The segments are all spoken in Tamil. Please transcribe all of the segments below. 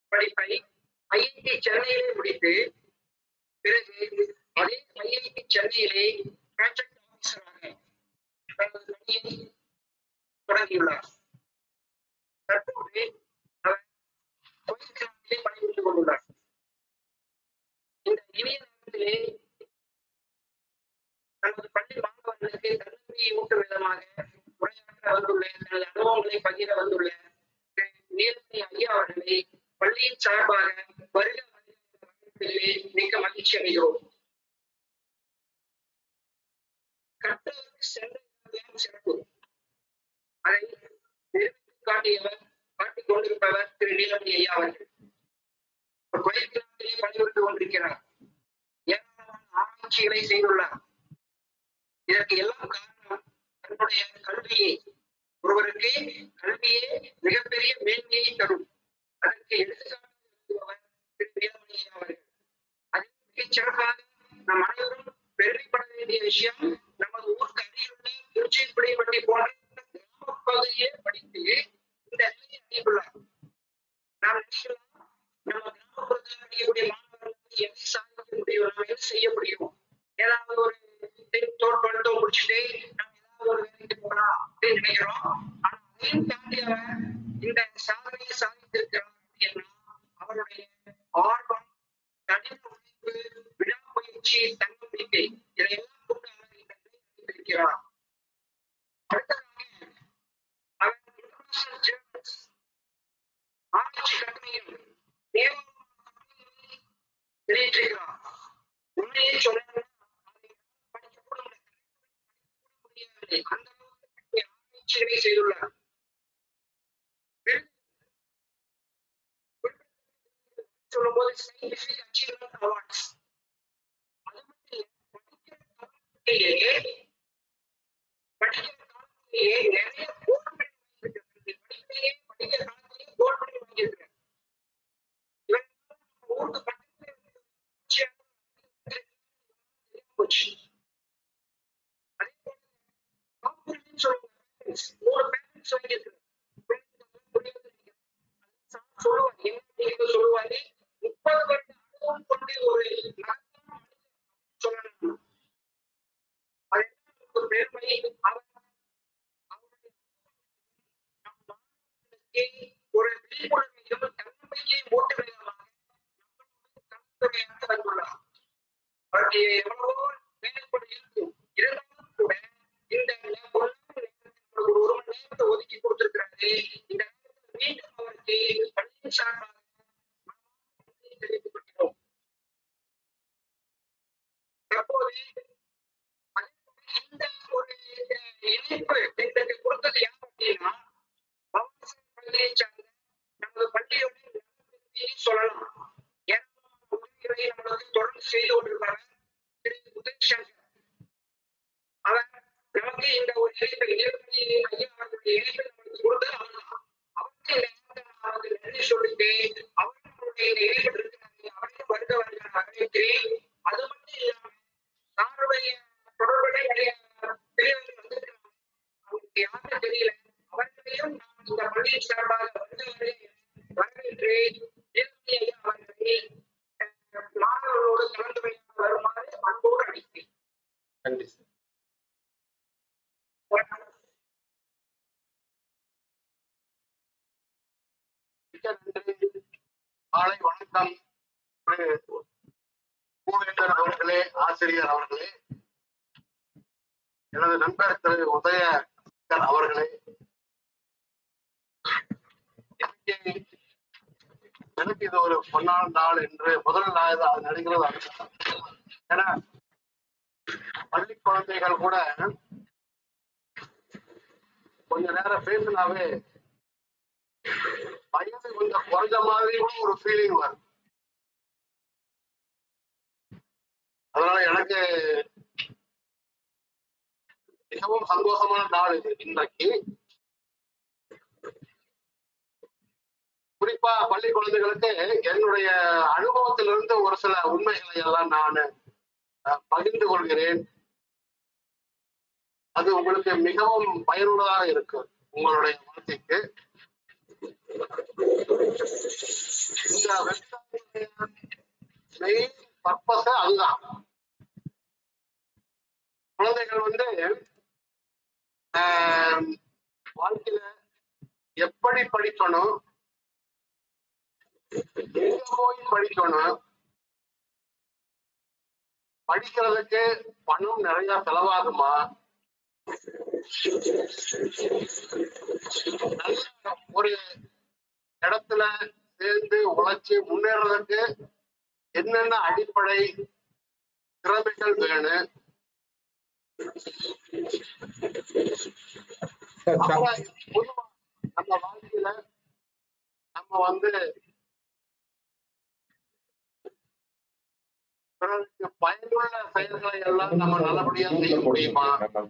படிப்பை ஐஐடி சென்னையிலே முடித்து பிறகு அதே ஐஐடி சென்னையிலே ப்ராஜெக்ட் ஆபீசராக தனது பணியை தொடங்கியுள்ளார் தற்போது அவர் குவைத் நாட்டிலே பணிபுரிந்து கொண்டுள்ளார் இந்த இனிய நேரத்திலே தனது பள்ளி மாணவர்களுக்கு தன்னம்பிக்கை ஊட்டும் விதமாக உரையாற்ற வந்துள்ள தனது அனுபவங்களை பகிர வந்துள்ள திரு நீலமணி ஐயா அவர்களை பள்ளியின் சார்பாக வருக வருக என்ற வரவேற்பதிலே மிக்க மகிழ்ச்சி அடைகிறோம் கற்றவருக்கு சென்ற இடமெல்லாம் சிறப்பு அதை நிரூபித்து காட்டியவர் காட்டிக் கொண்டிருப்பவர் திரு நீலமணி ஐயா அவர்கள் குவைத் நாட்டிலே பணிபுரிந்து கொண்டிருக்கிறார் ஏராளமான ஆராய்ச்சிகளை செய்துள்ளார் இதற்கு எல்லாம் காரணம் தன்னுடைய கல்வியே ஒருவருக்கு கல்வியே மிகப்பெரிய மேன்மையை தரும் அதற்கு எடுத்துக்காட்டாக விளங்குபவர் திரு வீரமணி ஐயா அவர்கள் அதில் மிகச் சிறப்பாக நம் அனைவரும் பெருமைப்பட வேண்டிய விஷயம் நமது ஊருக்கு அருகிலுள்ள திருச்சிக்குடிப்பட்டி போன்ற கிராம பகுதியே படித்து இந்த நிலையை அடைந்துள்ளார் நாம் நினைக்கலாம் நம்ம கிராமப்புறத்தில் படிக்கக்கூடிய மாணவர்களுக்கு எதை சாதிக்க முடியும் நம்ம என்ன செய்ய முடியும் ஏதாவது ஒரு தோல் பழுத்தம் முடிச்சுட்டு நம்ம ஏதாவது ஒரு வேலைக்கு போகலாம் அப்படின்னு நினைக்கிறோம் ஆனா அதையும் தாண்டி அவன் இந்த சாதனையை சாதித்திருக்கிறார் அப்படின்னா அவருடைய ஆர்வம் கடின உழைப்பு விடாமுயற்சி தன்னம்பிக்கை இதையெல்லாம் கொண்டு அவர் இந்த நிலையை அடைந்திருக்கிறார் அடுத்ததாக அவர் இன்டர்நேஷனல் ஜேர்னல்ஸ் ஆராய்ச்சி கட்டுரைகள் ஏராளமான கட்டுரைகளை வெளியிட்டிருக்கிறார் உண்மையை சொல்லணும்னா அதை படிக்க கூட முடியல முடியவில்லை அந்த அளவுக்கு ஆராய்ச்சிகளை செய்துள்ளார் சொல்லும்போது சயின்டிபிக் அச்சீவ்மெண்ட் அவார்ட்ஸ் அது மட்டும் இல்ல படிக்கிற காலத்திலேயே படிக்கிற காலத்திலேயே நிறைய கோல்ட் மெடல் வாங்கியிருக்கிறார் படிப்பிலேயே படிக்கிற காலத்திலேயே கோல்ட் மெடல் வாங்கியிருக்கிறார் இவர் நம்ம ஊருக்கு பக்கத்துல இருந்து ஆட்சியாளர் போச்சு அதே போல காப்புரிமைன்னு சொல்லுவாங்க patents. மூணு பேரண்ட்ஸ் வாங்கியிருக்கிறார் புரியுது நினைக்கிறேன் சார் சொல்லுவார் என்ன அப்படின்னு சொல்லுவாரு முப்பது வருட அனுபவம் கொண்ட ஒரு மகத்தான மனிதர் அப்படின்னு சொல்லணும் அதெல்லாம் ஒரு பெருமை அவர் அவருடைய நம் மாணவர்களுக்கு ஒரு விழிப்புணர்வையும் தன்னம்பிக்கையும் ஊட்டும் விதமாக நம்மளோடு கலந்துரையாட வந்துள்ளார் அவருக்கு எவ்வளவோ வேலைப்படு இருக்கும் இருந்தாலும் கூட இந்த நே- ஒரு நாள் நேரத்தை நம்மளுக்கு ஒரு ஒரு மணி நேரத்தை ஒதுக்கி கொடுத்திருக்கிறாரு இந்த நேரத்தில் மீண்டும் அவருக்கு பள்ளியின் சார்பாக மனமார்ந்த நன்றியை தெரிவித்துக் கொள்கிறோம் தற்போது அதே போல இந்த ஒரு அஹ், இணைப்பு எங்களுக்கு கொடுத்தது யார் அப்படின்னா பவானிசாகர் பள்ளியை சார்ந்த நமது பள்ளியோட நலப்பெருமையை சொல்லலாம் ஏராளமான உதவிகளை நம்மளுக்கு தொடர்ந்து செய்து கொண்டிருப்பார் திரு உதய் சங்கர் அவர் நமக்கு இந்த ஒரு இணைப்பை நீலமணி ஐயா அவர்களுடைய இணைப்பை நமக்கு கொடுத்தது அவர்தான் அவருக்கு இந்த நேரத்தை நான் வந்து நன்றி சொல்லிட்டு அவர் நம்மளுடைய இந்த இணைப்பில் இருக்கிறாங்க அவரையும் வருக வருக நான் வரவேற்கிறேன் அது மட்டும் இல்லாம சாருடைய தொடர்புடைய நிறைய பெரியவர்கள் வந்திருக்கிறாங்க அவங்களுக்கு யாருன்னு தெரியல அவர்களையும் நான் இந்த பள்ளியின் சார்பாக வருக வருக என வரவேற்று நீலமணி ஐயா அவர்களை அஹ், மாணவர்களோடு கலந்துரையாட வருமாறு அன்போடு அழைக்கிறேன் நன்றி சார் மிக்க நன்றி காலை வணக்கம் திரு பூவேந்தர் அவர்களே ஆசிரியர் அவர்களே எனது நண்பர் திரு உதய அவர்களே எனக்கு எனக்கு இது ஒரு பொன்னாள் நாள் என்று முதல் நாள் அது நடிக்கிறது அதுதான். ஏன்னா பள்ளி குழந்தைகள் கூட கொஞ்ச நேரம் பேசினாவே வயது கொஞ்சம் குறைஞ்ச மாதிரி கூட ஒரு ஃபீலிங் வரும் அதனால எனக்கு மிகவும் சந்தோஷமான நாள் இது இன்றைக்கு குறிப்பா பள்ளி குழந்தைகளுக்கு என்னுடைய அனுபவத்திலிருந்து ஒரு சில உண்மைகளை எல்லாம் நான் அஹ், பகிர்ந்து கொள்கிறேன் அது உங்களுக்கு மிகவும் பயனுள்ளதாக இருக்கும் உங்களுடைய வாழ்க்கைக்கு இந்த இந்த மெயின் பர்பஸ் அதுதான் குழந்தைகள் வந்து ஆஹ், வாழ்க்கையில எப்படி படிக்கணும் எங்க போய் படிக்கணும் படிக்கிறதுக்கு பணம் நிறைய செலவாகுமா நல்ல ஒரு இடத்துல சேர்ந்து உழைச்சு முன்னேறதுக்கு என்னென்ன அடிப்படை திறமைகள் வேணும் சார் சா- அப்புறம் பொதுவா நம்ம வாழ்க்கையில நம்ம வந்து பிறருக்கு பயனுள்ள செயல்களை எல்லாம் நம்ம நல்லபடியா செய்ய முடியுமா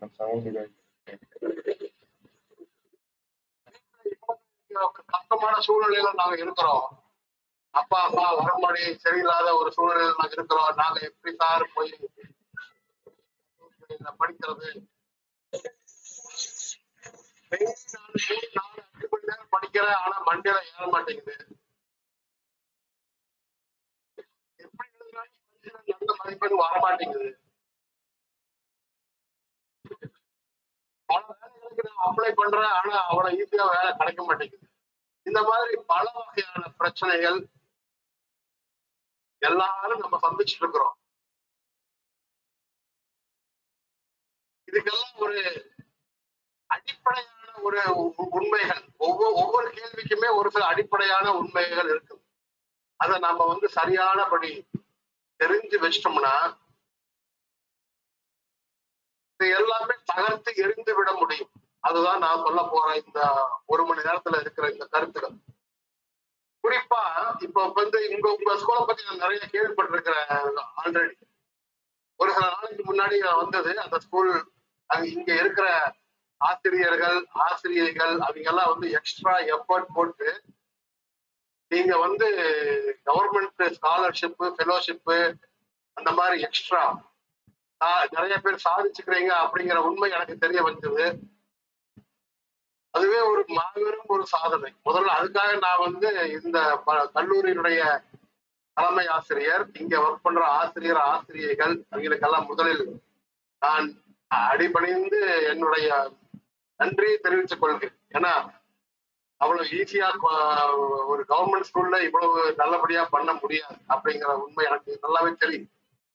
இப்போ கஷ்டமான சூழ்நிலையில நாங்க இருக்கிறோம் அப்பா அம்மா வரம்படி சரியில்லாத ஒரு சூழ்நிலையில நாங்க இருக்கிறோம் நாங்க எப்படி சார் போய் இத படிக்கிறது டெய்லி நான் மூணு நாலு அஞ்சு மணி நேரம் படிக்கிறேன் ஆனா மண்டையில ஏற மாட்டேங்குது எப்படி எழுதினாலும் பரீட்சையில நல்ல மதிப்பெண் வர மாட்டேங்குது பல வேலைகளுக்கு நான் அப்ளை பண்றேன் ஆனா அவ்வளவு ஈஸியா வேலை கிடைக்க மாட்டேங்குது இந்த மாதிரி பல வகையான பிரச்சனைகள் எல்லாரும் நம்ம சந்திச்சுட்டு இருக்கிறோம் இதுக்கெல்லாம் ஒரு அடிப்படையான ஒரு உ- உண்மைகள் ஒவ்வொரு ஒவ்வொரு கேள்விக்குமே ஒரு சில அடிப்படையான உண்மைகள் இருக்கு அதை நாம வந்து சரியானபடி தெரிஞ்சு வச்சிட்டோம்னா இது எல்லாமே தகர்த்து எரிந்து விட முடியும் அதுதான் நான் சொல்ல போற இந்த ஒரு மணி நேரத்துல இருக்கிற இந்த கருத்துக்கள் குறிப்பா இப்ப வந்து இங்க உங்க ஸ்கூலை பத்தி நான் நிறைய கேள்விப்பட்டிருக்கிறேன் ஆல்ரெடி ஒரு சில நாளைக்கு முன்னாடி நான் வந்தது அந்த ஸ்கூல் அங்க இங்க இருக்கிற ஆசிரியர்கள் ஆசிரியர்கள் அவங்க எல்லாம் வந்து எக்ஸ்ட்ரா எஃபர்ட் போட்டு நீங்க வந்து கவர்மெண்ட் ஸ்காலர்ஷிப் ஃபெலோஷிப் அந்த மாதிரி எக்ஸ்ட்ரா நிறைய பேர் சாதிச்சுக்கிறீங்க அப்படிங்கிற உண்மை எனக்கு தெரிய வந்தது அதுவே ஒரு மாபெரும் ஒரு சாதனை முதல்ல அதுக்காக நான் வந்து இந்த ப- கல்லூரியினுடைய தலைமை ஆசிரியர் இங்க ஒர்க் பண்ற ஆசிரியர் ஆசிரியைகள் அவங்களுக்கெல்லாம் முதலில் நான் அடிபணிந்து என்னுடைய நன்றியை தெரிவித்துக் கொள்கிறேன் ஏன்னா அவ்வளவு ஈஸியா ஒரு கவர்மெண்ட் ஸ்கூல்ல இவ்வளவு நல்லபடியா பண்ண முடியாது அப்படிங்கிற உண்மை எனக்கு நல்லாவே தெரியும்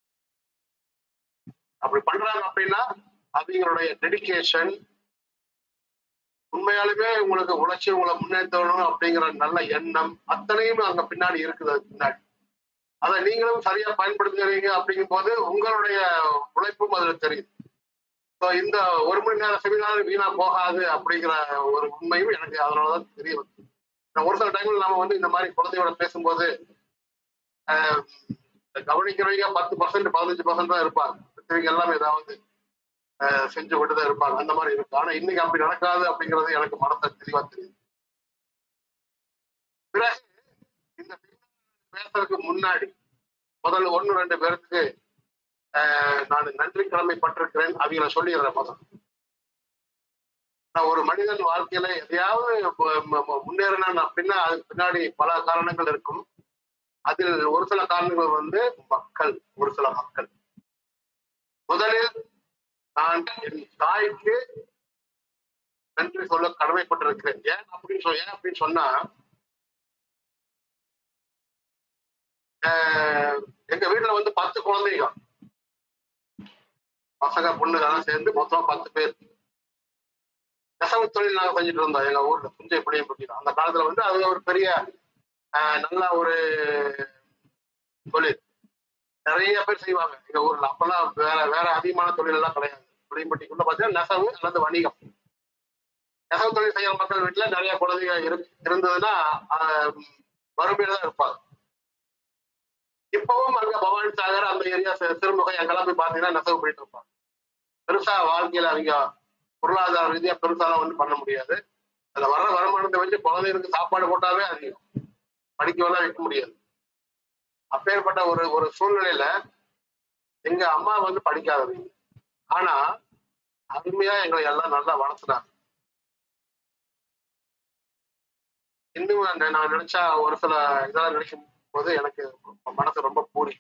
அப்படி பண்றாங்க அப்படின்னா அவங்களுடைய டெடிகேஷன் உண்மையாலுமே உங்களுக்கு உழைச்சி உங்களை முன்னேற்றணும் அப்படிங்கிற நல்ல எண்ணம் அத்தனையும் அங்க பின்னாடி இருக்குது அதுக்கு பின்னாடி அதை நீங்களும் சரியா பயன்படுத்துறீங்க அப்படிங்கும் போது உங்களுடைய உழைப்பும் அதுல தெரியுது ஸோ இந்த ஒரு மணி நேர செமினார் வீணா போகாது அப்படிங்கிற ஒரு உண்மையும் எனக்கு அதனாலதான் தெரிய வந்து ஒரு சில டைம்ல நம்ம வந்து இந்த மாதிரி குழந்தையோட பேசும்போது ஆஹ், கவனிக்கிறவங்க பத்து பர்சன்ட் பதினஞ்சு பர்சன்ட் தான் இருப்பாங்க மத்தவங்க எல்லாமே ஏதாவது ஆஹ், செஞ்சு விட்டு தான் இருப்பாங்க அந்த மாதிரி இருக்கு ஆனா இன்னைக்கு அப்படி நடக்காது அப்படிங்கிறது எனக்கு மனத்தை தெளிவா தெரியுது பிறகு இந்த பேசுறதுக்கு முன்னாடி முதல்ல ஒண்ணு ரெண்டு பேருக்கு ஆஹ், நான் நன்றி கடமைப்பட்டிருக்கிறேன் அவங்கள சொல்லிடுறேன் முதல்ல நான் ஒரு மனிதன் வாழ்க்கையில எதையாவது மு- மு- மு- முன்னேறினான் அப்படின்னா அதுக்கு பின்னாடி பல காரணங்கள் இருக்கும் அதில் ஒரு சில காரணங்கள் வந்து மக்கள் ஒரு சில மக்கள் முதலில் நான் என் தாய்க்கு நன்றி சொல்ல கடமைப்பட்டிருக்கிறேன் ஏன் அப்படின்னு சொல் ஏன் அப்படின்னு சொன்னா ஆஹ், எங்க வீட்டுல வந்து பத்து குழந்தைங்க பசங்க பொண்ணுங்கெல்லாம் சேர்ந்து மொத்தம் பத்து பேர் நெசவு தொழில் நாங்க செஞ்சுட்டு இருந்தோம் எங்க ஊர்ல புஞ்சை எப்படியும் பட்டினம் அந்த காலத்துல வந்து அது ஒரு பெரிய ஆஹ், நல்ல ஒரு தொழில் நிறைய பேர் செய்வாங்க எங்க ஊர்ல அப்பெல்லாம் வேற வேற அதிகமான தொழில் எல்லாம் கிடையாது புளியம்பட்டிக்குள்ள பாத்தீங்கன்னா நெசவு அல்லது வணிகம் நெசவு தொழில் செய்யற மக்கள் வீட்டுல நிறைய குழந்தைங்க இரு- இருந்ததுன்னா ஆஹ், வறுமையில தான் இருப்பாங்க இப்பவும் அங்க பவானி சாகர் அந்த ஏரியா சிறுமுகை அங்கெல்லாம் போய் பாத்தீங்கன்னா நெசவு போயிட்டு இருப்பாங்க பெருசா வாழ்க்கையில அவங்க பொருளாதார ரீதியா பெருசாலாம் ஒன்றும் பண்ண முடியாது அதுல வர்ற வருமானத்தை வச்சு குழந்தைகளுக்கு சாப்பாடு போட்டாவே அதிகம் படிக்கவெல்லாம் வைக்க முடியாது அப்பேற்பட்ட ஒரு ஒரு சூழ்நிலையில எங்க அம்மா வந்து படிக்காதவங்க ஆனா அருமையா எங்களை எல்லாம் நல்லா வளர்த்துனாங்க இன்னும் நான் நான் நினைச்சா ஒரு சில இதெல்லாம் நினைக்கும் போது எனக்கு மனசு ரொம்ப பூரி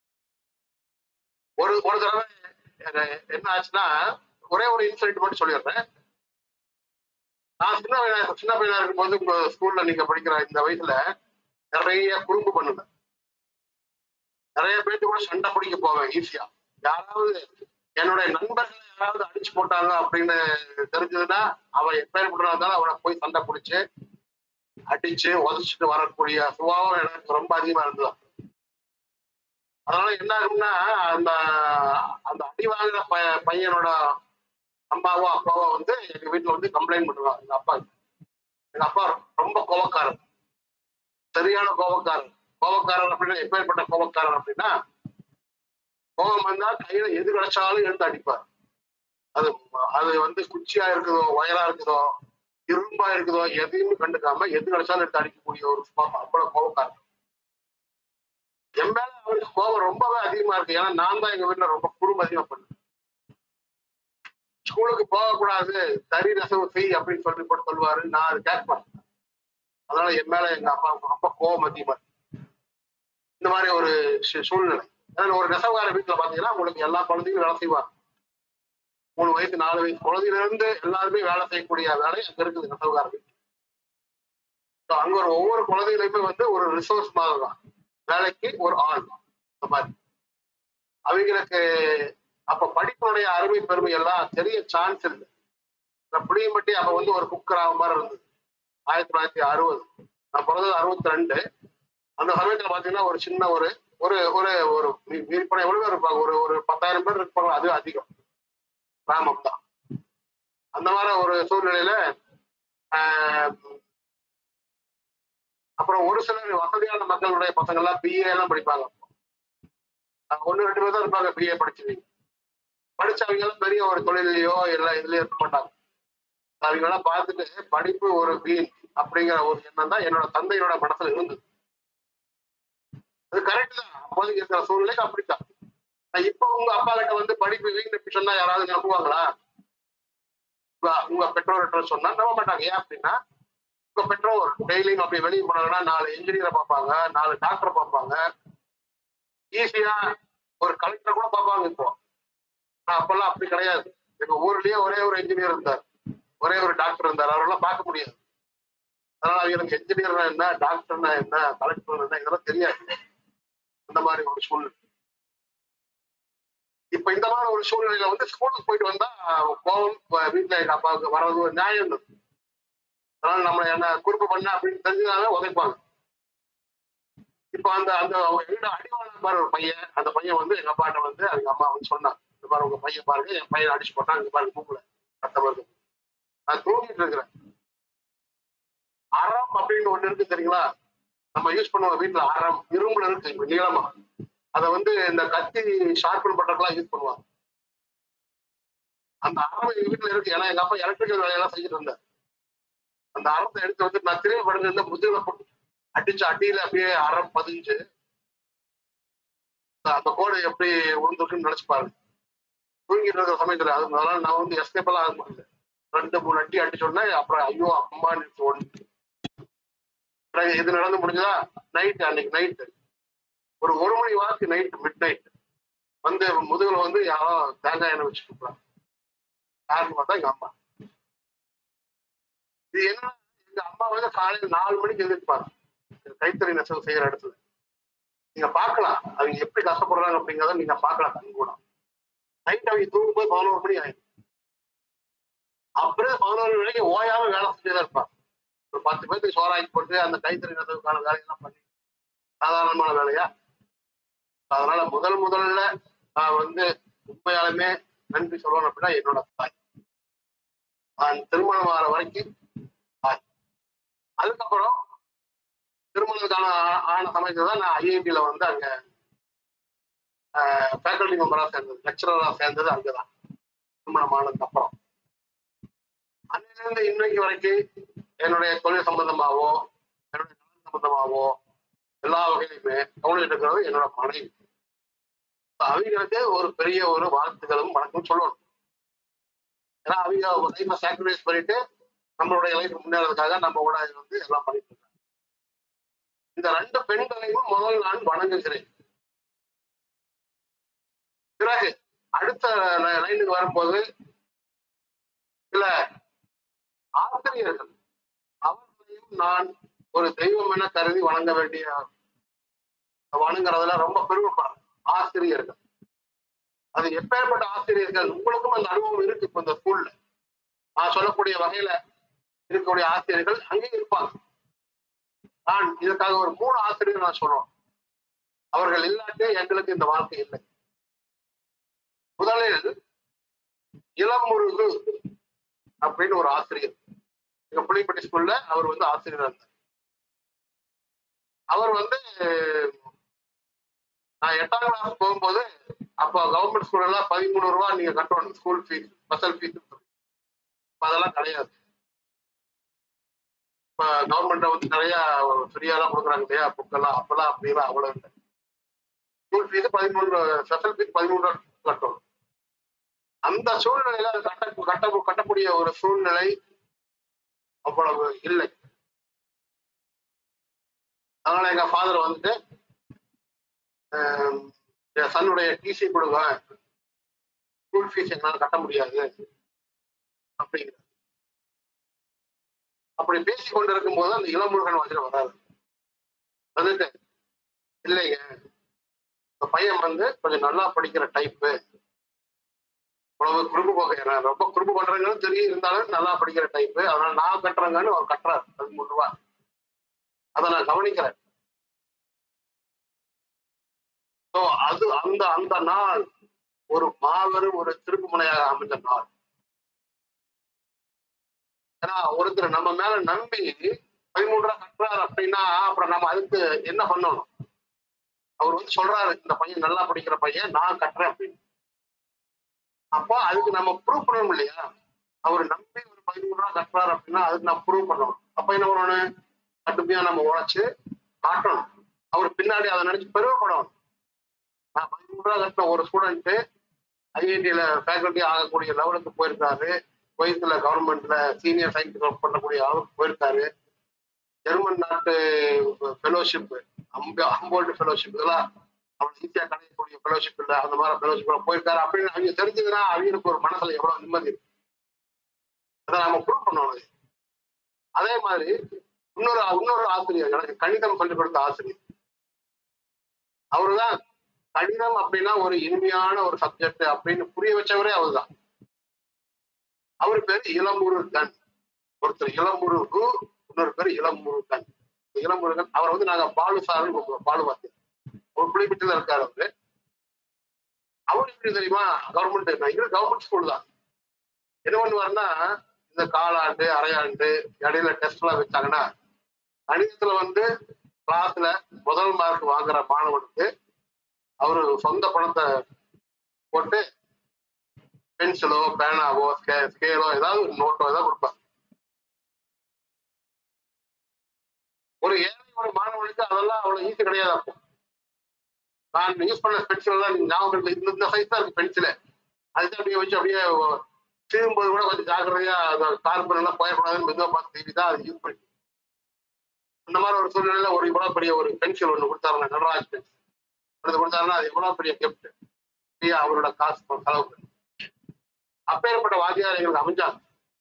ஒரு ஒரு தடவை எ- என்ன ஆச்சுன்னா ஒரே ஒரு இன்சிடென்ட் மட்டும் சொல்லிடுறேன் நான் சின்ன பையனா சின்ன பையனா இருக்கும்போது உங்க ஸ்கூல்ல நீங்க படிக்கிற இந்த வயசுல நிறைய குறும்பு பண்ணுவேன் நிறைய பேர்த்து கூட சண்டை பிடிக்க போவேன் ஈஸியா யாராவது என்னுடைய நண்பர்களை யாராவது அடிச்சு போட்டாங்க அப்படின்னு தெரிஞ்சதுன்னா அவன் எப்பேற்பட்டா இருந்தாலும் அவனை போய் சண்டை பிடிச்சு அடிச்சு உதச்சிட்டு வரக்கூடிய சுபாவம் எனக்கு ரொம்ப அதிகமா இருந்தது அதனால என்ன ஆகும்னா அந்த அந்த அடி வாங்குற ப- பையனோட அம்மாவோ அப்பாவோ வந்து எங்க வீட்டுல வந்து கம்ப்ளைண்ட் பண்ணுவாங்க எங்க அப்பா எங்க அப்பா ரொம்ப கோபக்காரர் சரியான கோபக்காரர் கோபக்காரர் அப்படின்னா எப்பேற்பட்ட கோபக்காரர் அப்படின்னா கோபம் வந்தா கையில எது கிடைச்சாலும் எடுத்து அடிப்பார் அது அது வந்து குச்சியா இருக்குதோ ஒயரா இருக்குதோ இரும்பா இருக்குதோ எதையுமே கண்டுக்காம எது கிடைச்சாலும் எடுத்து அடிக்கக்கூடிய ஒரு சுபாவம் அவ்வளவு கோபக்காரர் என் மேல அவருக்கு கோபம் ரொம்பவே அதிகமா இருக்கு ஏன்னா நான் தான் எங்க வீட்டுல ரொம்ப குறும்பு அதிகமா பண்ணேன் ஸ்கூலுக்கு போகக்கூடாது தறி நெசவு செய் அப்படின்னு சொல்லி போட்டு சொல்லுவாரு நான் அது கேட்க மாட்டேன் அதனால என் மேல எங்க அப்பாவுக்கு ரொம்ப கோபம் அதிகமா இருக்கு இந்த மாதிரி ஒரு சூ- சூழ்நிலை ஏன்னா ஒரு நெசவுக்கார வீட்டுல பாத்தீங்கன்னா உங்களுக்கு எல்லா குழந்தையும் வேலை செய்வாங்க மூணு வயசு நாலு வயசு குழந்தையில இருந்து எல்லாருமே வேலை செய்யக்கூடிய வேலை அங்க இருக்குது நெசவுக்கார வீட்டுல So, அங்க ஒரு ஒவ்வொரு குழந்தைகளுமே வந்து ஒரு ரிசோர்ஸ் மாதிரி தான் வேலைக்கு ஒரு ஆள் இந்த மாதிரி அவங்களுக்கு அப்ப படிப்பினுடைய அருமை பெருமை எல்லாம் தெரிய சான்ஸ் இல்லை இந்த புளியம்பட்டி அப்ப வந்து ஒரு குக்கிராம மாதிரி இருந்தது ஆயிரத்தி தொள்ளாயிரத்தி அறுபது நான் பிறந்தது அறுபத்தி ரெண்டு அந்த சமயத்துல பாத்தீங்கன்னா ஒரு சின்ன ஒரு ஒரு ஒரு ஒரு வி- விற்பனை எவ்வளவு பேர் இருப்பாங்க ஒரு ஒரு பத்தாயிரம் பேர் இருப்பாங்க அது அதிகம் கிராமம் தான் அந்த மாதிரி ஒரு சூழ்நிலையில ஆஹ், அப்புறம் ஒரு சிலர் வசதியான மக்களுடைய பசங்க எல்லாம் பிஏ எல்லாம் படிப்பாங்க அஹ் ஒண்ணு ரெண்டு பேர் தான் இருப்பாங்க பிஏ படிச்சவங்க படிச்சவங்க எல்லாம் பெரிய ஒரு தொழிலையோ இல்லை இதுலயோ இருக்க மாட்டாங்க அவங்க எல்லாம் பார்த்துட்டு படிப்பு ஒரு வீண் அப்படிங்கிற ஒரு எண்ணம் தான் என்னோட தந்தையோட மனசுல இருந்தது அது கரெக்ட் தான் அப்போதைக்கு இருக்கிற சூழ்நிலைக்கு அப்படித்தான் நான் இப்ப உங்க அப்பா கிட்ட வந்து படிப்பு வீண் அப்படி சொன்னா யாராவது நம்புவாங்களா உங்க- உங்க பெற்றோர்கிட்ட சொன்னா நம்ப மாட்டாங்க ஏன் அப்படின்னா உங்க பெற்றோர் டெய்லியும் அப்படி வெளியே போனாங்கன்னா நாலு இன்ஜினியரை பார்ப்பாங்க நாலு டாக்டர் பார்ப்பாங்க ஈஸியா ஒரு கலெக்டர் கூட பார்ப்பாங்க இப்போ ஆனா அப்பெல்லாம் அப்படி கிடையாது எங்க ஊர்லயே ஒரே ஒரு இன்ஜினியர் இருந்தார் ஒரே ஒரு டாக்டர் இருந்தார் அவரெல்லாம் பார்க்க முடியாது அதனால அவங்களுக்கு என்ஜினியர்னா என்ன டாக்டர்னா என்ன கலெக்டர் என்ன இதெல்லாம் தெரியாது அந்த மாதிரி ஒரு சூழ்நிலை இப்ப இந்த மாதிரி ஒரு சூழ்நிலையில வந்து ஸ்கூலுக்கு போயிட்டு வந்தா கோவம் வ- வீட்டுல எங்க அப்பாவுக்கு வர்றது ஒரு நியாயம் இல்லை. அதனால நம்மள என்ன குறிப்பு பண்ண அப்படின்னு தெரிஞ்சுதாவே உதைப்பாங்க இப்ப அந்த அந்த வீடு அடிவான மாதிரி ஒரு பையன் அந்த பையன் வந்து எங்க அப்பாட்ட வந்து அவங்க அம்மா வந்து சொன்னாங்க இந்த மாதிரி உங்க பையன் பாருங்க என் பையன் அடிச்சு போட்டான் இங்க பாருங்க மூக்குல ரத்தம் வருது நான் தூங்கிட்டு இருக்கிறேன் அறம் அப்படின்னு ஒண்ணு இருக்கு தெரியுங்களா நம்ம யூஸ் பண்ணுவோம் வீட்டுல அறம் இரும்புல இருக்கு இப்ப நீளமா அதை வந்து இந்த கத்தி ஷார்பன் பண்றதுக்கெல்லாம் யூஸ் பண்ணுவாங்க அந்த அறம் எங்க வீட்டுல இருக்கு ஏன்னா எங்க அப்பா எலக்ட்ரிக்கல் வேலையெல்லாம் செஞ்சுட்டு இருந்தார் அந்த அறத்தை எடுத்து வந்து நான் திரும்பி படுங்க முதுகுல போட்டு அடிச்சு அடியில அப்படியே அறம் பதிஞ்சு அந்த- அந்த கோடு எப்படி விழுந்துருக்குன்னு நினைச்சு பாருங்க தூங்கிட்டு இருக்கிற சமயத்துல அது அதனால நான் வந்து எஸ்கேப் எல்லாம் ஆக முடியல ரெண்டு மூணு அடி அடிச்ச உடனே அப்புறம் ஐயோ அம்மா ஒன்று இது நடந்து முடிஞ்சதா நைட் அன்னைக்கு நைட்டு ஒரு ஒரு மணி வாக்கு நைட் மிட் நைட் வந்து முதுகுல வந்து யாரோ தேங்காய் எண்ணெய் வச்சுட்டு இருப்பாங்க யாருன்னு பார்த்தா எங்க அம்மா இது என்ன எங்க அம்மா வந்து காலையில நாலு மணிக்கு எழுதிருப்பாங்க கைத்தறி நெசவு செய்யற இடத்துல நீங்க பார்க்கலாம் அவங்க எப்படி கஷ்டப்படுறாங்க அப்படிங்கிறத நீங்க பார்க்கலாம் கண் கூட நைட் அவங்க தூங்கும்போது பதினோரு மணி ஆயிடும் அப்புறம் பதினோரு மணிக்கு ஓயாம வேலை செஞ்சுதான் இருப்பாங்க ஒரு பத்து பேருக்கு சோறாக்கி போட்டு அந்த கைத்தறி நெசவுக்கான வேலையெல்லாம் பண்ணி சாதாரணமான வேலையா அதனால முதல் முதல்ல நான் வந்து உண்மையாலுமே நன்றி சொல்லணும் அப்படின்னா என்னோட தாய் நான் திருமணம் ஆகிற வரைக்கும் தாய் அதுக்கப்புறம் திருமணத்துக்கான ஆ- ஆன சமயத்துல தான் நான் ஐஐடியில வந்து அங்க ஃபேக்கல்டி மெம்பரா சேர்ந்தது லெக்சரரா சேர்ந்தது அங்கதான் திருமணம் ஆனதுக்கு அப்புறம் அன்னிலிருந்து இன்னைக்கு வரைக்கும் என்னுடைய தொழில் சம்பந்தமாவோ என்னுடைய நலன் சம்பந்தமாவோ எல்லா வகையிலுமே கவனிட்டு இருக்கிறது என்னோட மனைவி அவங்களுக்கு ஒரு பெரிய ஒரு வாழ்த்துக்களும் வணக்கம் சொல்லணும் ஏன்னா அவங்க லைஃப்பை சாக்ரிஃபைஸ் பண்ணிட்டு நம்மளுடைய லைஃப் முன்னேறதுக்காக நம்ம கூட வந்து எல்லாம் பண்ணிட்டு இருக்காங்க இந்த ரெண்டு பெண்களையும் முதல் நான் வணங்குகிறேன் பிறகு அடுத்த ல- லைனுக்கு வரும்போது சில ஆசிரியர்கள் அவர்களையும் நான் ஒரு தெய்வம் என கருதி வணங்க வேண்டிய வணங்குறதுல ரொம்ப பெருமைப்படுறேன் ஆசிரியர்கள் அது எப்பேற்பட்ட ஆசிரியர்கள் உங்களுக்கும் அந்த அனுபவம் இருக்கு இப்ப இந்த ஸ்கூல்ல நான் சொல்லக்கூடிய வகையில இருக்கக்கூடிய ஆசிரியர்கள் அங்கேயும் இருப்பாங்க நான் இதற்காக ஒரு மூணு ஆசிரியர் நான் சொல்றோம் அவர்கள் இல்லாட்டே எங்களுக்கு இந்த வாழ்க்கை இல்லை முதலில் இளமுருகு அப்படின்னு ஒரு ஆசிரியர் எங்க புள்ளிப்பட்டி ஸ்கூல்ல அவர் வந்து ஆசிரியர் இருந்தார் அவர் வந்து நான் எட்டாம் கிளாஸ் போகும்போது அப்போ கவர்மெண்ட் ஸ்கூல் எல்லாம் பதிமூணு ரூபா நீங்க கட்டணும் ஸ்கூல் ஃபீஸ் ஸ்பெஷல் ஃபீஸ் அதெல்லாம் கிடையாது இப்ப கவர்மெண்ட் வந்து நிறைய ஃப்ரீயாலாம் கொடுக்குறாங்க இல்லையா புக்கெல்லாம் அப்பெல்லாம் அப்படிலாம் அவ்வளவு இல்லை ஸ்கூல் ஃபீஸ் பதிமூணு ஸ்பெஷல் ஃபீஸ் பதிமூணு ரூபா கட்டணும் அந்த சூழ்நிலையில அது கட்ட கட்ட கட்டக்கூடிய ஒரு சூழ்நிலை அவ்வளவு இல்லை அதனால எங்க ஃபாதர் வந்துட்டு ஆஹ், என் சன்னுடைய டிசி கொடுங்க ஸ்கூல் ஃபீஸ் எங்களால கட்ட முடியாது அப்படிங்கிற அப்படி பேசி கொண்டிருக்கும் போது அந்த இளமுருகன் வாசல் வராது வந்துட்டு இல்லைங்க இந்த பையன் வந்து கொஞ்சம் நல்லா படிக்கிற டைப்பு உழவு குறும்பு போக நான் ரொம்ப குறும்பு பண்றேங்கன்னு தெரியும் இருந்தாலும் நல்லா படிக்கிற டைப்பு அதனால நான் கட்டுறேங்கன்னு அவர் கட்டுறாரு பதிமூணு ரூபா அதை நான் கவனிக்கிறேன் ஸோ அது அந்த அந்த நாள் ஒரு மாபெரும் ஒரு திருப்பு முனையாக அமைந்த நாள் ஏன்னா ஒருத்தர் நம்ம மேல நம்பி பதிமூணு ரூபா கட்டுறாரு அப்படின்னா அப்புறம் நம்ம அதுக்கு என்ன பண்ணணும் அவர் வந்து சொல்றாரு இந்த பையன் நல்லா படிக்கிற பையன் நான் கட்டுறேன் அப்படின்னு அப்போ அதுக்கு நம்ம ப்ரூவ் பண்ணணும் இல்லையா அவர் நம்பி ஒரு பதிமூணு ரூபா கட்டுறாரு அப்படின்னா அதுக்கு நான் ப்ரூவ் பண்ணணும் அப்ப என்ன பண்ணணும் கட்டுமையா நம்ம உழைச்சு காட்டணும் அவர் பின்னாடி அதை நினைச்சு பெருமைப்படணும் நான் பதிமூணு ரூபா கட்டின ஒரு ஸ்டூடெண்ட் ஐஐடியில ஃபேக்கல்ட்டி ஆகக்கூடிய லெவலுக்கு போயிருக்காரு குவைத்தில் கவர்மெண்ட்ல சீனியர் சயின்டிஸ்ட் ஒர்க் பண்ணக்கூடிய அளவுக்கு போயிருக்காரு ஜெர்மன் நாட்டு ஃபெலோஷிப் அம்போல்டு ஃபெலோஷிப் இதெல்லாம் அவன் ஈஸியா கிடைக்கக்கூடிய ஃபெலோஷிப் இல்லை அந்த மாதிரி ஃபெலோஷிப் போயிருக்காரு அப்படின்னு அவங்க தெரிஞ்சதுன்னா அவங்களுக்கு ஒரு மனசுல எவ்வளவு நிம்மதி இருக்கு அதை நம்ம ப்ரூவ் பண்ணணும் அதே மாதிரி இன்னொரு இன்னொரு ஆசிரியர் எனக்கு கணிதம் சொல்லிக் கொடுத்த ஆசிரியர் அவருதான் கணிதம் அப்படின்னா ஒரு இனிமையான ஒரு சப்ஜெக்ட் அப்படின்னு புரிய வச்சவரே அவர்தான் அவர் பேரு இளமுருகன் ஒருத்தர் இளமுருகு இன்னொரு பேர் இளமுருகன் இளமுருகன் அவரை வந்து நாங்க பாலு சார்னு கூப்பிடுவோம் பாலு வாத்தியார் ஒரு புள்ளிப்பிட்டில இருக்காரு அவரு அவர் எப்படி தெரியுமா கவர்மெண்ட் இது கவர்மெண்ட் ஸ்கூல் தான் என்ன பண்ணுவாருன்னா இந்த காலாண்டு அரையாண்டு இடையில டெஸ்ட் எல்லாம் வச்சாங்கன்னா கணிதத்துல வந்து கிளாஸ்ல முதல் மார்க் வாங்குற மாணவனுக்கு அவரு சொந்த பணத்தை போட்டு பென்சிலோ பேனாவோ ஸ்கே ஸ்கேலோ ஏதாவது ஒரு நோட்டோ ஏதாவது கொடுப்பாங்க ஒரு ஏழை ஒரு மாணவனுக்கு அதெல்லாம் அவ்வளவு ஈஸி கிடையாது அப்போ நான் யூஸ் பண்ண பென்சில் எல்லாம் ஞாபகம் இல்லை. இந்த இந்த சைஸ் தான் இருக்கு பென்சிலு அதுதான் அப்படியே வச்சு அப்படியே சீவும்போது கூட கொஞ்சம் ஜாக்கிரதையா அந்த கார்பன் எல்லாம் போயிடக்கூடாதுன்னு மெதுவாக பார்த்து தீவி தான் அது யூஸ் பண்ணி அந்த மாதிரி ஒரு சூழ்நிலையில ஒரு இவ்வளவு பெரிய ஒரு பென்சில் ஒன்று கொடுத்தாருங்க நடராஜ் பென்சில் அது கொடுத்தாருன்னா அது எவ்வளவு பெரிய கிஃப்ட் ஃப்ரீயா அவரோட காசு செலவு பண்ணி அப்பேற்பட்ட வாத்தியார் எங்களுக்கு அமைஞ்சாங்க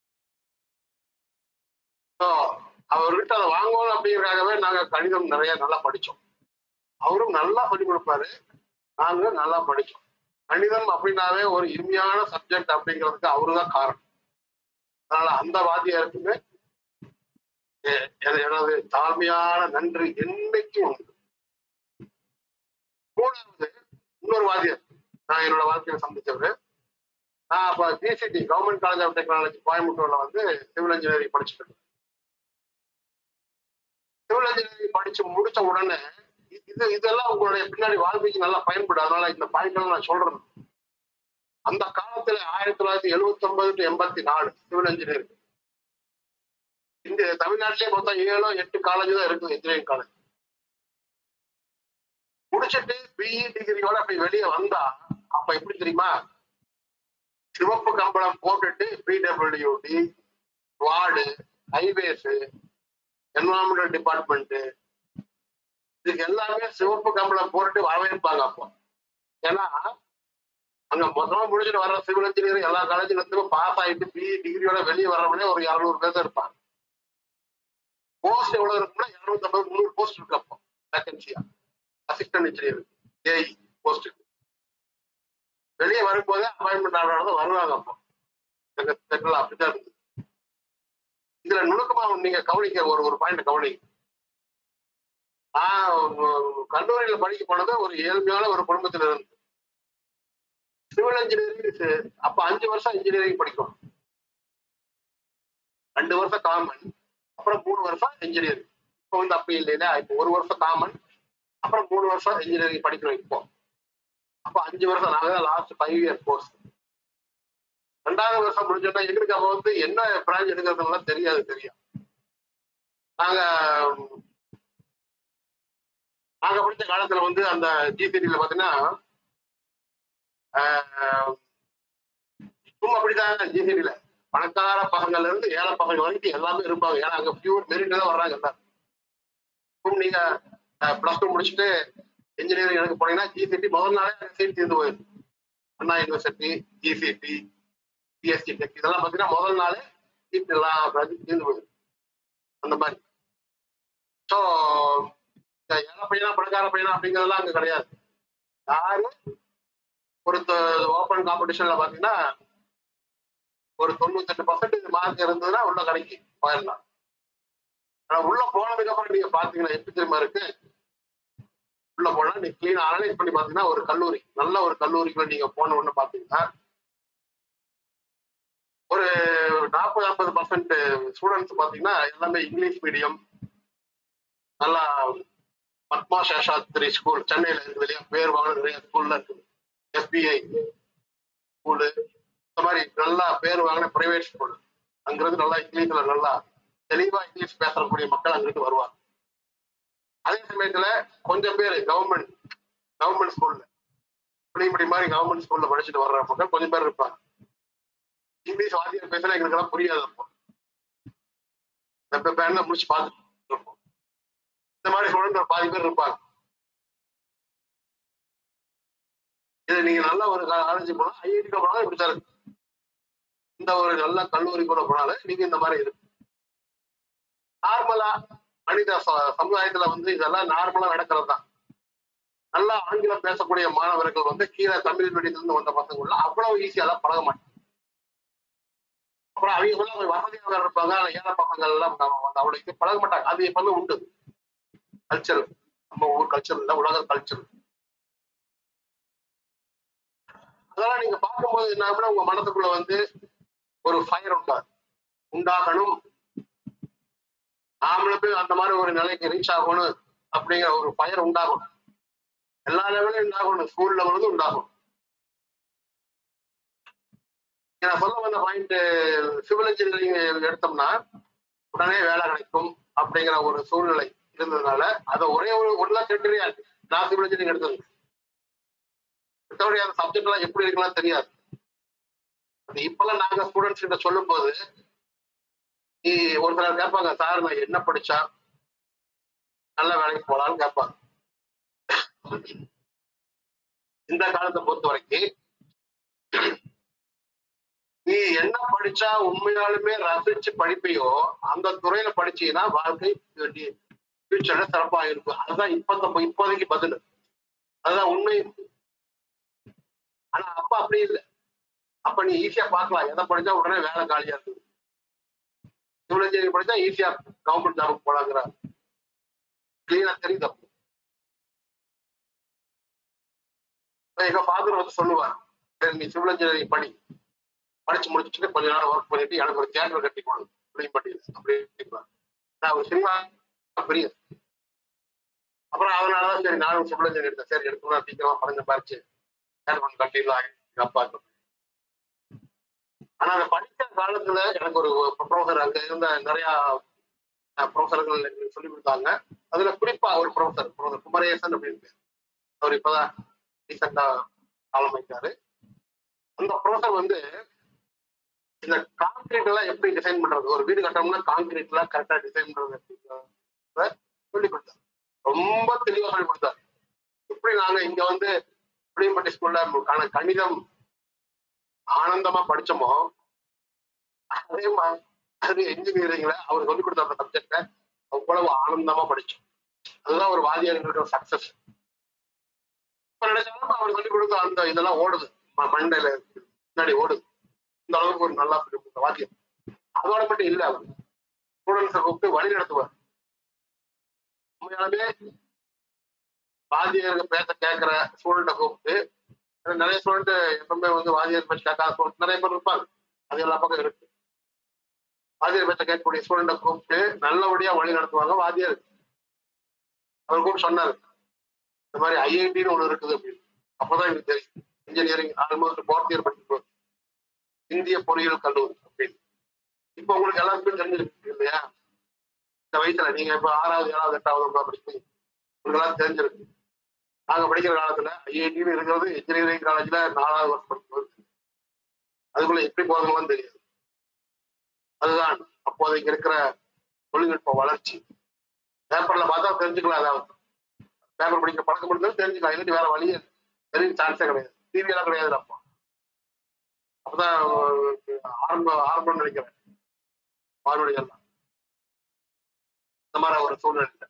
ஸோ அவர்கிட்ட அதை வாங்கணும் அப்படிங்கிறதுக்காகவே நாங்க கணிதம் நிறைய நல்லா படிச்சோம் அவரும் நல்லா சொல்லிக் கொடுப்பாரு நாங்களும் நல்லா படிச்சோம் கணிதம் அப்படின்னாவே ஒரு இனிமையான சப்ஜெக்ட் அப்படிங்கிறதுக்கு அவருதான் காரணம் அதனால அந்த வாத்தியாருக்குமே எ- எ- எனது தாழ்மையான நன்றி என்னைக்கும் உண்டு மூணாவது இன்னொரு வாத்தியார் நான் என்னோட வாழ்க்கையில சந்திச்சவரு நான் அப்ப PCT government college of technology கோயம்புத்தூர்ல வந்து சிவில் இன்ஜினியரிங் படிச்சுட்டு இருந்தேன். சிவில் இன்ஜினியரிங் படிச்சு முடிச்ச உடனே இ- இது இதெல்லாம் உங்களுடைய பின்னாடி வாழ்க்கைக்கு நல்லா பயன்படும் அதனால இந்த பாயிண்ட் நான் சொல்றேன் அந்த காலத்துல ஆயிரத்தி தொள்ளாயிரத்தி எழுபத்தி ஒன்பது டு எண்பத்தி நாலு சிவில் இன்ஜினியரிங் இந்த தமிழ்நாட்டிலே மொத்தம் ஏழோ எட்டு காலேஜ் தான் இருக்குது இன்ஜினியரிங் காலேஜ் முடிச்சிட்டு பிஇ டிகிரியோட அப்படி வெளியே வந்தா அப்ப எப்படி தெரியுமா சிவப்பு கம்பளம் போட்டுட்டு PWD ward highways environmental department இதுக்கு எல்லாமே சிவப்பு கம்பளம் போட்டு வரவேற்பாங்க அப்போ ஏன்னா அங்க மொத்தமா முடிச்சுட்டு வர்ற சிவில் இன்ஜினியர் எல்லா காலேஜ்ல இருந்து பாஸ் ஆயிட்டு பிஇ டிகிரியோட வெளியே வர்றவனே ஒரு இருநூறு பேர் தான் இருப்பாங்க போஸ்ட் எவ்வளவு இருக்குன்னா இருநூத்தி ஐம்பது முந்நூறு போஸ்ட் இருக்கு அப்போ வேகன்சியா அசிஸ்டன்ட் இன்ஜினியர் ஏஐ போஸ்ட் வெளியே வரும்போதே அப்பாயின்மெண்ட் ஆர்டர் வருவாங்க அப்போ எங்க செட்டில் அப்படிதான் இருந்தது இதுல நுணுக்கமா நீங்க கவனிக்க ஒரு ஒரு பாயிண்ட் கவனிங்க நான் உம், கல்லூரியில படிக்க போனது ஒரு ஏழ்மையான ஒரு குடும்பத்துல இருந்து சிவில் இன்ஜினியரிங் அப்ப அஞ்சு வருஷம் இன்ஜினியரிங் படிக்கணும் ரெண்டு வருஷம் காமன் அப்புறம் மூணு வருஷம் இன்ஜினியரிங் இப்போ வந்து அப்படி இல்லைன்னா இப்போ ஒரு வருஷம் காமன் அப்புறம் மூணு வருஷம் இன்ஜினியரிங் படிக்கிறோம் இப்போ அப்போ அஞ்சு வருஷம் நாங்க லாஸ்ட் ஃபைவ் இயர் கோர்ஸ் ரெண்டாவது வருஷம் முடிஞ்சோன்னா எங்களுக்கு அப்போ வந்து என்ன பிரான்ச் எடுக்கிறதுலாம் தெரியாது தெரியும் நாங்க நாங்க படிச்ச காலத்துல வந்து அந்த ஜிசிடியில பாத்தீங்கன்னா ஆஹ், சும்மா அப்படிதான் ஜிசிடியில பணக்கார பசங்கள்ல இருந்து ஏழை பசங்க வரைக்கும் எல்லாமே இருப்பாங்க ஏன்னா அங்க பியூர் மெரிட் தான் வர்றாங்க எல்லாரும் இப்போ நீங்க பிளஸ் டூ முடிச்சுட்டு இன்ஜினியரிங் எடுக்க போனீங்கன்னா ஜிசிடி முதல் நாளே சீட் தீர்ந்து போயிடும் Anna university GCT PSG tech இதெல்லாம் பார்த்தீங்கன்னா முதல் நாளே சீட் எல்லாம் branch தீர்ந்து போயிடும் அந்த மாதிரி ஸோ ஏழை பையனா பணக்கார பையனா அப்படிங்கிறதெல்லாம் அங்க கிடையாது யாரு ஒரு ஓப்பன் காம்படிஷன்ல பாத்தீங்கன்னா ஒரு தொண்ணூத்தெட்டு பர்சன்டேஜ் மார்க் இருந்ததுன்னா உள்ள கடைக்கு போயிடலாம் ஆனா உள்ள போனதுக்கு அப்புறம் நீங்க பாத்தீங்கன்னா எப்படி தெரியுமா இருக்கு உள்ள போனா நீங்க கிளீன் அனலைஸ் பண்ணி பாத்தீங்கன்னா ஒரு கல்லூரி நல்ல ஒரு கல்லூரிக்குள்ள நீங்க போன உடனே பாத்தீங்கன்னா ஒரு நாற்பது ஐம்பது பர்சன்ட் ஸ்டூடெண்ட்ஸ் பாத்தீங்கன்னா எல்லாமே இங்கிலீஷ் மீடியம் நல்லா பத்மா சேஷாத்ரி ஸ்கூல் சென்னையில இருக்கு வெளியே பேர் வாங்க நிறைய ஸ்கூல்ல இருக்குது எஸ்பிஐ ஸ்கூலு இந்த மாதிரி நல்லா பேர் வாங்கின பிரைவேட் ஸ்கூல் அங்கிருந்து நல்லா இங்கிலீஷ்ல நல்லா தெளிவா இங்கிலீஷ் பேசக்கூடிய மக்கள் அங்கிருந்து வருவாங்க அதே சமயத்துல கொஞ்சம் பேர் கவர்மெண்ட் கவர்மெண்ட் ஸ்கூல்ல புளியம்படி மாதிரி கவர்மெண்ட் ஸ்கூல்ல படிச்சுட்டு வர்ற மக்கள் கொஞ்சம் பேர் இருப்பாங்க இங்கிலீஷ் வாத்தியார் பேசினா எங்களுக்கு எல்லாம் புரியாது அப்போ இந்த பேண்ட்ல முடிச்சு பார்த்துட்டு இருப்போம் இந்த மாதிரி ஸ்டூடெண்ட் ஒரு பாதி பேர் இருப்பாங்க இது நீங்க நல்ல ஒரு காலேஜ் போனா ஐஐடி போனாலும் இப்படி தான் இருக்கு இந்த ஒரு நல்ல கல்லூரி கூட போனாலும் நீங்க இந்த மாதிரி இருக்கு நார்மலா மனித ச- சமுதாயத்துல வந்து இதெல்லாம் நார்மலா நடக்கிறது தான் நல்லா ஆங்கிலம் பேசக்கூடிய மாணவர்கள் வந்து கீழே தமிழ் மீடியத்துல வந்த பசங்க அவ்வளவு ஈஸியாலாம் பழக மாட்டாங்க அப்புறம் அவங்க சொல்ல வசதியாக இருப்பாங்க ஆனா ஏழை பசங்கள் எல்லாம் நம்ம வந்து அவ்வளவு easy பழக மாட்டாங்க அது எப்பவுமே உண்டு கல்ச்சர் நம்ம ஊர் கல்ச்சர் இல்ல உலக கல்ச்சர் அதெல்லாம் நீங்க பார்க்கும்போது என்ன ஆகும்னா உங்க மனசுக்குள்ள வந்து ஒரு ஃபயர் உண்டாது உண்டாகணும் நாமளுமே அந்த மாதிரி ஒரு நிலைக்கு ரீச் ஆகணும் அப்படிங்கிற ஒரு ஃபயர் உண்டாகும் எல்லா லெவலும் உண்டாகணும் ஸ்கூல் லெவலும் உண்டாகும் நான் சொல்ல வந்த பாயிண்ட் சிவில் இன்ஜினியரிங் எடுத்தோம்னா உடனே வேலை கிடைக்கும் அப்படிங்கிற ஒரு சூழ்நிலை இருந்ததுனால அதை ஒரே ஒரு ஒன்றா கிரிட்டரியா நான் சிவில் இன்ஜினியரிங் எடுத்தது மற்றபடி அந்த சப்ஜெக்ட் எல்லாம் எப்படி இருக்கலாம் தெரியாது அது இப்பெல்லாம் நாங்க ஸ்டூடெண்ட்ஸ் கிட்ட சொல்லும் போது நீ ஒரு சிலர் கேட்பாங்க சார் நான் என்ன படிச்சா நல்ல வேலைக்கு போலான்னு கேட்பாங்க இந்த காலத்தை பொறுத்த வரைக்கும் நீ என்ன படிச்சா உண்மையாலுமே ரசிச்சு படிப்பையோ அந்த துறையில படிச்சீங்கன்னா வாழ்க்கை ஃபியூச்சர்ல சிறப்பா இருக்கும் அதுதான் இப்ப இப்போதைக்கு பதில் அதுதான் உண்மை ஆனா அப்ப அப்படி இல்லை அப்ப நீ ஈஸியா பார்க்கலாம் எதை படிச்சா உடனே வேலை காலியா இருக்கு சிவில் இன்ஜினியரிங் படிச்சா ஈஸியா கவர்மெண்ட் ஜாபுக்கு போலாங்கிற கிளீனா தெரியுது அப்போ எங்க ஃபாதர் வந்து சொல்லுவார் சரி நீ சிவில் இன்ஜினியரிங் படி படிச்சு முடிச்சுட்டு கொஞ்ச நேரம் ஒர்க் பண்ணிட்டு எனக்கு ஒரு தியேட்டர் கட்டி கொடுங்க புளியம்பட்டியில் அப்படி நான் ஒரு சினிமா பெரிய அப்புறம் அதனாலதான் சரி நானும் சிவில் இன்ஜினியர் எடுத்தேன் சரி எடுக்கணும் சீக்கிரமா படம் சம்பாரிச்சு தியேட்டர் பண்ணி கட்டிடலாம் எங்க அப்பாவுக்கு ஆனா அந்த படிக்கிற காலத்துல எனக்கு ஒரு ப்ரொஃபசர் அங்க இருந்த நிறைய ப்ரொஃபசர்கள் எனக்கு சொல்லி கொடுத்தாங்க அதுல குறிப்பா ஒரு ப்ரொஃபசர் ப்ரொஃபசர் குமரேசன் அப்படின்னு பேர் அவர் இப்பதான் ரீசெண்டா காலமைக்காரு அந்த ப்ரொஃபசர் வந்து இந்த கான்கிரீட் எல்லாம் எப்படி டிசைன் பண்றது ஒரு வீடு கட்டணும்னா கான்கிரீட் எல்லாம் கரெக்டா டிசைன் பண்றது அப்படிங்கிறத சொல்லி கொடுத்தாரு ரொம்ப தெளிவா சொல்லி கொடுத்தாரு எப்படி நாங்க இங்க வந்து புளியம்பட்டி ஸ்கூல்ல ஆன கணிதம் ஆனந்தமா படிச்சோமோ அதே மாதிரி இன்ஜினியரிங்ல அவர் சொல்லி கொடுத்த அந்த சப்ஜெக்ட அவ்வளவு ஆனந்தமா படிச்சோம் அதுதான் ஒரு வாதியார் இருக்கிற சக்சஸ் இப்ப நினைச்சாலும் அவர் சொல்லி கொடுத்த அந்த இதெல்லாம் ஓடுது ம- மண்டையில முன்னாடி ஓடுது இந்த அளவுக்கு ஒரு நல்லா சொல்லி கொடுத்த வாத்தியம் அதோட மட்டும் இல்ல அவர் ஸ்டூடெண்ட்ஸை கூப்பிட்டு வழி நடத்துவார் உண்மையாலுமே வாத்தியாருக்கு பேச கேட்கிற ஸ்டூடெண்ட்டை கூப்பிட்டு ஏன்னா நிறைய ஸ்டூடெண்ட் எப்பவுமே வந்து வாத்தியார் பேச்சு கேட்காத ஸ்டூடெண்ட் நிறைய பேர் இருப்பாங்க அது எல்லா பக்கம் இருக்கு வாத்தியார் பேச்ச கேட்கக்கூடிய ஸ்டூடெண்ட்டை கூப்பிட்டு நல்லபடியா வழி நடத்துவாங்க வாத்தியார் அவர் கூப்பிட்டு சொன்னாரு இந்த மாதிரி ஐஐடின்னு ஒண்ணு இருக்குது அப்படின்னு அப்பதான் எனக்கு தெரியும் இன்ஜினியரிங் ஆல்மோஸ்ட் ஃபோர்த் இயர் படிக்கும் இந்திய பொறியியல் கல்லூரி அப்படின்னு இப்ப உங்களுக்கு எல்லாருக்கும் தெரிஞ்சிருக்கு இல்லையா இந்த வயசுல நீங்க இப்ப ஆறாவது ஏழாவது எட்டாவது ஒன்பதாவது படிப்பீங்க உங்களுக்கு எல்லாம் தெரிஞ்சிருக்கு நாங்க படிக்கிற காலத்துல ஐஐடின்னு இருக்கிறது இன்ஜினியரிங் காலேஜ்ல நாலாவது வருஷம் படிக்கும்போது அதுக்குள்ள எப்படி போறதுலாம் தெரியாது அதுதான் அப்போதைக்கு இருக்கிற தொழில்நுட்ப வளர்ச்சி பேப்பர்ல பார்த்தா தெரிஞ்சுக்கலாம் அதாவது பேப்பர் படிக்கிற பழக்கம் இருந்தாலும் தெரிஞ்சுக்கலாம் இல்லாட்டி வேற வழியே தெரிய சான்ஸே கிடையாது டிவி எல்லாம் கிடையாது அப்போ அப்பதான் ஆரம்ப ஆரம்பம் நினைக்கிறேன் வானொலி எல்லாம் இந்த மாதிரி ஒரு சூழ்நிலை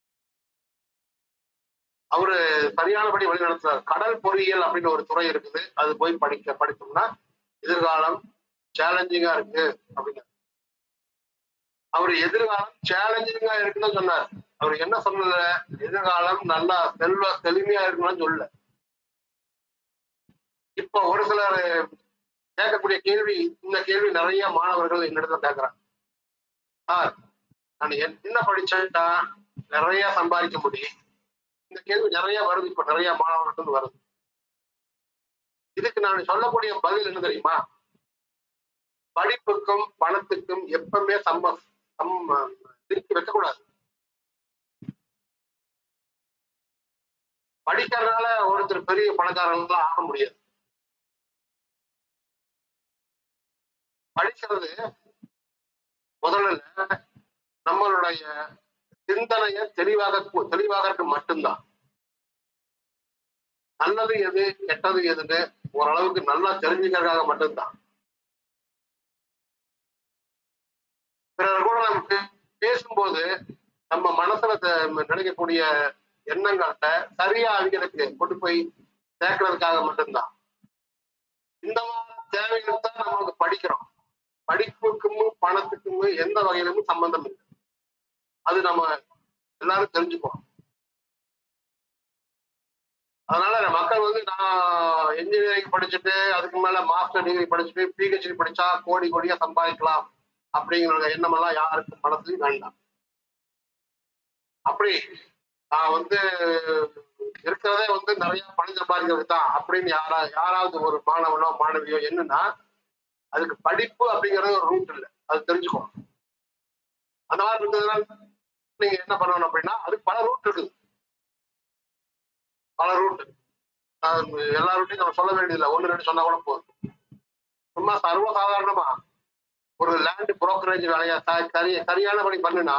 அவரு சரியானபடி வழி நடத்துறாரு கடல் பொறியியல் அப்படின்னு ஒரு துறை இருக்குது அது போய் படிக்க படித்தோம்னா எதிர்காலம் சேலஞ்சிங்கா இருக்கு அப்படின்னு அவர் எதிர்காலம் சேலஞ்சிங்கா இருக்குன்னு சொன்னார் அவர் என்ன சொல்லல எதிர்காலம் நல்லா செல்வ செழுமையா இருக்குன்னு சொல்லல இப்ப ஒரு சிலர் கேட்கக்கூடிய கேள்வி இந்த கேள்வி நிறைய மாணவர்கள் என்னிடத்துல கேட்கறாங்க சார் நான் என்ன படிச்சா நிறைய சம்பாதிக்க முடியும் இந்த கேள்வி நிறைய வருது இப்ப நிறைய மாணவர்கள் வருது இதுக்கு நான் சொல்லக்கூடிய பதில் என்ன தெரியுமா படிப்புக்கும் பணத்துக்கும் எப்பவுமே சம்ம சம் திருப்பி வைக்கக்கூடாது படிக்கிறதுனால ஒருத்தர் பெரிய பணக்காரங்களாம் ஆக முடியாது படிக்கிறது முதல்ல நம்மளுடைய சிந்தனைய தெளிவாக தெளிவாக மட்டும்தான் நல்லது எது கெட்டது எதுன்னு ஓரளவுக்கு நல்லா தெரிஞ்சுக்கிறதுக்காக மட்டும்தான் பிறர் கூட நம்ம பே- பேசும்போது நம்ம மனசுல த- நினைக்கக்கூடிய எண்ணங்கள்ட்ட சரியா அவங்களுக்கு கொண்டு போய் சேர்க்கறதுக்காக மட்டும்தான் இந்த மாதிரி தேவைகள் தான் நம்ம படிக்கிறோம் படிப்புக்கும் பணத்துக்கும் எந்த வகையிலும் சம்பந்தம் இல்லை அது நம்ம எல்லாரும் தெரிஞ்சுக்கணும் அதனால மக்கள் வந்து நான் இன்ஜினியரிங் படிச்சுட்டு அதுக்கு மேல மாஸ்டர் டிகிரி படிச்சுட்டு பிஹெச்டி படிச்சா கோடி கோடியா சம்பாதிக்கலாம் அப்படிங்கிற எண்ணமெல்லாம் யாருக்கும் மனசுலயும் வேண்டாம் அப்படி நான் வந்து இருக்கிறதே வந்து நிறைய பணம் சம்பாதிக்கிறது தான் அப்படின்னு யாரா யாராவது ஒரு மாணவனோ மாணவியோ என்னன்னா அதுக்கு படிப்பு அப்படிங்கிறது ஒரு ரூட் இல்லை அது தெரிஞ்சுக்கணும் அந்த மாதிரி இருந்ததுனால நீங்க என்ன பண்ணணும் அப்படின்னா அதுக்கு பல ரூட் இருக்குது பல ரூட் எல்லா ரூட்டையும் நம்ம சொல்ல வேண்டியதில்லை ஒன்று ரெண்டு சொன்னா கூட போதும் சும்மா சர்வசாதாரணமா ஒரு லேண்ட் புரோக்கரேஜ் வேலையா ச- சரி சரியானபடி பண்ணுனா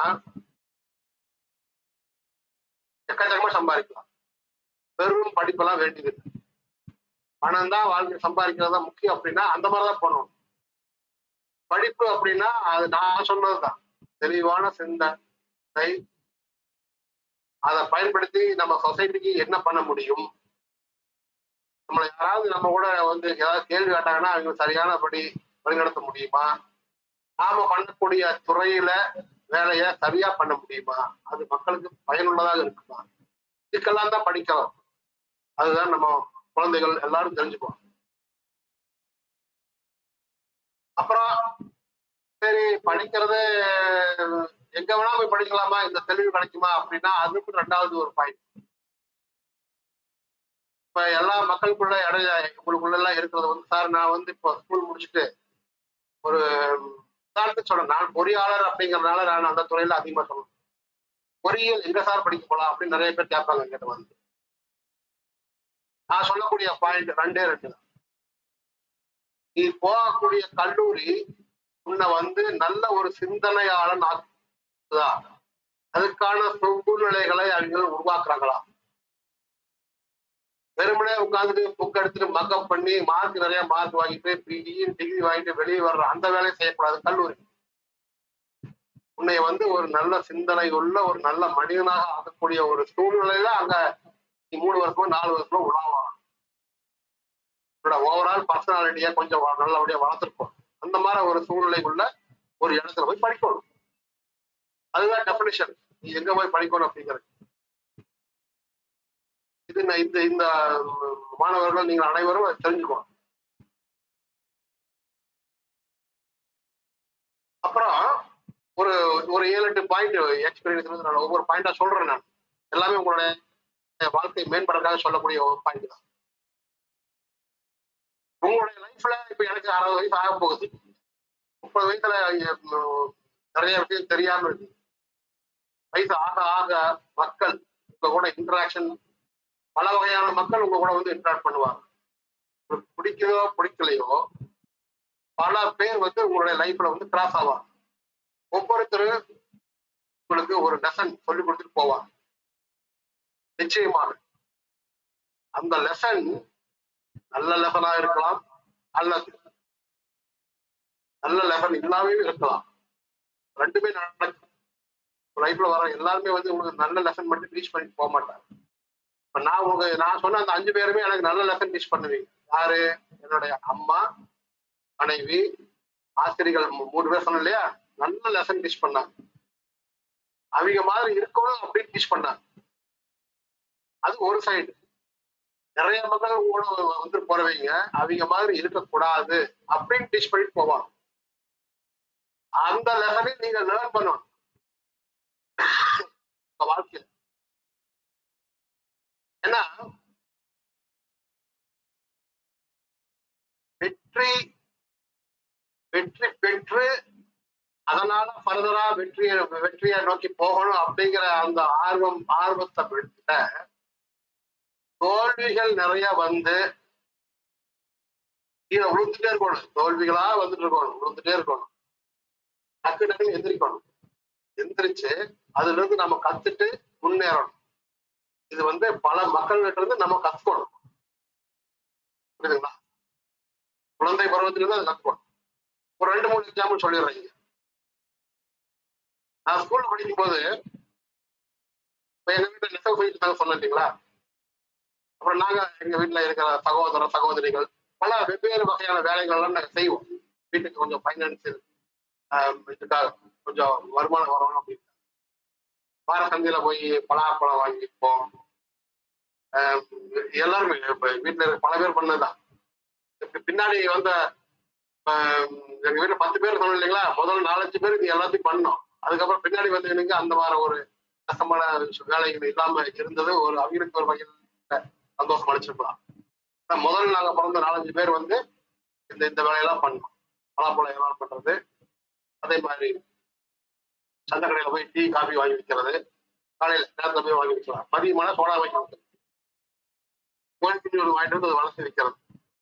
எக்கச்சக்கமா சம்பாதிக்கலாம் வெறும் படிப்பெல்லாம் வேண்டியது இல்லை. பணம் தான் வாழ்க்கை சம்பாதிக்கிறது தான் முக்கியம் அப்படின்னா அந்த மாதிரி தான் பண்ணணும் படிப்பு அப்படின்னா அது நான் சொன்னதுதான் தெளிவான சிந்தனை அதை பயன்படுத்தி நம்ம சொசைட்டிக்கு என்ன பண்ண முடியும் நம்மளை யாராவது நம்ம கூட வந்து ஏதாவது கேள்வி கேட்டாங்கன்னா அவங்க சரியானபடி வழிநடத்த முடியுமா நாம பண்ணக்கூடிய துறையில வேலையை சரியா பண்ண முடியுமா அது மக்களுக்கு பயனுள்ளதாக இருக்குமா இதுக்கெல்லாம் தான் படிக்கிறோம் அதுதான் நம்ம குழந்தைகள் எல்லாரும் தெரிஞ்சுக்குவோம் அப்புறம் சரி படிக்கிறது எங்க வேணா போய் படிக்கலாமா இந்த தெளிவு கிடைக்குமா அப்படின்னா அதுக்கு ரெண்டாவது ஒரு பாயிண்ட் இப்ப எல்லா மக்களுக்குள்ள இடையில உங்களுக்குள்ள எல்லாம் இருக்கிறது வந்து சார் நான் வந்து இப்போ ஸ்கூல் முடிச்சுட்டு ஒரு உதாரணத்துக்கு சொல்றேன் நான் பொறியாளர் அப்படிங்கறதுனால நான் அந்த துறையில அதிகமா சொல்லணும் பொறியியல் எங்க சார் படிக்க போலாம் அப்படின்னு நிறைய பேர் கேட்பாங்க என்கிட்ட வந்து நான் சொல்லக்கூடிய பாயிண்ட் ரெண்டே ரெண்டு தான் நீ போகக்கூடிய கல்லூரி உன்னை வந்து நல்ல ஒரு சிந்தனையாளன் ஆக்குதா அதுக்கான சூழ்நிலைகளை அவங்க உருவாக்குறாங்களா வெறுமனே உட்காந்துட்டு புக் எடுத்துட்டு மக்கப் பண்ணி மார்க் நிறைய மார்க் வாங்கிட்டு பிஇ டிகிரி வாங்கிட்டு வெளியே வர்ற அந்த வேலையை செய்யக்கூடாது கல்லூரி உன்னை வந்து ஒரு நல்ல சிந்தனை உள்ள ஒரு நல்ல மனிதனாக ஆக்கக்கூடிய ஒரு சூழ்நிலையில அங்க நீ மூணு வருஷமோ நாலு வருஷமோ உலாவலாம் உன்னோட ஓவரால் பர்சனாலிட்டியை கொஞ்சம் வ- நல்லபடியா வளர்த்துருப்போம் அந்த மாதிரி ஒரு சூழ்நிலைக்குள்ள ஒரு இடத்துல போய் படிக்கணும் அதுதான் டெபினிஷன் நீ எங்க போய் படிக்கணும் அப்படிங்கிறது இது நான் இந்த இந்த ம், மாணவர்கள் நீங்கள் அனைவரும் அதை தெரிஞ்சுக்கணும் அப்புறம் ஒரு ஒரு ஏழு எட்டு பாயிண்ட் எக்ஸ்பீரியன்ஸ் வந்து நான் ஒவ்வொரு பாயிண்டா சொல்றேன் நான் எல்லாமே உங்களுடைய வாழ்க்கை மேம்படுறதுக்காக சொல்லக்கூடிய ஒரு பாயிண்ட் தான் உங்களுடைய லைஃப்ல இப்ப எனக்கு அறுபது வயசு ஆக போகுது முப்பது வயசுல ம், நிறைய விஷயம் தெரியாம இருக்கு வயசு ஆக ஆக மக்கள் உங்க கூட இன்டராக்ஷன் பல வகையான மக்கள் உங்க கூட வந்து இன்டராக்ட் பண்ணுவாங்க உங்களுக்கு பிடிக்குதோ பிடிக்கலையோ பல பேர் வந்து உங்களுடைய லைஃப்ல வந்து கிராஸ் ஆவாங்க ஒவ்வொருத்தரும் உங்களுக்கு ஒரு லெசன் சொல்லி கொடுத்துட்டு போவாங்க நிச்சயமாக அந்த லெசன் நல்ல லெசனா இருக்கலாம் அல்லது நல்ல லெசன் இல்லாமே இருக்கலாம் ரெண்டுமே நடக்கும் லைஃப்ல வர எல்லாருமே வந்து உங்களுக்கு நல்ல லெசன் மட்டும் டீச் பண்ணிட்டு போக மாட்டாங்க இப்ப நான் உங்க நான் சொன்ன அந்த அஞ்சு பேருமே எனக்கு நல்ல லெசன் டீச் பண்ணுவீங்க யாரு என்னுடைய அம்மா மனைவி ஆசிரியர்கள் மூ- மூணு பேர் சொன்னேன் இல்லையா நல்ல லெசன் டீச் பண்ணாங்க அவங்க மாதிரி இருக்கணும் அப்படின்னு டீச் பண்ணாங்க அது ஒரு சைடு நிறைய மக்கள் கூட வந்து போறவங்க அவங்க மாதிரி இருக்கக்கூடாது அப்படின்னு டீச் பண்ணிட்டு போவாங்க அந்த லெசனை நீங்க லேர்ன் பண்ணணும் உங்க வாழ்க்கையில ஏன்னா வெற்றி வெற்றி பெற்று அதனால ஃபர்தரா வெற்றியை வெற்றியை நோக்கி போகணும் அப்படிங்கிற அந்த ஆர்வம் ஆர்வத்தை விட தோல்விகள் நிறைய வந்து கீழே விழுந்துட்டே இருக்கணும் தோல்விகளா வந்துட்டு இருக்கணும் விழுந்துட்டே இருக்கணும் டக்கு டக்குன்னு எந்திரிக்கணும் எந்திரிச்சு அதுல இருந்து நம்ம கத்துட்டு முன்னேறணும் இது வந்து பல மக்கள்கிட்ட இருந்து நம்ம கத்துக்கணும் புரியுதுங்களா குழந்தை பருவத்திலிருந்து அதை கத்துக்கணும் ஒரு ரெண்டு மூணு எக்ஸாம்பிள் சொல்லிடுறேன் நான் ஸ்கூல்ல படிக்கும் போது இப்ப எங்க வீட்டுல நெசவு போயிட்டு சொன்னேன் இல்லைங்களா அப்புறம் நாங்க எங்க வீட்டுல இருக்கிற சகோதர சகோதரிகள் பல வெவ்வேறு வகையான வேலைகள்லாம் நாங்க செய்வோம் வீட்டுக்கு கொஞ்சம் ஃபைனான்சியல் இதுக்காக கொஞ்சம் வருமானம் வரணும் அப்படின்னு வார சந்தையில போய் பலாப்பழம் வாங்கிப்போம் ஆஹ் எல்லாருமே இப்ப வீட்டுல இருக்க பல பேர் பண்ணதுதான் இப்ப பின்னாடி வந்த ஆஹ் எங்க வீட்டுல பத்து பேர் சொன்னோம் இல்லைங்களா முதல்ல நாலஞ்சு பேர் இது எல்லாத்தையும் பண்ணோம் அதுக்கப்புறம் பின்னாடி வந்து எனக்கு அந்த மாதிரி ஒரு கஷ்டமான வேலைகள் இல்லாம இருந்தது ஒரு அவங்களுக்கு ஒரு வகையில் சந்தோஷம் அளிச்சிருக்கலாம் ஆனா முதல்ல நாங்க பிறந்த நாலஞ்சு பேர் வந்து இந்த இந்த வேலையெல்லாம் பண்ணோம் பலாப்பழம் வியாபாரம் பண்றது அதே மாதிரி சந்தை கடையில போய் டீ காபி வாங்கி விற்கிறது காலையில நேரத்துல போய் வாங்கி விற்கலாம் மதியமான சோடா வாங்கி விற்கிறது கோழிக்குஞ்சு ஒரு வாங்கிட்டு வந்து அதை வளர்த்து விற்கிறது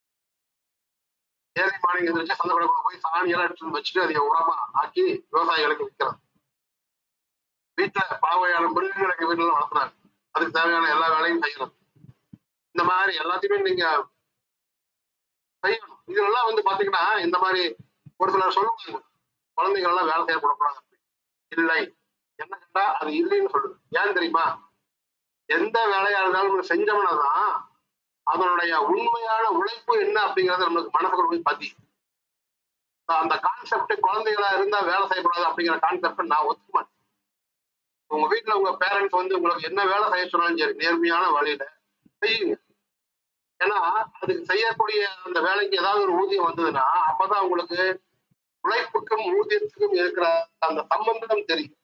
ஏழை மார்னிங் எந்திரிச்சு சந்தை கடை போய் சாணி எல்லாம் எடுத்து வந்து வச்சுட்டு அதை உரமா ஆக்கி விவசாயிகளுக்கு விற்கிறது வீட்டுல பல வகையான மிருகங்களுக்கு வீட்டுல வளர்த்துனாங்க அதுக்கு தேவையான எல்லா வேலையும் செய்யணும் இந்த மாதிரி எல்லாத்தையுமே நீங்க செய்யணும் இதெல்லாம் வந்து பாத்தீங்கன்னா இந்த மாதிரி ஒரு சிலர் சொல்லுவாங்க குழந்தைகள் எல்லாம் வேலை செய்யப்படக்கூடாது இல்லை என்ன கேட்டா அது இல்லைன்னு சொல்லுது ஏன் தெரியுமா எந்த வேலையா இருந்தாலும் செஞ்சோம்னா தான் அதனுடைய உண்மையான உழைப்பு என்ன அப்படிங்கறது நம்மளுக்கு மனசுக்குள்ள போய் பத்தி அந்த கான்செப்ட் குழந்தைகளா இருந்தா வேலை செய்யக்கூடாது அப்படிங்கிற கான்செப்ட் நான் ஒத்துக்க மாட்டேன் உங்க வீட்டுல உங்க பேரண்ட்ஸ் வந்து உங்களுக்கு என்ன வேலை செய்ய சொன்னாலும் சரி நேர்மையான வழியில செய்யுங்க ஏன்னா அதுக்கு செய்யக்கூடிய அந்த வேலைக்கு ஏதாவது ஒரு ஊதியம் வந்ததுன்னா அப்பதான் உங்களுக்கு உழைப்புக்கும் ஊதியத்துக்கும் இருக்கிற அந்த சம்பந்தம் தெரியும்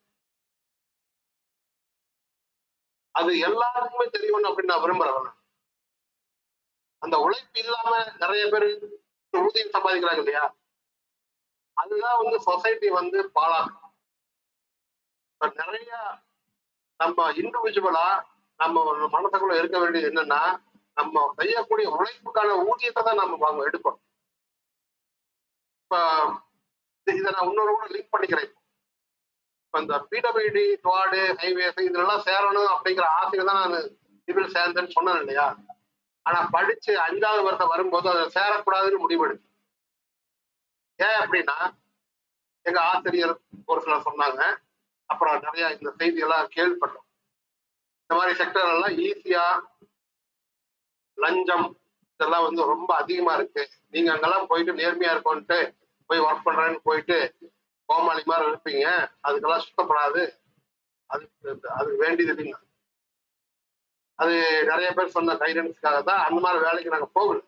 அது எல்லாருக்குமே தெரியணும் அப்படின்னு நான் விரும்புறேன் அந்த உழைப்பு இல்லாம நிறைய பேர் ஊதியம் சம்பாதிக்கிறாங்க இல்லையா அதுதான் வந்து சொசைட்டி வந்து பாழாக்கும் இப்ப நிறைய நம்ம இண்டிவிஜுவலா நம்ம மனசுக்குள்ள இருக்க வேண்டியது என்னன்னா நம்ம செய்யக்கூடிய உழைப்புக்கான ஊதியத்தை தான் நம்ம வாங்க எடுக்கணும் இப்ப இதை நான் இன்னொரு கூட லிங்க் பண்ணிக்கிறேன் இப்ப இந்த பிடபிள்யூடி டுவாடு ஹைவேஸ் இதுலலாம் சேரணும் அப்படிங்கிற ஆசையில தான் நான் சிவில் சேர்ந்தேன்னு சொன்னேன் இல்லையா ஆனா படிச்சு அஞ்சாவது வருஷம் வரும்போது அதில் சேரக்கூடாதுன்னு முடிவெடுத்து ஏன் அப்படின்னா எங்க ஆசிரியர் ஒரு சிலர் சொன்னாங்க அப்புறம் நிறைய இந்த செய்தியெல்லாம் கேள்விப்பட்டோம் இந்த மாதிரி செக்டர் எல்லாம் ஈஸியா லஞ்சம் இதெல்லாம் வந்து ரொம்ப அதிகமா இருக்கு நீங்க அங்கெல்லாம் போயிட்டு நேர்மையா இருக்கோன்ட்டு போய் ஒர்க் பண்றேன்னு போயிட்டு கோமாளி மாதிரி இருப்பீங்க அதுக்கெல்லாம் சுத்தப்படாது அது அது வேண்டியது இல்லைங்க அது நிறைய பேர் சொன்ன கைடன்ஸ்க்காக தான் அந்த மாதிரி வேலைக்கு நாங்க போகல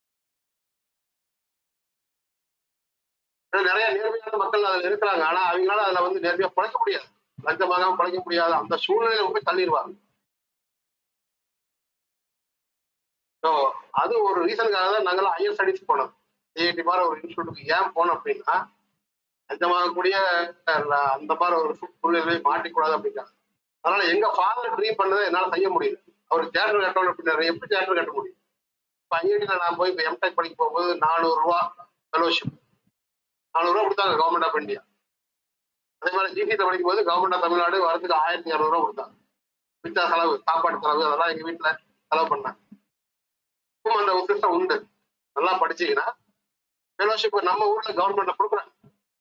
ஏன்னா நிறைய நேர்மையான மக்கள் அதுல இருக்கிறாங்க ஆனா அவங்களால அதுல வந்து நேர்மையா பிழைக்க முடியாது லஞ்சமாக பிழைக்க முடியாது அந்த சூழ்நிலையில போய் தள்ளிடுவாங்க ஸோ அது ஒரு ரீசனுக்காக தான் நாங்களாம் ஹையர் ஸ்டடிஸ் போனோம் ஐஐடி மாதிரி ஒரு இன்ஸ்டியூட்டுக்கு ஏன் போனோம் அப்படின்னா லஞ்சமாகக்கூடிய அஹ், அந்த மாதிரி ஒரு சூழ்நிலையை மாட்டிக்கூடாது அப்படிங்கிறாங்க அதனால எங்க ஃபாதர் ட்ரீம் பண்ணதை என்னால செய்ய முடியல அவர் தேட்டர் கட்டணும் அப்படின்னாரு எப்படி தேட்டர் கட்ட முடியும் இப்போ ஐஐடியில் நான் போய் இப்போ எம்டெக் படிக்க போகும்போது நானூறு ரூபா ஃபெலோஷிப் நானூறு ரூபா கொடுத்தாங்க கவர்மெண்ட் ஆஃப் இந்தியா அதே மாதிரி ஜிசியில் படிக்கும் போது கவர்மெண்ட் ஆஃப் தமிழ்நாடு வரதுக்கு ஆயிரத்தி இரநூறுவா கொடுத்தாங்க மிச்சா செலவு சாப்பாடு செலவு அதெல்லாம் எங்க வீட்டுல செலவு பண்ணாங்க இப்பவும் அந்த ஒரு சிஸ்டம் உண்டு நல்லா படிச்சீங்கன்னா ஃபெலோஷிப் நம்ம ஊர்ல கவர்மெண்ட்ல கொடுக்குறாங்க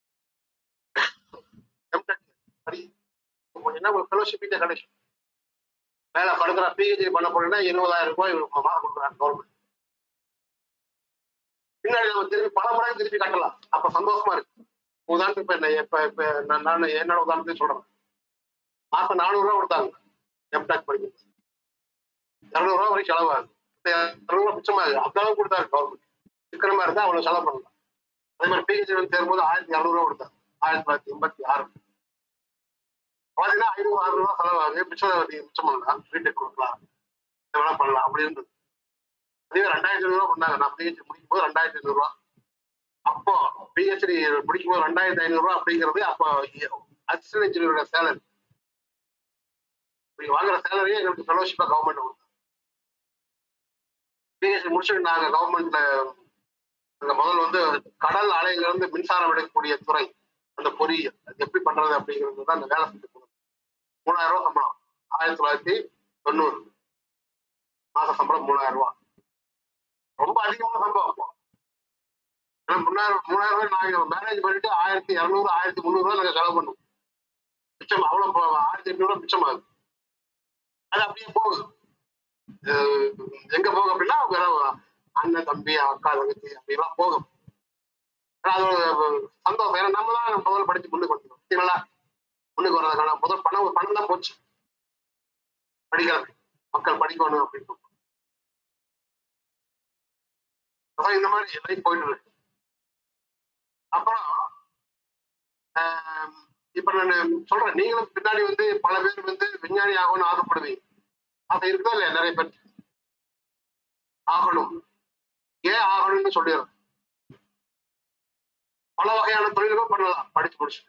எம்டெக் படி போனீங்கன்னா உங்களுக்கு ஃபெலோஷிப் கிடைக்கும் மேல படுக்கிற பிஹெச்டி பண்ண போனீங்கன்னா இருபதாயிரம் ரூபாய் மாதம் கொடுக்குறாங்க கவர்மெண்ட் பின்னாடி நம்ம திருப்பி பல முறை திருப்பி கட்டலாம் அப்ப சந்தோஷமா இருக்கு உதாரணத்துக்கு இப்ப என்ன இப்ப இப்ப நான் நான் என்னோட உதாரணத்தையும் சொல்றேன் மாசம் நானூறு ரூபா கொடுத்தாங்க எம்டெக் படிக்கும் இருநூறு ரூபா வரைக்கும் செலவாகுது இருநூறு ரூபா மிச்சமாகுது அந்த அளவுக்கு கொடுத்தாரு கவர்மெண்ட் சிக்கனமா இருந்தா அவ்வளவு செலவு பண்ணலாம் அதே மாதிரி பிஹெச்டி வந்து சேரும்போது ஆயிரத்தி இரநூறு ரூபா கொடுத்தாங்க ஆயிரத்தி தொள்ளாயிரத்தி எண்பத்தி ஆறு பாத்தீங்கன்னா ஐநூறு ஆறு ரூபா செலவாகுது மிச்சம் நீங்க மிச்சம் பண்ணலாம் வீட்டுக்கு கொடுக்கலாம் என்ன வேணா பண்ணலாம் அப்படி இருந்தது அதே ரெண்டாயிரத்தி ஐநூறு ரூபா பண்ணாங்க நான் பிஹெச்டி முடிக்கும் போது ரெண்டாயிரத்தி ஐநூறு ரூபா அப்போ பிஹெச்டி முடிக்கும் போது ரெண்டாயிரத்தி ஐநூறு ரூபா அப்படிங்கிறது அப்போ அசிஸ்டன்ட் இன்ஜினியரோட சேலரி நீங்க வாங்குற சேலரியே எங்களுக்கு ஃபெலோஷிப்பா கவர்மெண்ட் கொடுக்கும் பிஹெச்டி முடிச்சுட்டு நாங்க கவர்மெண்ட்ல அங்க முதல்ல வந்து கடல் அலையில இருந்து மின்சாரம் எடுக்கக்கூடிய துறை அந்த பொறியியல் அது எப்படி பண்றது அப்படிங்கிறது தான் அந்த வேலை செஞ்சு கொடுக்கும் மூணாயிரம் ரூபாய் சம்பளம் ஆயிரத்தி தொள்ளாயிரத்தி தொண்ணூறு மாச சம்பளம் மூணாயிரம் ரூபாய் ரொம்ப அதிகமான சம்பளம் அப்போ ஏன்னா மூணாயிரம் மூணாயிரம் ரூபாய் நாங்க மேரேஜ் பண்ணிட்டு ஆயிரத்தி இரநூறு ஆயிரத்தி முந்நூறு ரூபாய் நாங்க செலவு பண்ணுவோம் மிச்சம் அவ்வளவு போ- ஆயிரத்தி எட்நூறு ரூபாய் மிச்சமாகுது அது அப்படியே போகுது அஹ் எங்க போகும் அப்படின்னா வேற அண்ணன் தம்பி அக்கா தங்கச்சி அப்படிலாம் போகும் ஆனா அது ஒரு சந்தோஷம் ஏன்னா நம்ம தான் முதல்ல படிச்சு முன்னுக்கு வந்துடும் சரிங்களா முன்னுக்கு வர்றதுக்கான முதல் பணம் பணம் தான் போச்சு படிக்கிறது மக்கள் படிக்கணும் அப்படின்னு அதான் இந்த மாதிரி லைஃப் போயிட்டு இருக்கு அப்புறம் ஆஹ் இப்ப நான் சொல்றேன் நீங்களும் பின்னாடி வந்து பல பேர் வந்து விஞ்ஞானி ஆகணும்னு ஆசைப்படுவீங்க ஆசை இருக்குதா இல்லையா நிறைய பேர் ஆகணும் ஏன் ஆகணும்னு சொல்லிடுறேன் பல வகையான தொழில்கள் பண்ணலாம் படிச்சு முடிச்சு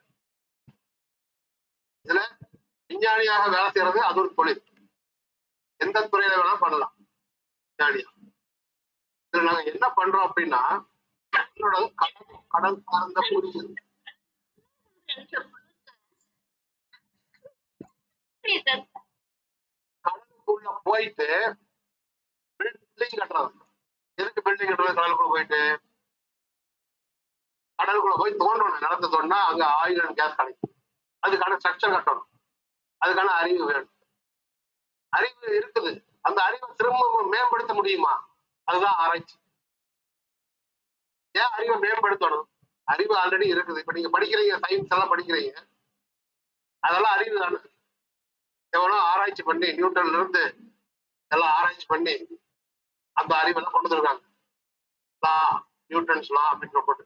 இதுல விஞ்ஞானியாக வேலை செய்யறது அது ஒரு தொழில் எந்த துறையில வேணா பண்ணலாம் விஞ்ஞானியா இதுல நாங்க என்ன பண்றோம் அப்படின்னா என்னோட கடல் கடல் சார்ந்த பொறியியல் கடலுக்குள்ள போயிட்டு பில்டிங் கட்டுறது எதுக்கு பில்டிங் கட்டுறது கடலுக்குள்ள போயிட்டு கடலுக்குள்ள போய் தோண்டணும் நிலத்தை தோண்டினா அங்க ஆயில் அண்ட் கேஸ் கிடைக்கும் அதுக்கான ஸ்ட்ரக்சர் கட்டணும் அதுக்கான அறிவு வேணும் அறிவு இருக்குது அந்த அறிவை திரும்ப மேம்படுத்த முடியுமா அதுதான் ஆராய்ச்சி ஏன் அறிவை மேம்படுத்தணும் அறிவு ஆல்ரெடி இருக்குது இப்ப நீங்க படிக்கிறீங்க சயின்ஸ் எல்லாம் படிக்கிறீங்க அதெல்லாம் அறிவு தானே எவ்வளோ ஆராய்ச்சி பண்ணி நியூட்டன்ல இருந்து எல்லாம் ஆராய்ச்சி பண்ணி அந்த அறிவெல்லாம் கொண்டு வந்திருக்காங்க லா நியூட்டன்ஸ் லா அப்படின்னு போட்டு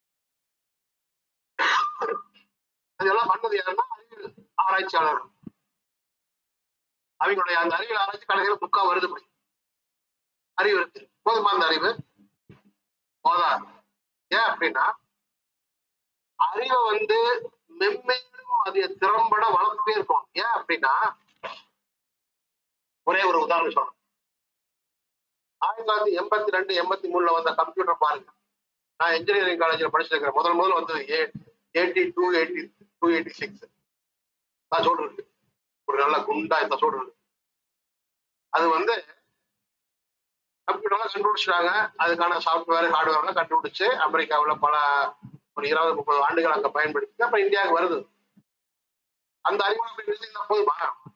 அதெல்லாம் பண்ணது யாருன்னா அறிவியல் ஆராய்ச்சியாளர் அவங்களுடைய அந்த அறிவியல் ஆராய்ச்சி கடைசியில் புக்கா வருது இப்படி அறிவு இருக்கு போதுமா அந்த அறிவு போதாது ஏன் அப்படின்னா அறிவை வந்து மென்மேலும் அதை திறம்பட வளர்த்துட்டே இருக்கும் ஏன் அப்படின்னா ஒரே ஒரு உதாரணம் சொல்றேன் ஆயிரத்தி தொள்ளாயிரத்தி எண்பத்தி ரெண்டு எண்பத்தி மூணுல வந்த கம்ப்யூட்டர் பாருங்க நான் இன்ஜினியரிங் காலேஜில் படிச்சிருக்கிறேன் முதல் முதல்ல வந்தது ஏ eighty two eighty two eighty six தசோடு இருக்கு ஒரு நல்ல குண்டா தசோடு இருக்கு அது வந்து கம்ப்யூட்டர்லாம் கண்டுபிடிச்சிட்டாங்க அதுக்கான சாஃப்ட்வேர் ஹார்ட்வேர்லாம் கண்டுபிடிச்சு அமெரிக்காவில் பல ஒரு இருபது முப்பது ஆண்டுகள் அங்க பயன்படுத்தி அப்புறம் இந்தியாவுக்கு வருது அந்த அறிமுகம் அப்படி இருந்தா போதுமா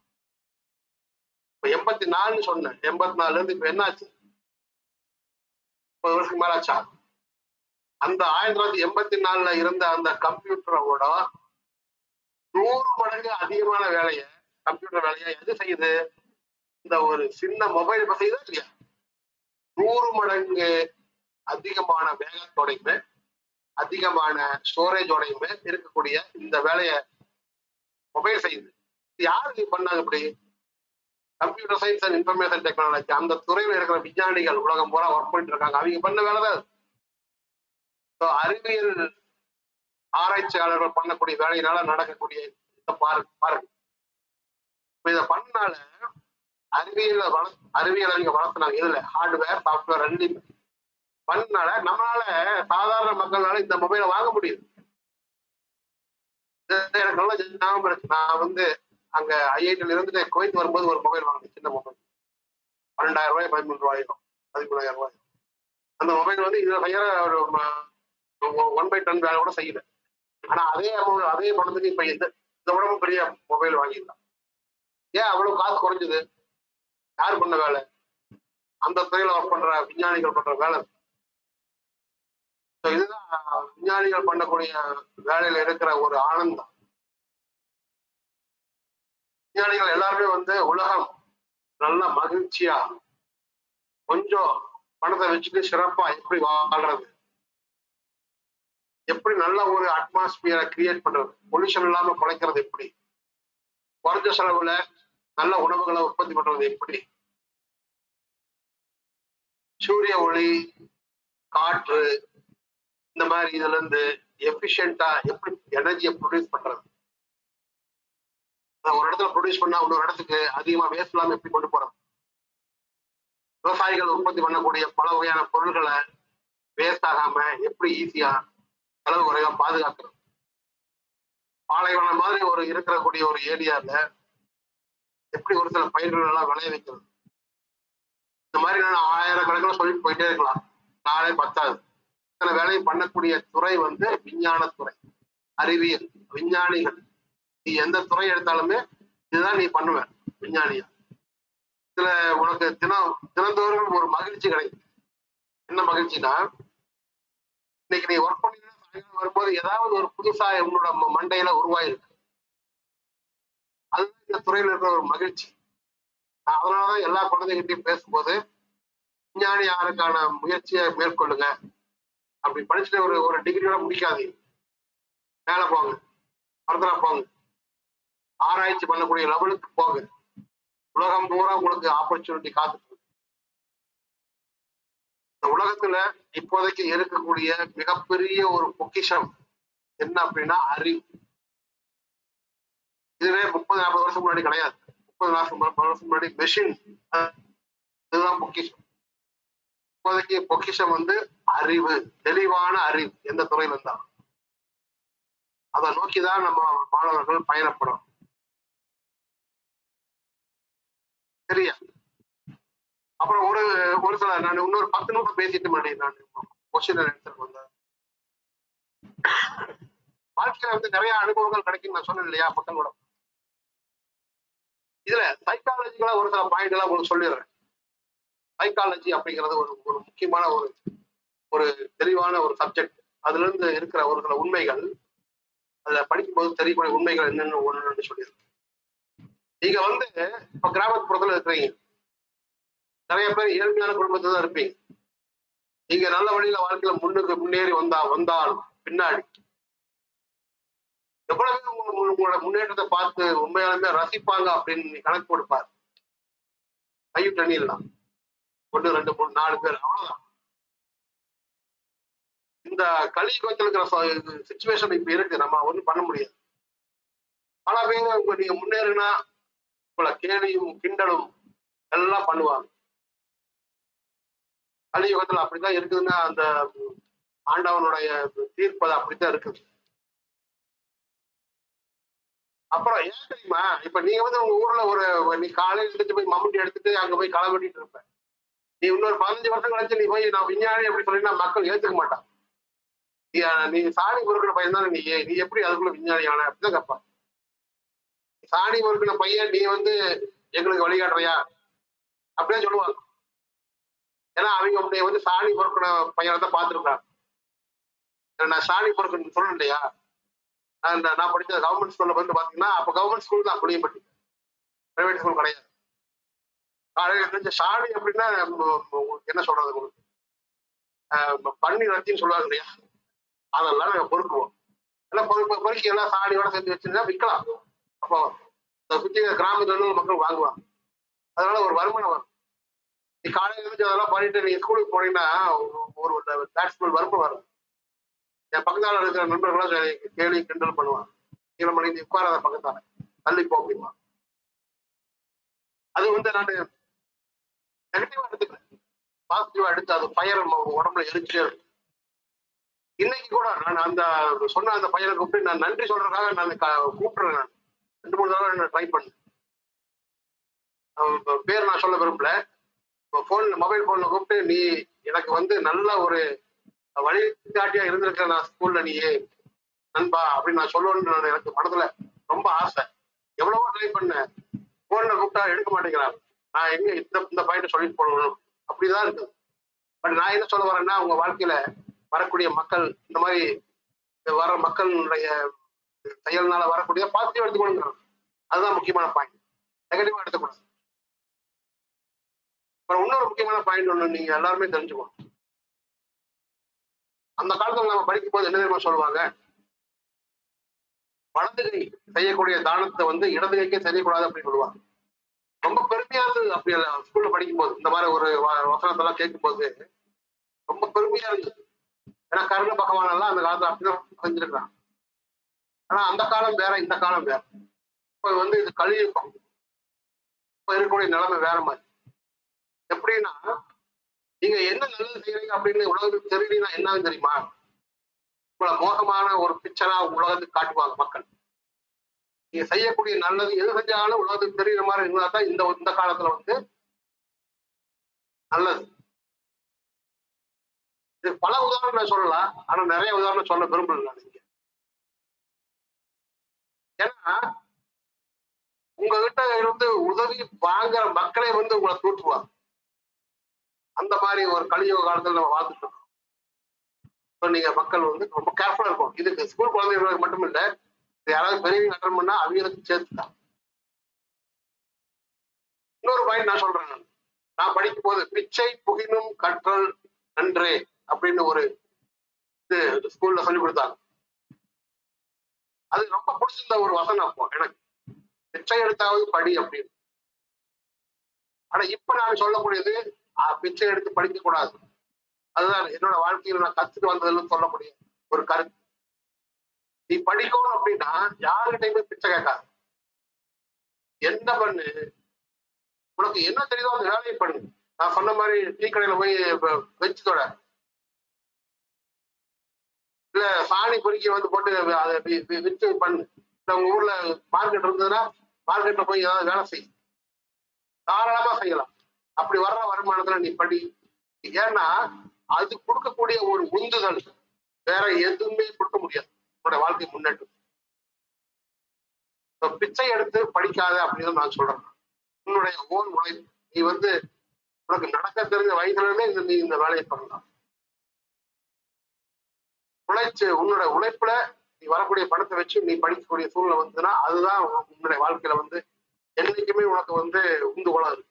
இப்ப எண்பத்தி நாலுன்னு சொன்னேன் எண்பத்தி நாலுல இருந்து இப்ப என்னாச்சு முப்பது வருஷத்துக்கு மேல ஆச்சா அந்த ஆயிரத்தி தொள்ளாயிரத்தி எண்பத்தி நாலுல இருந்த அந்த கம்ப்யூட்டரோட நூறு மடங்கு அதிகமான வேலையை கம்ப்யூட்டர் வேலையை எது செய்யுது இந்த ஒரு சின்ன மொபைல் இப்ப செய்யுதா இல்லையா நூறு மடங்கு அதிகமான வேகத்தோடையுமே அதிகமான ஸ்டோரேஜோடையுமே இருக்கக்கூடிய இந்த வேலையை மொபைல் செய்யுது இது யாருக்கு பண்ணாங்க இப்படி computer science and information technology அந்த துறையில் இருக்கிற விஞ்ஞானிகள் உலகம் பூரா ஒர்க் பண்ணிட்டு இருக்காங்க அவங்க பண்ண வேலை தான் அது. So, அறிவியல் ஆராய்ச்சியாளர்கள் பண்ணக்கூடிய வேலையினால நடக்கக்கூடிய இந்த பாருங்க பாருங்க இப்ப இதை பண்ணால அறிவியல் வள அறிவியல் அவங்க வளர்த்துனாங்க இதுல ஹார்ட்வேர் சாஃப்ட்வேர் ரெண்டுமே பண்ணனால நம்மளால சாதாரண மக்களால இந்த மொபைலை வாங்க முடியுது இது எனக்கு நல்லா ஞாபகம் இருக்கு நான் வந்து அங்க ஐஐடில இருந்துட்டு குவைத் வரும்போது ஒரு மொபைல் வாங்கினேன் சின்ன மொபைல் பன்னெண்டாயிரம் ரூபாய் பதிமூணு ரூபாயும் பதிமூணாயிரம் ரூபாய் அந்த மொபைல் வந்து இதுல செய்யற ஒரு ஒன் பை டென் வேலை கூட செய்யல ஆனா அதே amount அதே பணத்துக்கு இப்ப இந்த இதை விட பெரிய மொபைல் வாங்கிடலாம் ஏன் அவ்வளவு காசு குறைஞ்சது யார் பண்ண வேலை அந்த துறையில ஒர்க் பண்ற விஞ்ஞானிகள் பண்ற வேலை So இதுதான் விஞ்ஞானிகள் பண்ணக்கூடிய வேலையில இருக்கிற ஒரு ஆனந்தம் விஞ்ஞானிகள் எல்லாருமே வந்து உலகம் நல்ல மகிழ்ச்சியா கொஞ்சம் பணத்தை வச்சுட்டு சிறப்பா எப்படி வாழ்றது எப்படி நல்ல ஒரு அட்மாஸ்பியரை கிரியேட் பண்றது பொல்யூஷன் இல்லாம குலைக்கிறது எப்படி குறைஞ்ச செலவுல நல்ல உணவுகளை உற்பத்தி பண்றது எப்படி சூரிய ஒளி காற்று இந்த மாதிரி இதுல இருந்து எஃபிஷியண்டா எப்படி எனர்ஜியை ப்ரொடியூஸ் பண்றது அதை ஒரு இடத்துல ப்ரொடியூஸ் பண்ணா இன்னொரு இடத்துக்கு அதிகமா வேஸ்ட் இல்லாம எப்படி கொண்டு போறது விவசாயிகள் உற்பத்தி பண்ணக்கூடிய பல வகையான பொருள்களை வேஸ்ட் ஆகாம எப்படி ஈஸியா செலவு குறைவா பாதுகாக்கிறது பாலைவனம் மாதிரி ஒரு இருக்கக்கூடிய ஒரு ஏரியால எப்படி ஒரு சில பயிர்கள் எல்லாம் விளைய வைக்கிறது இந்த மாதிரி நான் ஆயிரக்கணக்கில் சொல்லிட்டு போயிட்டே இருக்கலாம் நாளே பத்தாது இத்தனை வேலையும் பண்ணக்கூடிய துறை வந்து விஞ்ஞானத்துறை அறிவியல் விஞ்ஞானிகள் நீ எந்த துறை எடுத்தாலுமே இதுதான் நீ பண்ணுவ விஞ்ஞானியா இதுல உனக்கு தினம் தினந்தோறும் ஒரு மகிழ்ச்சி கிடைக்கும் என்ன மகிழ்ச்சினா இன்னைக்கு நீ ஒர்க் பண்ணி சாயங்காலம் வரும்போது ஏதாவது ஒரு புதுசா உன்னோட ம- மண்டையில உருவாயிருக்கு அதுதான் இந்த துறையில இருக்கிற ஒரு மகிழ்ச்சி நான் அதனாலதான் எல்லா குழந்தைகிட்டையும் பேசும்போது விஞ்ஞானி யாருக்கான முயற்சியை மேற்கொள்ளுங்க அப்படி படிச்சுட்டு ஒரு ஒரு டிகிரியோட முடிக்காதீங்க மேல போங்க ஃபர்தரா போங்க ஆராய்ச்சி பண்ணக்கூடிய லெவலுக்கு போங்க உலகம் பூரா உங்களுக்கு ஆப்பர்ச்சுனிட்டி காத்துட்டு இருக்கு. இந்த உலகத்துல இப்போதைக்கு இருக்கக்கூடிய மிகப்பெரிய ஒரு பொக்கிஷம் என்ன அப்படின்னா அறிவு இதுவே முப்பது நாற்பது வருஷம் முன்னாடி கிடையாது முப்பது நாற்பது வருஷம் முன்னாடி மெஷின் இதுதான் பொக்கிஷம் இப்போதைக்கு பொக்கிஷம் வந்து அறிவு தெளிவான அறிவு எந்த துறையில இருந்தா அதை நோக்கிதான் நம்ம மாணவர்கள் பயணப்படும் சரியா அப்புறம் ஒரு ஒரு சில நான் இன்னொரு பத்து நிமிஷம் பேசிட்டு மறுபடியும் நான் கொஸ்டின் ஆன்சர் வந்தேன் வாழ்க்கையில வந்து நிறைய அனுபவங்கள் கிடைக்கும் நான் சொன்னேன் இல்லையா மக்களோட இதுல சைக்காலஜிக்கலா ஒரு சில பாயிண்ட் எல்லாம் உங்களுக்கு சொல்லிடுறேன் சைக்காலஜி அப்படிங்கிறது ஒரு ஒரு முக்கியமான ஒரு ஒரு தெளிவான ஒரு சப்ஜெக்ட் அதுல இருந்து இருக்கிற ஒரு சில உண்மைகள் அதுல படிக்கும்போது தெரியக்கூடிய உண்மைகள் என்னென்னு ஒண்ணு சொல்லிடுறேன் நீங்க வந்து இப்ப கிராமப்புறத்துல இருக்கிறீங்க நிறைய பேர் ஏழ்மையான குடும்பத்துல தான் இருப்பீங்க நீங்க நல்ல வழியில வாழ்க்கையில முன்னுக்கு முன்னேறி வந்தா வந்தாலும் பின்னாடி எவ்வளவு பேர் உங்க- உங்க- உங்களோட முன்னேற்றத்தை பார்த்து உண்மையாலுமே ரசிப்பாங்க அப்படின்னு நீ கணக்கு கொடுப்பார் கைவிட்டு எண்ணிடலாம் ஒன்று ரெண்டு மூணு நாலு பேர் அவ்வளவுதான் இந்த கலியுகத்தில் இருக்கிற சுச்சுவேஷன் இப்ப இருக்கு நம்ம ஒண்ணும் பண்ண முடியாது பல பேர் உங்க நீங்க முன்னேறினா உங்களை கேலியும் கிண்டலும் எல்லாம் பண்ணுவாங்க கலியுகத்துல அப்படித்தான் இருக்குதுன்னா அந்த ஆண்டவனுடைய தீர்ப்பு அது அப்படித்தான் இருக்குது அப்புறம் ஏன் தெரியுமா இப்ப நீங்க வந்து உங்க ஊர்ல ஒரு நீ காலையில எழுந்திரிச்சு போய் மம்முட்டி எடுத்துட்டு அங்க போய் களை வெட்டிட்டு இருப்ப நீ இன்னொரு பதினஞ்சு வருஷம் கழிச்சு நீ போய் நான் விஞ்ஞானி அப்படி சொல்லினா மக்கள் ஏத்துக்க மாட்டான் நீ அஹ், நீ சாணி பொறுக்கிற பையன் தானே நீ நீ எப்படி அதுக்குள்ள விஞ்ஞானி ஆன அப்படிதான் கேட்பான் சாணி பொறுக்கின பையன் நீ வந்து எங்களுக்கு வழிகாட்டுறியா அப்படியே சொல்லுவாங்க ஏன்னா அவங்க உன்னை வந்து சாணி பொறுக்கின பையனை தான் பார்த்துருக்காங்க நான் சாணி பொறுக்கணும்னு சொல்லணும் இல்லையா நான் இந்த- நான் படிச்ச கவர்மெண்ட் ஸ்கூல்ல வந்து பாத்தீங்கன்னா அப்ப கவர்மெண்ட் ஸ்கூல் தான் புளியம்பட்டி பிரைவேட் ஸ்கூல் கிடையாது காலையில தெரிஞ்ச சாணி அப்படின்னா ம- ம- உங்களுக்கு என்ன சொல்றது உங்களுக்கு ஆஹ் ம- பன்னி ரத்தின்னு சொல்லுவாங்க இல்லையா அதெல்லாம் நாங்க பொறுக்குவோம் எல்லாம் பொறுப்பு பொறுக்கி எல்லாம் சாணியோட சேர்த்து வச்சிருந்தா விற்கலாம் அப்போ இந்த சுத்தி இருக்கிற கிராமத்துல இருந்து மக்கள் வாங்குவாங்க அதனால ஒரு வருமானம் வரும் நீ காலையில இருந்து அதெல்லாம் பண்ணிட்டு நீங்க ஸ்கூலுக்கு போனீங்கன்னா ஒரு ஒரு பேட்ஸ்மேன் வருமானம் வரும் என் பக்கத்தால இருக்கிற நண்பர்களும் சரி, கேலி கிண்டல் பண்ணுவான் கீழே மணி நீ உட்காராத பக்கத்தால தள்ளி போ அப்படிமா அது வந்து நான் நெகட்டிவா எடுத்துக்கிறேன் பாசிட்டிவா எடுத்து அது ஃபயர் உடம்புல எரிச்சே இருக்கு இன்னைக்கு கூட நான் அந்த சொன்ன அந்த பையனை கூப்பிட்டு நான் நன்றி சொல்றதுக்காக நான் க- கூப்பிடுறேன் நான் ரெண்டு மூணு தடவை நான் ட்ரை பண்ணேன் அவன் இப்ப பேர் நான் சொல்ல விரும்பல போன்ல மொபைல் போன்ல கூப்பிட்டு நீ எனக்கு வந்து நல்ல ஒரு வழிகாட்டியா இருந்திருக்க நான் ஸ்கூல்ல நீ நண்பா அப்படின்னு நான் சொல்லணும்னு நான் எனக்கு மனதுல ரொம்ப ஆசை எவ்வளவோ ட்ரை பண்ணேன் போன்ல கூப்பிட்டா எடுக்க மாட்டேங்கிறாங்க நான் எங்க இந்த இந்த பையனை சொல்லிட்டு போடணும் அப்படிதான் இருக்குது பட் நான் என்ன சொல்ல வரேன்னா உங்க வாழ்க்கையில வரக்கூடிய மக்கள் இந்த மாதிரி வர மக்களுடைய செயல்னால வரக்கூடிய பாசிட்டிவ் எடுத்துக்கணுங்கிறது அதுதான் முக்கியமான பாயிண்ட் நெகட்டிவா எடுத்துக்கூடாது அப்புறம் இன்னொரு முக்கியமான பாயிண்ட் ஒண்ணு நீங்க எல்லாருமே தெரிஞ்சுக்கணும் அந்த காலத்துல நம்ம படிக்கும் போது என்ன தெரியுமா சொல்லுவாங்க வலது கை செய்யக்கூடிய தானத்தை வந்து இடது கைக்கே செய்யக்கூடாது அப்படின்னு சொல்லுவாங்க ரொம்ப பெருமையா இருந்தது அப்படி இல்ல ஸ்கூல்ல படிக்கும் போது இந்த மாதிரி ஒரு வ- வசனத்தெல்லாம் கேட்கும் போது ரொம்ப பெருமையா இருந்தது ஏன்னா கருண பகவான் எல்லாம் அந்த காலத்துல அப்படிதான் செஞ்சிருக்கான் ஆனா அந்த காலம் வேற இந்த காலம் வேற இப்ப வந்து இது கலியுகம் இப்ப இருக்கக்கூடிய நிலைமை வேற மாதிரி எப்படின்னா நீங்க என்ன நல்லது செய்யறீங்க அப்படின்னு உலகத்துக்கு தெரியலனா என்னன்னு தெரியுமா உங்களை மோசமான ஒரு பிக்சரா உலகத்துக்கு காட்டுவாங்க மக்கள் நீங்க செய்யக்கூடிய நல்லது எது செஞ்சாலும் உலகத்துக்கு தெரியுற மாதிரி இருந்தா தான் இந்த இந்த காலத்துல வந்து நல்லது இது பல உதாரணம் நான் சொல்லலாம் ஆனா நிறைய உதாரணம் சொல்ல விரும்பல நான் இங்க ஏன்னா உங்ககிட்ட இருந்து உதவி வாங்குற மக்களே வந்து உங்களை தூற்றுவாங்க அந்த மாதிரி ஒரு கலியுக காலத்துல நம்ம வாழ்ந்துட்டு இருக்கோம் So நீங்க மக்கள் வந்து ரொம்ப கேர்ஃபுல்லா இருக்கும் இதுக்கு ஸ்கூல் குழந்தைகளுக்கு மட்டும் இல்ல இது யாராவது பெரியவங்க அட்டன் பண்ணா அவங்களுக்கு சேர்த்து தான் இன்னொரு பாயிண்ட் நான் சொல்றேன் நான். நான் படிக்கும் போது பிச்சை புகினும் கற்றல் நன்றே அப்படின்னு ஒரு இது ஸ்கூல்ல சொல்லி கொடுத்தாங்க அது ரொம்ப பிடிச்சிருந்த ஒரு வசனம் அப்போ எனக்கு பிச்சை எடுத்தாவது படி அப்படின்னு ஆனா இப்ப நான் சொல்லக்கூடியது ஆஹ், பிச்சை எடுத்து படிக்க கூடாது அதுதான் என்னோட வாழ்க்கையில நான் கத்துட்டு வந்ததுன்னு சொல்லக்கூடிய ஒரு கருத்து நீ படிக்கணும் அப்படின்னா யாருகிட்டயுமே பிச்சை கேட்காது என்ன பண்ணு உனக்கு என்ன தெரியுதோ அந்த வேலையை பண்ணு நான் சொன்ன மாதிரி டீ கடையில போய் வச்சு தொட இல்ல சாணி பொறுக்கி வந்து போட்டு அதை வி- வி- வித்து பண்ணு இல்ல உங்க ஊர்ல மார்க்கெட் இருந்ததுன்னா மார்க்கெட்ல போய் ஏதாவது வேலை செய் தாராளமா செய்யலாம் அப்படி வர்ற வருமானத்துல நீ படி ஏன்னா அது கொடுக்கக்கூடிய ஒரு உந்துதல் வேற எதுவுமே கொடுக்க முடியாது உன்னோட வாழ்க்கை முன்னேற்றம் இப்ப பிச்சை எடுத்து படிக்காத அப்படின்னு நான் சொல்றேன் உன்னுடைய ஓன் உழைப்பு நீ வந்து உனக்கு நடக்க தெரிஞ்ச வயசுல இருந்தே இந்த நீ இந்த வேலையை பண்ணலாம் உழைச்சு உன்னோட உழைப்புல நீ வரக்கூடிய பணத்தை வச்சு நீ படிக்கக்கூடிய சூழ்நிலை வந்ததுன்னா அதுதான் உன் உன்னுடைய வாழ்க்கையில வந்து என்னைக்குமே உனக்கு வந்து உந்துகோலா இருக்கு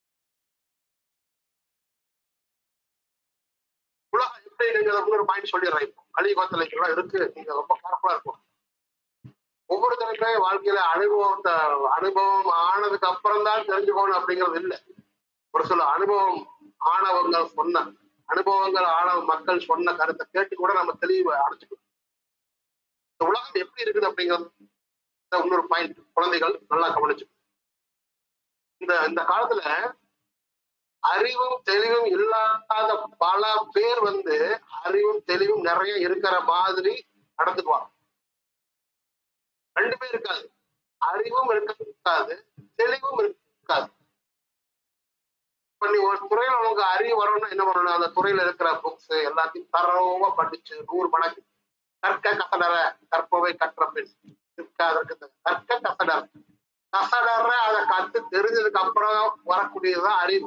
உலகம் எப்படி இருக்குங்கிறத ஒரு பாயிண்ட் சொல்லிடுறேன் இப்போ கலியுகத்துல எல்லாம் இருக்கு நீங்க ரொம்ப கேர்ஃபுல்லா இருக்கும் ஒவ்வொருத்தருக்குமே வாழ்க்கையில அனுபவத்தை அனுபவம் ஆனதுக்கு அப்புறம் தான் தெரிஞ்சுக்கணும் அப்படிங்கிறது இல்லை ஒரு சில அனுபவம் ஆனவங்கள் சொன்ன அனுபவங்கள் ஆன மக்கள் சொன்ன கருத்தை கேட்டு கூட நம்ம தெளிவு அடைச்சுக்கணும் இந்த உலகம் எப்படி இருக்குது அப்படிங்கிறது இந்த இன்னொரு பாயிண்ட் குழந்தைகள் நல்லா கவனிச்சு இந்த இந்த காலத்துல அறிவும் தெளிவும் இல்லாத பல பேர் வந்து அறிவும் தெளிவும் நிறைய இருக்கிற மாதிரி நடந்துக்குவாங்க ரெண்டுமே இருக்காது அறிவும் இருக்காது தெளிவும் இருக்காது இப்ப நீ ஒரு துறையில உனக்கு அறிவு வரணும்னா என்ன பண்ணணும் அந்த துறையில இருக்கிற புக்ஸ் எல்லாத்தையும் தரவா படிச்சு நூறு மடங்கு கற்க கசடர கற்பவை கற்ற பெண் இருக்க அதற்கு தகு. கற்க கசடர கசடர அதை கத்து தெரிஞ்சதுக்கு அப்புறம் வரக்கூடியதுதான் அறிவு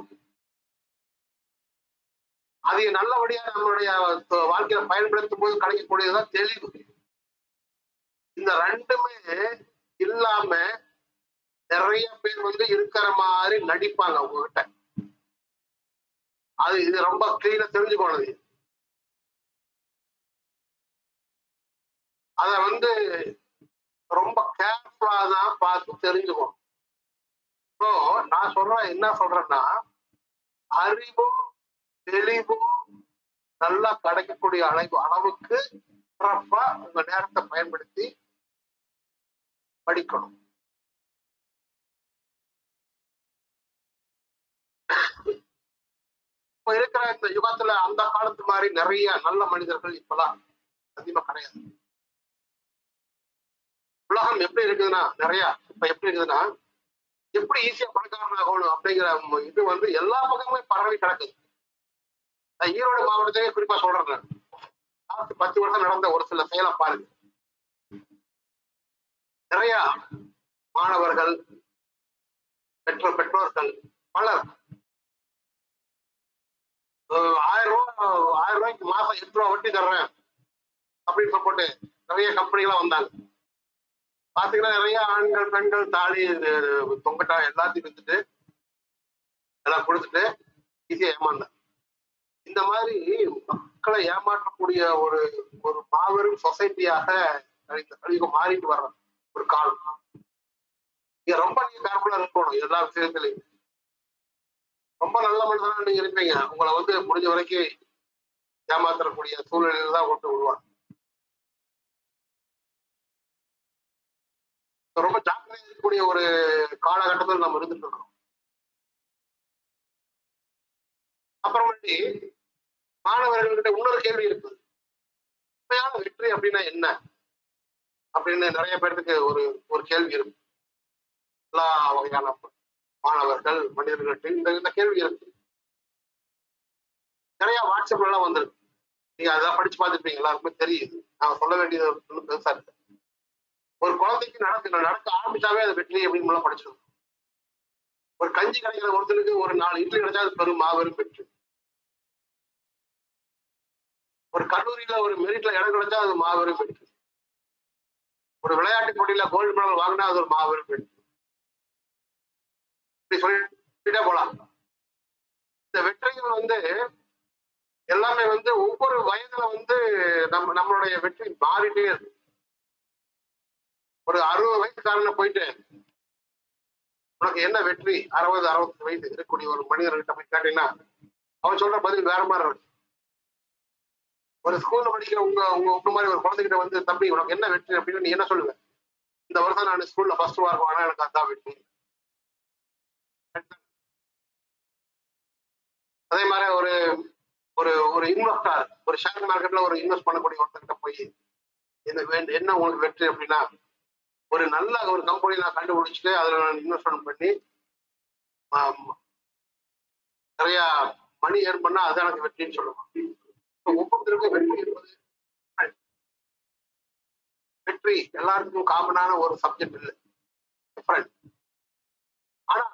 அதை நல்லபடியா நம்மளுடைய த- வாழ்க்கையில பயன்படுத்தும் போது கிடைக்கக்கூடியதுதான் தெளிவு இந்த ரெண்டுமே இல்லாம நிறைய பேர் வந்து இருக்கிற மாதிரி நடிப்பாங்க உங்ககிட்ட அது இது ரொம்ப கிளீனா தெரிஞ்சுக்கணும் இது. அத வந்து ரொம்ப கேர்ஃபுல்லா தான் பார்த்து தெரிஞ்சுக்கணும் இப்போ நான் சொல்றேன் என்ன சொல்றேன்னா அறிவும் தெளிவும் நல்லா கிடைக்கக்கூடிய அளவு அளவுக்கு சிறப்பா உங்க நேரத்தை பயன்படுத்தி படிக்கணும் இப்ப இருக்கிற இந்த யுகத்துல அந்த காலத்து மாதிரி நிறைய நல்ல மனிதர்கள் இப்பெல்லாம் அதிகமா கிடையாது உலகம் எப்படி இருக்குதுன்னா நிறைய இப்ப எப்படி இருக்குதுன்னா எப்படி ஈஸியா பணக்காரன் ஆகணும் அப்படிங்கிற ம- இது வந்து எல்லா பக்கமுமே பரவி கிடக்குது நான் ஈரோடு மாவட்டத்தையே குறிப்பா சொல்றேன் நான். லாஸ்ட் பத்து வருஷம் நடந்த ஒரு சில செயலை பாருங்க நிறைய மாணவர்கள் பெற்றோர் பெற்றோர்கள் பலர் அஹ் ஆயிரம் ரூபாய் ஆயிரம் ரூபாய்க்கு மாசம் எட்டு ரூபா வட்டி தர்றேன் அப்படின்னு சொல்லிட்டு நிறைய கம்பெனிலாம் வந்தாங்க பாத்தீங்கன்னா நிறைய ஆண்கள் பெண்கள் தாலி இது, தொங்கட்டா எல்லாத்தையும் வித்துட்டு எல்லாம் கொடுத்துட்டு ஈஸியா ஏமாந்தாங்க இந்த மாதிரி மக்களை ஏமாற்றக்கூடிய ஒரு ஒரு மாபெரும் சொசைட்டியாக இந்த கலியுகம் மாறிட்டு வர்ற ஒரு காலம் நீங்க ரொம்ப நீங்க கேர்ஃபுல்லா இருக்கணும் எல்லா விஷயத்திலையும் ரொம்ப நல்ல மனிதனா நீங்க இருப்பீங்க உங்களை வந்து முடிஞ்ச வரைக்கும் ஏமாத்தக்கூடிய சூழ்நிலையில தான் கொண்டு விடுவாங்க ரொம்ப ஜாக்கிரதையா இருக்கக்கூடிய ஒரு காலகட்டத்தில் நம்ம இருந்துட்டு இருக்கோம் அப்புறமேட்டு மாணவர்கள்கிட்ட இன்னொரு கேள்வி இருக்கு உண்மையான வெற்றி அப்படின்னா என்ன அப்படின்னு நிறைய பேர்த்துக்கு ஒரு ஒரு கேள்வி இருக்கு எல்லா வகையான மாணவர்கள் மனிதர்கள்ட்ட இந்த இந்த கேள்வி இருக்கு நிறைய வாட்ஸ்அப்ல எல்லாம் வந்திருக்கு நீங்க அதெல்லாம் படிச்சு பார்த்துருப்பீங்க எல்லாருக்குமே தெரியுது நான் சொல்ல வேண்டியது ஒண்ணும் பெருசா இருக்கு ஒரு குழந்தைக்கு நடக்க நடக்க ஆரம்பிச்சாவே அது வெற்றி அப்படின்னு எல்லாம் படிச்சிருக்கோம் ஒரு கஞ்சி கிடைக்கிற ஒருத்தனுக்கு ஒரு நாலு இட்லி கிடைச்சா அது பெரும் மாபெரும் வெற்றி ஒரு கல்லூரியில ஒரு மெரிட்ல இடம் கிடைச்சா அது மாபெரும் வெற்றி ஒரு விளையாட்டு போட்டியில கோல்டு மெடல் வாங்கினா அது ஒரு மாபெரும் வெற்றி இப்படி சொல்லிட்டே போலாம் இந்த வெற்றிகள் வந்து எல்லாமே வந்து ஒவ்வொரு வயதுல வந்து நம்ம நம்மளுடைய வெற்றி மாறிட்டே இருக்கு ஒரு அறுபது வயசுக்காரன போயிட்டு உனக்கு என்ன வெற்றி அறுபது அறுபத்தி வயசு இருக்கக்கூடிய ஒரு மனிதர்கிட்ட போய் கேட்டீங்கன்னா அவன் சொல்ற பதில் வேற மாதிரி இருக்கு ஒரு ஸ்கூல்ல படிக்கிற உங்க உங்க உங்க மாதிரி ஒரு குழந்தைகிட்ட வந்து தம்பி உனக்கு என்ன வெற்றி அப்படின்னு நீ என்ன சொல்லுவ இந்த வருஷம் நான் ஸ்கூல்ல ஃபர்ஸ்ட் வாரம் ஆனா எனக்கு அதான் வெற்றி அதே மாதிரி ஒரு ஒரு ஒரு இன்வெஸ்டர் ஒரு ஷேர் மார்க்கெட்ல ஒரு இன்வெஸ்ட் பண்ணக்கூடிய ஒருத்தர்கிட்ட போய் என்ன வேண்டு என்ன உங்களுக்கு வெற்றி அப்படின்னா ஒரு நல்ல ஒரு கம்பெனி நான் கண்டுபிடிச்சிட்டு அதுல நான் இன்வெஸ்ட்மெண்ட் பண்ணி ஆம், நிறைய மணி ஏர்ன் பண்ணா அது எனக்கு வெற்றின்னு சொல்லுவான் இப்ப ஒவ்வொருத்தருக்கும் வெற்றி என்பது வெற்றி எல்லாருக்கும் காமனான ஒரு சப்ஜெக்ட் இல்லை டிஃபரெண்ட் ஆனா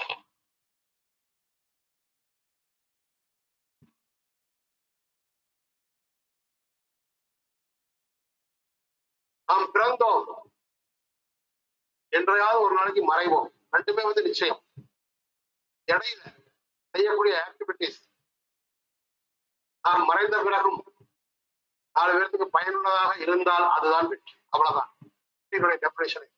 நாம் பிறந்தோம் என்றையாவது ஒரு நாளைக்கு மறைவோம் ரெண்டுமே வந்து நிச்சயம் இடையில செய்யக்கூடிய ஆக்டிவிட்டிஸ் நாம் மறைந்த பிறகும் நாலு பேர்த்துக்கு பயனுள்ளதாக இருந்தால் அதுதான் வெற்றி அவ்வளவுதான் வெற்றியினுடைய டெபினேஷன்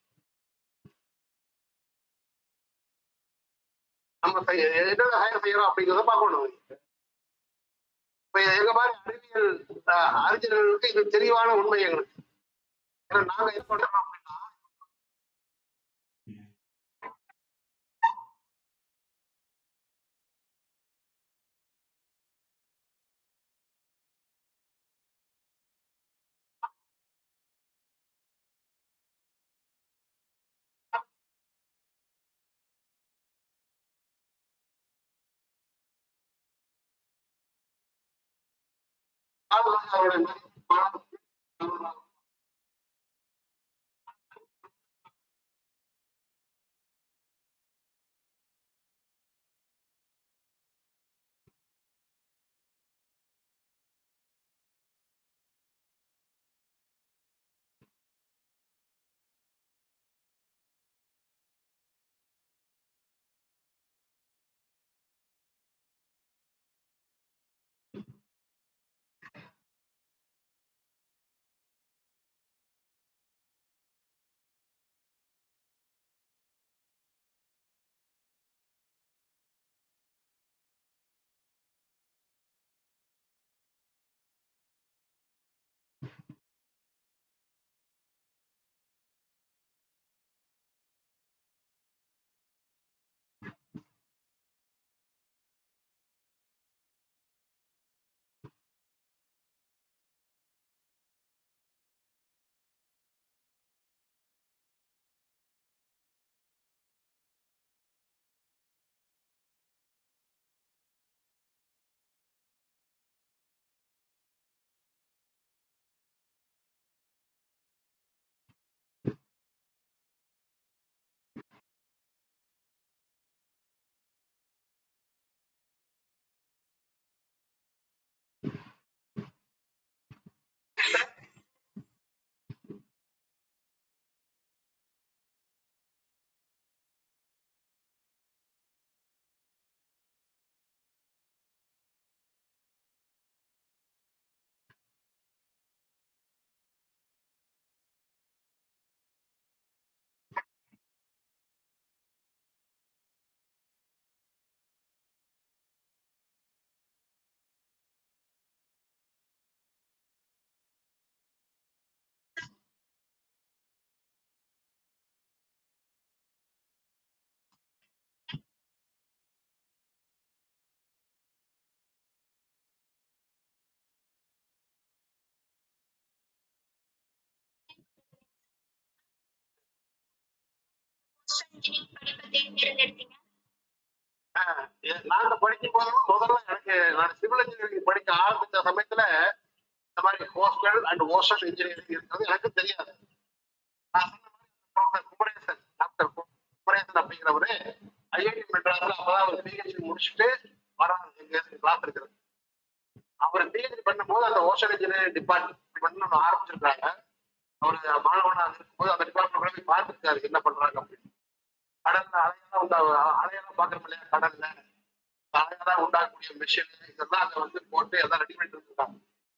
நம்ம செய்ய- என்னென்ன ஹயர் செய்யறோம் அப்படிங்கிறத பார்க்கணும் இப்ப எங்க மாதிரி அறிவியல் அஹ், அறிஞர்களுக்கு இது தெளிவான உண்மை எங்களுக்கு ஏன்னா நாங்க என்ன பண்றோம் அப்படின்னா அதுதான் அவருடைய மதிப்பு பணத்துக்கு எவ்வளவு இன்ஜினியரிங் படிப்பை தேர்ந்தெடுத்தீங்க ஆஹ் எ- நாங்க படிக்கும் போதும் முதல்ல எனக்கு நான் சிவில் இன்ஜினியரிங் படிக்க ஆரம்பிச்ச சமயத்துல இந்த மாதிரி ஹோஸ்டல் அண்ட் ஓஷன் இன்ஜினியரிங் இருக்கிறது எனக்கு தெரியாது நான் சொன்ன மாதிரி டாக்டர் குமரேசன் டாக்டர் கு- குமரேசன் அப்படிங்கிறவரு ஐஐடி மெட்ராஸ்ல அப்பதான் அவர் பிஹெச்டி முடிச்சுட்டு வராங்க எங்க கிளாஸ் இருக்கிறது அவர் பிஹெச்டி பண்ணும்போது அந்த ஓஷன் இன்ஜினியரிங் டிபார்ட்மெண்ட் ஒன்று ஆரம்பிச்சிருக்காங்க அவர் மாணவனா இருக்கும்போது அந்த டிபார்ட்மெண்ட் போய் பார்த்துருக்காரு என்ன பண்றாங்க அப்படின்னு கடல்ல அலையெல்லாம் உண்டா அலையெல்லாம் பாக்குறோம் இல்லையா கடல்ல அலையெல்லாம் உண்டாக்கக்கூடிய மிஷின் இதெல்லாம் அங்க வந்து போட்டு எல்லாம் ரெடி பண்ணிட்டு இருக்காங்க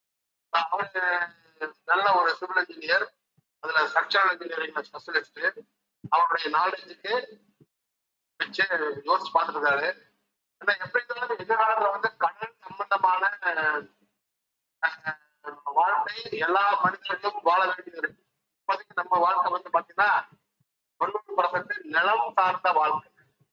அவரு நல்ல ஒரு சிவில் இன்ஜினியர் அதுல ஸ்ட்ரக்சரல் இன்ஜினியரிங் ஸ்பெஷலிஸ்ட் அவருடைய நாலேஜுக்கு வச்சு யோசிச்சு பார்த்துட்டு இருக்காரு ஆனா எப்படி இருந்தாலும் எதிர்காலத்துல வந்து கடல் சம்பந்தமான அஹ், வாழ்க்கை எல்லா மனிதர்களும் வாழ வேண்டியது இருக்கு இப்போதைக்கு நம்ம வாழ்க்கை வந்து பாத்தீங்கன்னா தொண்ணூறு பர்சன்ட் நிலம் சார்ந்த வாழ்க்கை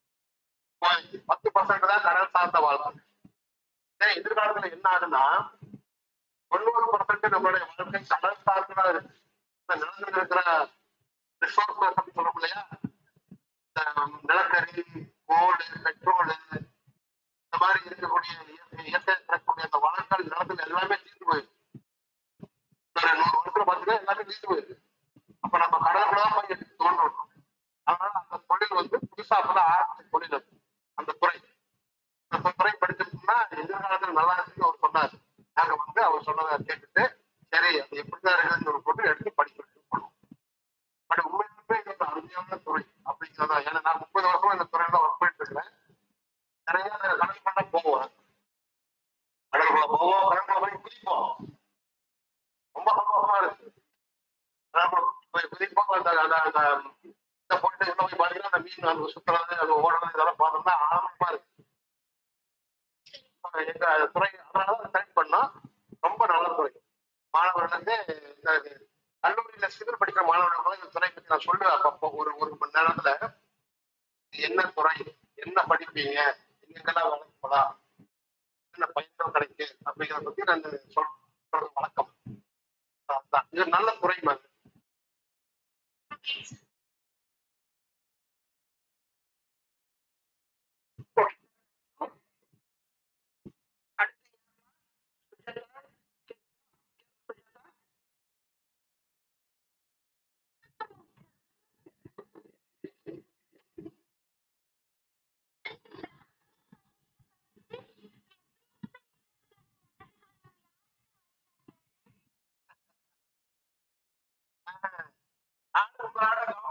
பத்து பர்சன்ட் தான் கடல் சார்ந்த வாழ்க்கை இதே எதிர்காலத்துல என்ன ஆகுதுன்னா தொண்ணூறு பர்சன்ட் நம்மளுடைய வாழ்க்கை கடல் சார்ந்ததா இருக்கு இந்த நிலத்துல இருக்கிற ரிசோர்ஸ் அப்படின்னு சொல்றோம் இல்லையா இந்த நிலக்கரி கோல் பெட்ரோல் இந்த மாதிரி இருக்கக்கூடிய இயற்கை இயற்கை கிடைக்கக்கூடிய அந்த வளங்கள் நிலத்துல எல்லாமே தீர்ந்து போயிருக்கு ஒரு நூறு வருஷத்துல பாத்தீங்கன்னா எல்லாமே தீர்ந்து போயிருக்கு அப்ப நம்ம கடலுக்குள்ள தான் போய் எடுத்து தோன்றோம் அதனால அந்த தொழில் வந்து புதுசா அப்பதான் ஆரம்பிச்ச தொழில் அது அந்த துறை அந்த துறை படிச்சிருக்கோம்னா எதிர்காலத்துல நல்லா இருக்குன்னு அவர் சொன்னார் நாங்க வந்து அவர் சொன்னதை கேட்டுட்டு சரி அது எப்படிதான் இருக்குதுன்னு ஒரு போட்டு எடுத்து படிக்கிறதுக்கு போனோம் பட் உண்மையுமே இது ஒரு அருமையான துறை அப்படிங்கிறதா ஏன்னா நான் முப்பது வருஷமா இந்த துறையில ஒர்க் பண்ணிட்டு இருக்கிறேன் நிறைய கடல் பண்ண போவோம் கடலுக்குள்ள போவோம் கடலுக்குள்ள போய் குதிப்போம் ரொம்ப சந்தோஷமா இருக்கு கடலுக்குள்ள போய் குதிப்போம் அந்த அந்த அந்த இந்த போயிட்டு உள்ள போய் பாத்தீங்கன்னா அந்த மீன் அது சுத்துறது அது ஓடுறது இதெல்லாம் பார்த்தோம்னா ஆனந்தமா இருக்கு எங்க துறை அதனால செலக்ட் பண்ணோம் ரொம்ப நல்ல துறை மாணவர்களுக்கு இந்த கல்லூரியில சிவில் படிக்கிற மாணவர்களுக்கு இந்த துறை பத்தி நான் சொல்லுவேன் அப்பப்போ ஒரு ஒரு மணி நேரத்துல இது என்ன துறை என்ன படிப்பீங்க எங்கெங்கெல்லாம் வேலைக்கு போலாம் என்ன பயணம் கிடைக்கு அப்படிங்கிறத பத்தி நான் சொல்றது வழக்கம் அதான். இது நல்ல துறை மாதிரி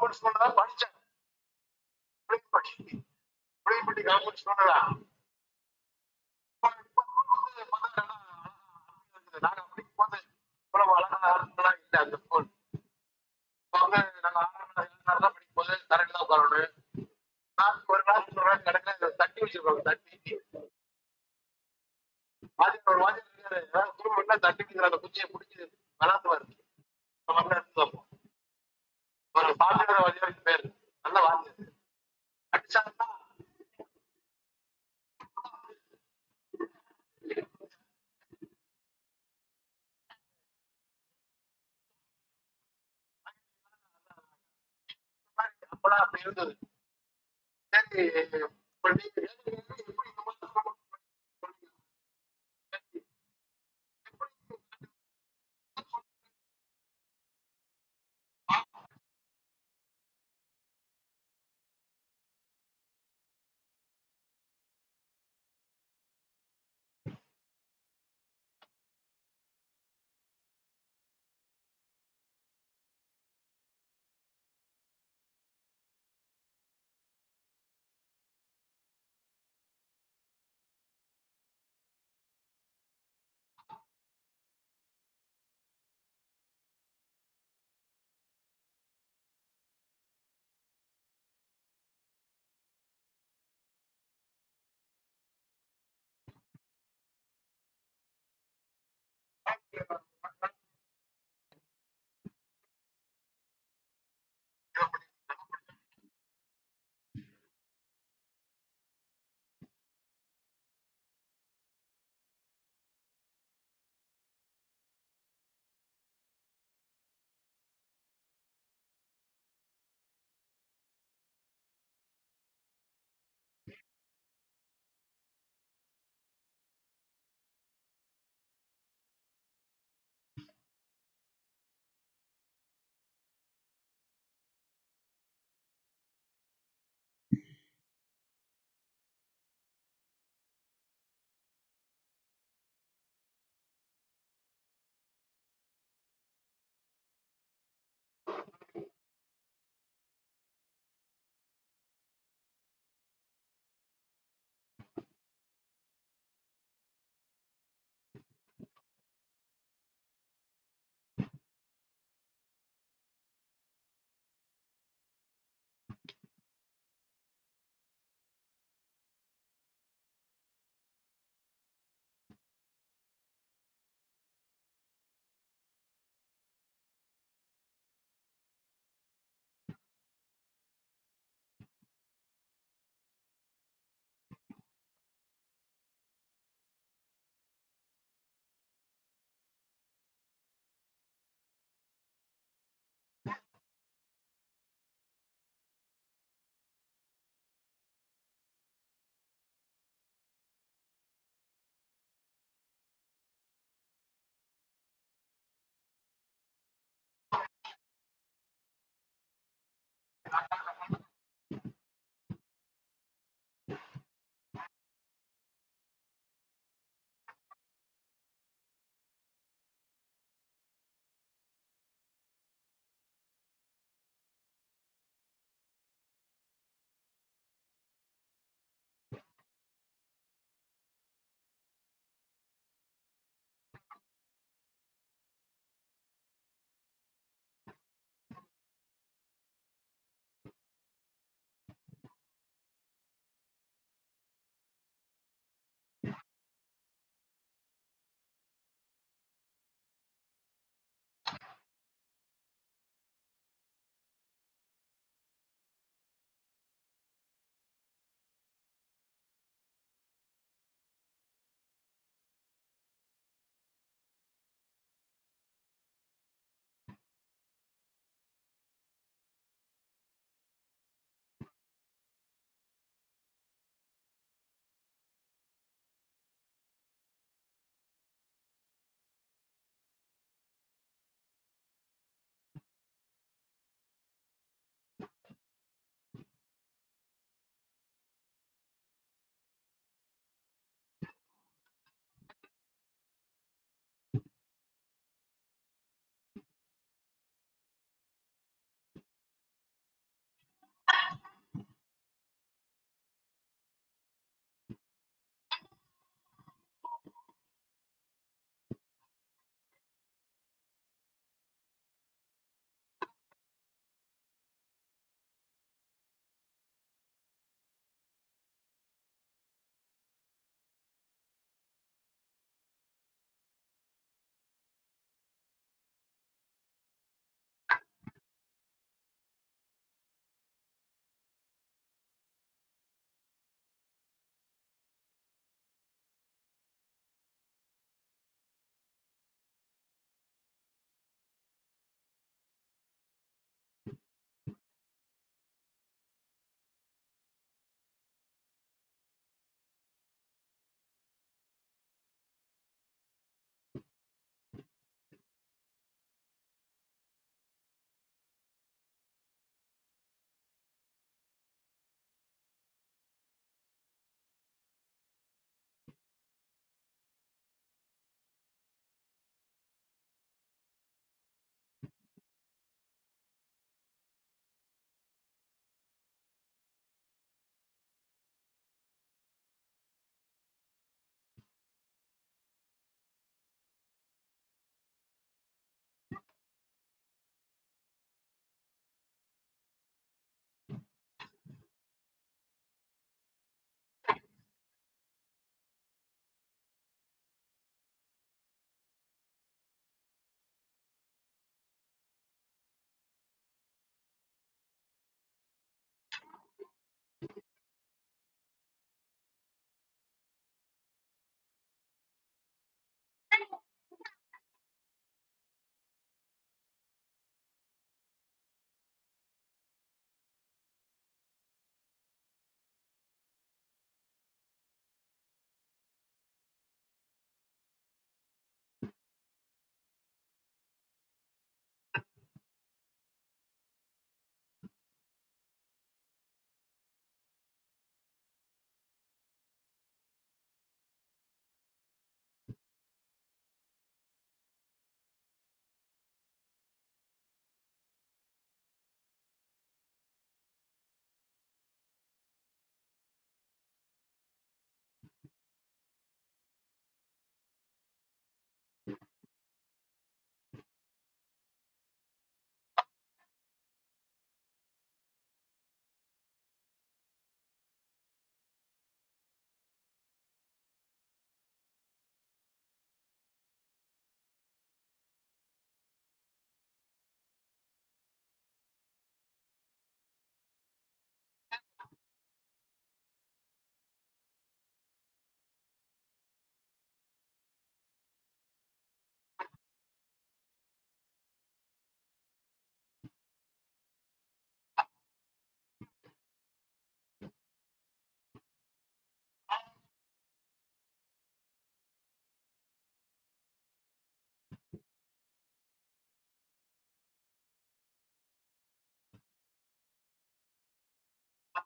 கவர்மெண்ட் ஸ்கூல்ல தான் படிச்சேன் புளியம்பட்டி புளியம்பட்டி கவர்மெண்ட் ஸ்கூல்ல தான் இப்ப இப்ப school வந்து பார்த்தா நல்லா அழகா இருக்குது. நாங்க படிக்கும் போது இவ்வளவு அழகா அழகெல்லாம் இல்லை அந்த ஸ்கூல் இப்ப வந்து நாங்க ஆறாம் class, ஏழாம் class தான் படிக்கும் போது தரையில தான் உட்காரணும் நான் ஒரு கிளாஸ் ஒரு கிளாஸ் கிடக்குல தட்டி வச்சிருப்பாங்க தட்டி வாத்தியார் ஒரு வாத்தியார் இருக்காரு ஏதாவது குடும்பம்னா தட்டி வைக்கிற அந்த குச்சியை பிடிச்சி விளாட்டுவாரு நம்ம வந்து எடுத்து வைப்போம் ஒரு சாமியார் வாத்தியாருக்கு பேரு நல்ல வாத்தியார் அடிச்சாருன்னா அப்பெல்லாம் அப்படி இருந்தது சரி இப்ப நீங்க எப்படி இந்த மாதிரி சொல்றீங்க?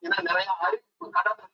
ஏன்னா நிறைய அறிவிப்பு கடமை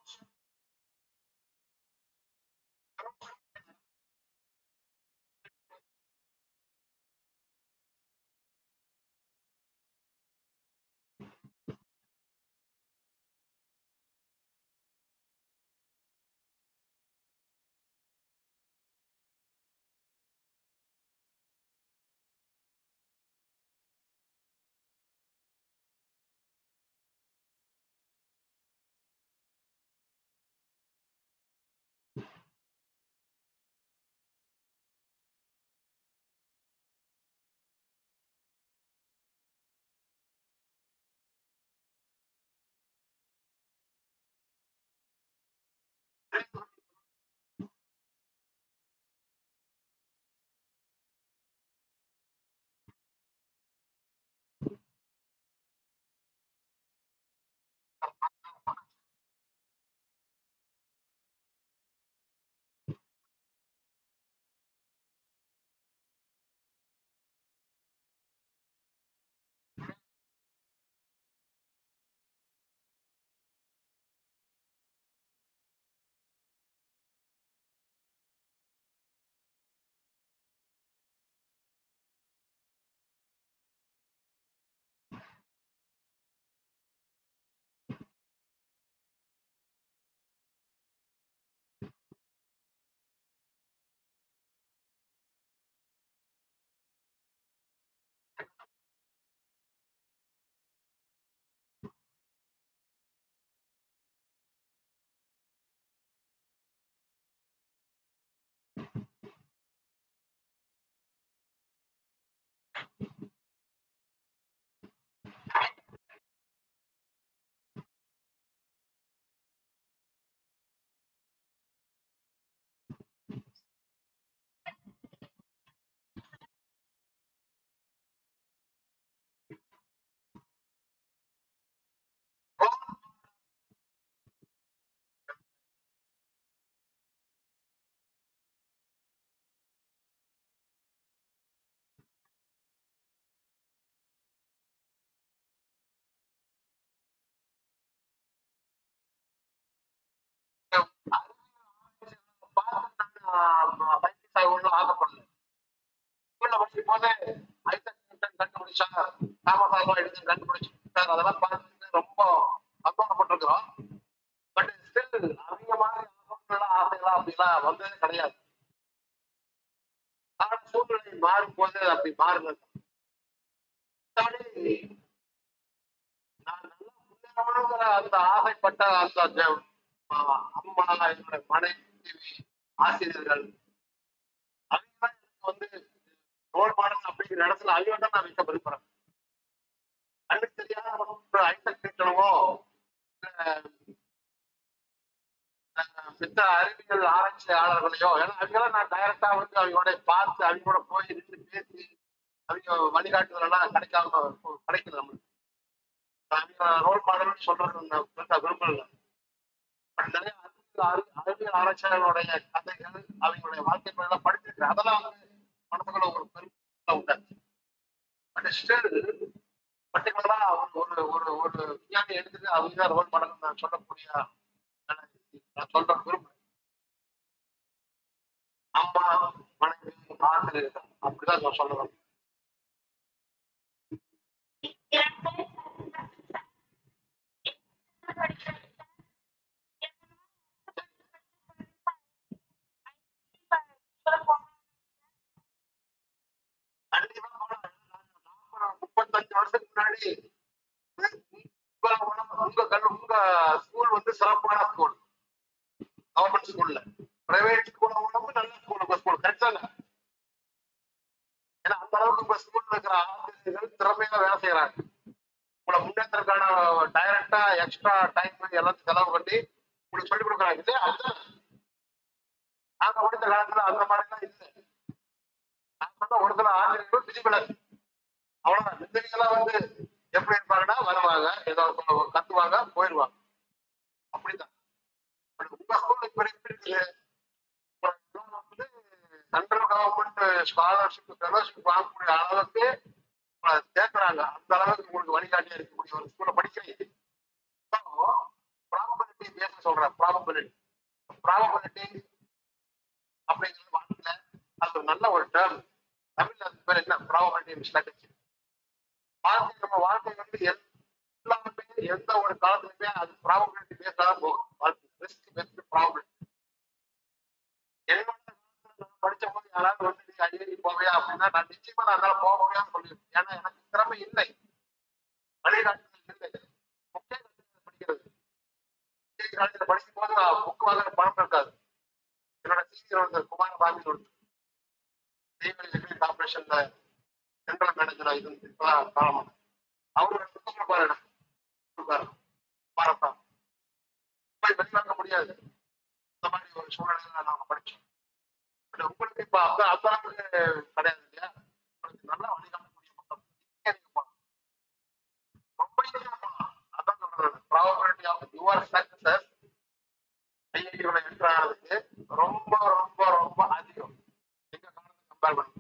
ஆசைப்படல ஸ்கூல்ல படிக்கும் போது ஐசக் நியூட்டன் கண்டுபிடிச்சா தாமஸ் ஆல்வா எடிசன் கண்டுபிடிச்சார் அதெல்லாம் பார்த்து ரொம்ப சந்தோஷப்பட்டிருக்கிறோம் பட் ஸ்டில் அவங்க மாதிரி ஆசைலாம் ஆசைலாம் அப்படிலாம் வந்ததே கிடையாது ஆனா சூழ்நிலை மாறும் போது அப்படி மாறுனது மத்தபடி நான் நல்லா முன்னேறணுங்கிற அந்த ஆசைப்பட்ட அந்த ஜ- ஆஹ் அம்மா என்னுடைய மனைவி ஆசிரியர்கள் அவங்க தான் எனக்கு வந்து ரோல் மாடல் அப்படிங்கிற இடத்துல அவங்க தான் நான் வைக்க விரும்புறேன் கண்ணுக்கு தெரியாத ஒரு ஐசக் நியூட்டனமோ மித்த அறிவியல் ஆராய்ச்சியாளர்களையோ ஏன்னா அவங்களாம் நான் டைரக்டா வந்து அவங்களோட பார்த்து அவங்களோட போய் நின்று பேசி அவங்க வழிகாட்டுதலாம் கிடைக்காம கிடைக்குது நம்மளுக்கு அவங்க ரோல் மாடல்னு சொல்றது நான் பெருசா விரும்பல பட் நிறைய அறிவியல் ஆர- அறிவியல் ஆராய்ச்சியாளர்களுடைய கதைகள் அவங்களுடைய வாழ்க்கை எல்லாம் படிச்சிருக்கேன் அதெல்லாம் வந்து மனசுக்குள்ள ஒரு பெருமை உண்டாச்சு பட் ஸ்டில் பர்டிகுலரா ஒரு ஒரு ஒரு விஞ்ஞானி எடுத்துட்டு அவங்க தான் ரோல் மாடல் நான் சொல்லக்கூடிய நான் சொல்ற விரும்புறேன் அம்மா மனைவி ஆசிரியர்கள் அப்படிதான் நான் சொல்லுவேன் கண்டிப்பா போலாம். நாம முப்பத்தஞ்சு வருஷத்துக்கு முன்னாடி உங்க உணவு- உங்க கல் உங்க ஸ்கூல் வந்து சிறப்பான ஸ்கூல் கவர்மெண்ட் ஸ்கூல்ல பிரைவேட் ஸ்கூல் உடம்பு நல்ல ஸ்கூல் உங்க ஸ்கூல் கரெக்டாங்க ஏன்னா அந்த அளவுக்கு உங்க ஸ்கூல்ல இருக்கிற ஆசிரியர்கள் திறமையா வேலை செய்யறாங்க உங்களை முன்னேற்றத்துக்கான டைரக்டா எக்ஸ்ட்ரா டைம் எல்லாத்தையும் செலவு பண்ணி உங்களுக்கு சொல்லி கொடுக்குறாங்க இல்லையா அதுதான் நாங்க படித்த காலத்துல அந்த மாதிரிலாம் இல்லை நான் சொன்ன ஒரு சில ஆசிரியர்கள் பிசிபிளர் அவ்வளவுதான் மித்தவங்கெல்லாம் வந்து எப்படி இருப்பாங்கன்னா வருவாங்க ஏதோ சொல்ல- கத்துவாங்க போயிடுவாங்க அப்படிதான் பட் உங்க ஸ்கூல்ல இப்ப எப்படி இருக்குது இப்ப எல்லாம் வந்து சென்ட்ரல் கவர்மெண்ட் ஸ்காலர்ஷிப் ஃபெலோஷிப் வாங்கக்கூடிய அளவுக்கு உங்களை சேர்க்கிறாங்க அந்த அளவுக்கு உங்களுக்கு வழிகாட்டியா இருக்கக்கூடிய ஒரு ஸ்கூல்ல படிக்கிறீங்க So, பேச சொல்றேன் ப்ராபபிலிட்டி ப்ராபபிலிட்டி அப்படிங்கிறது வார்த்தை அது ஒரு நல்ல ஒரு டேர்ம் தமிழ்ல அது பேர் என்ன ப்ராபபிலிட்டி ஸ்ட்ராட்டஜி வாழ்க்கை நம்ம வாழ்க்கை வந்து எல்லாமே எந்த ஒரு காலத்துலயுமே அது ப்ராபபிலிட்டி பேசாதான் போகும் வாழ்க்கை ரிஸ்க் பெஸ்ட் ப்ராபபிலிட்டி என்னோட காலத்துல நான் படிச்ச போது யாராவது வந்து நீ ஐஏடி போவியா அப்படின்னா நான் நிச்சயமா நான் அதனால போக முடியாதுன்னு சொல்லிடுவேன் ஏன்னா எனக்கு திறமை இல்லை வழிகாட்டுதல் இல்லை முக்கிய படிக்கிறது காலேஜில் படிக்கும் போது நான் புக் வாங்குற பணம் இருக்காது என்னோட சீனியர் வந்து குமாரசாமி ஒருத்தர் தீபலி டிகிரி கார்பரேஷன்ல சென்ட்ரல் மேனேஜரா இருந்து இப்பதான் காலமான அவரு ரெண்டு புத்தகம் கொடுப்பாரு எனக்கு கொடுப்பாரு பாரதா போய் வெளிவாங்க முடியாது இந்த மாதிரி ஒரு சூழ்நிலையில நாங்க படிச்சோம் பட் உங்களுக்கு இப்ப அந்த அந்த அளவுக்கு கிடையாது இல்லையா உங்களுக்கு நல்லா வழிகாட்டக்கூடிய மக்கள் இங்கே நீங்க போகலாம். ரொம்ப ஈஸியா போகலாம் அதான் சொல்றேன் ப்ராபபிலிட்டி ஆஃப் யுவர் சக்சஸ் ஐஐடியோட என்ட்ரு ஆகிறதுக்கு ரொம்ப ரொம்ப ரொம்ப அதிகம் எங்க காலத்தை கம்பேர் பண்ணி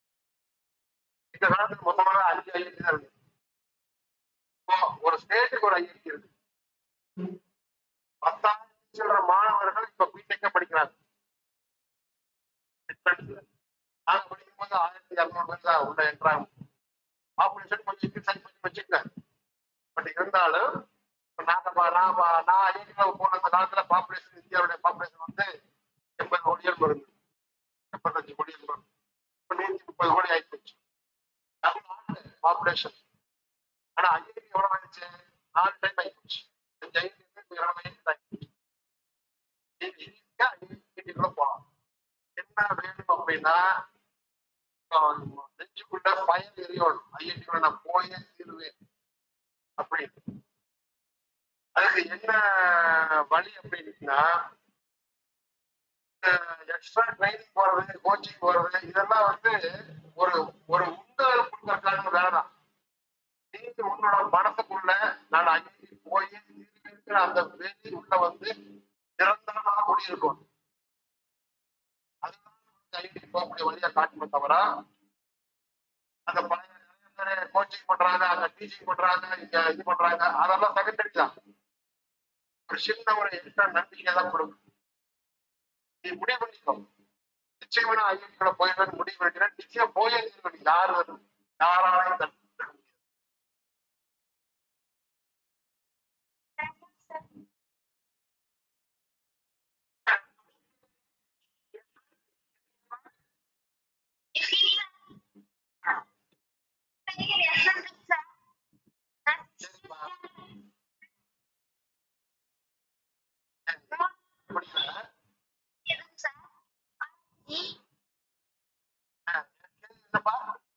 இந்த காலத்துல மொத்தமாக அஞ்சு ஐஐடி தான் இருக்கு இப்போ ஒரு ஸ்டேட்டுக்கு ஒரு ஐஐடி இருக்கு பத்தாயிரம் சில்லற மாணவர்கள் இப்ப பிடெக்க படிக்கிறாங்க டிஃபரன்ஸ்ல நாங்க படிக்கும்போது ஆயிரத்தி இரநூறு பேர் தான் உள்ள என்ட்ராங்க பாப்புலேஷன் கொஞ்சம் இன்க்ரீஸ் பண்ணி வச்சுக்கங்க பட் இருந்தாலும் இப்ப நாங்க பா- நான் பா- நான் ஐஐடியில் போன அந்த காலத்துல பாப்புலேஷன் இந்தியாவுடைய பாப்புலேஷன் வந்து எண்பது கோடியில் வருது எண்பத்தஞ்சு கோடியில் வருது இப்ப நூத்தி முப்பது கோடி ஆயிடுச்சு பாப்புலேஷன் ஆனா ஐஐடி எவ்வளவு ஆயிடுச்சு நாலு டைம் ஆயிடுச்சு அஞ்சு ஐஐடி இருபது ஐஐடி ஆயிடுச்சு நீங்க ஈஸியா ஐஐடிக்குள்ள போகலாம் என்ன வேணும் அப்படின்னா ஆஹ் நெஞ்சுக்குள்ள பயன் எரியணும் ஐஐடிக்குள்ள நான் போயே தீருவேன் அப்படின்னு அதுக்கு என்ன வழி அப்படின்னா எக்ஸ்ட்ரா ட்ரைனிங் போறது கோச்சிங் போறது இதெல்லாம் வந்து ஒரு ஒரு உந்துதல் கொடுக்கறதுக்கான வேலை தான் நீங்க உன்னோட மனசுக்குள்ள நான் ஐஐடி போய் இருக்கிற அந்த வெளி உள்ள வந்து நிரந்தரமாக குடியிருக்கும் அதுதான் ஐஐடி போகக்கூடிய வழியா காட்டுமே தவிர அந்த பழைய நிறைய பேர் கோச்சிங் பண்றாங்க அங்க டீச்சிங் பண்றாங்க இங்க இது பண்றாங்க அதெல்லாம் செகண்டரி தான் ஒரு சின்ன ஒரு எக்ஸ்ட்ரா நம்பிக்கை தான் கொடுக்கும் நீ முடிவு பண்ணிக்கோ நிச்சயமா நான் ஐஐடிக்குள்ள போயிடுவேன் முடிவு பண்ணிக்கிறேன் நிச்சயம் போயே தீர்வேன் யாரு வரும் யாராலையும் தடுக்க முடியாது சரிப்பா புரியல ஆ, என்னப்பா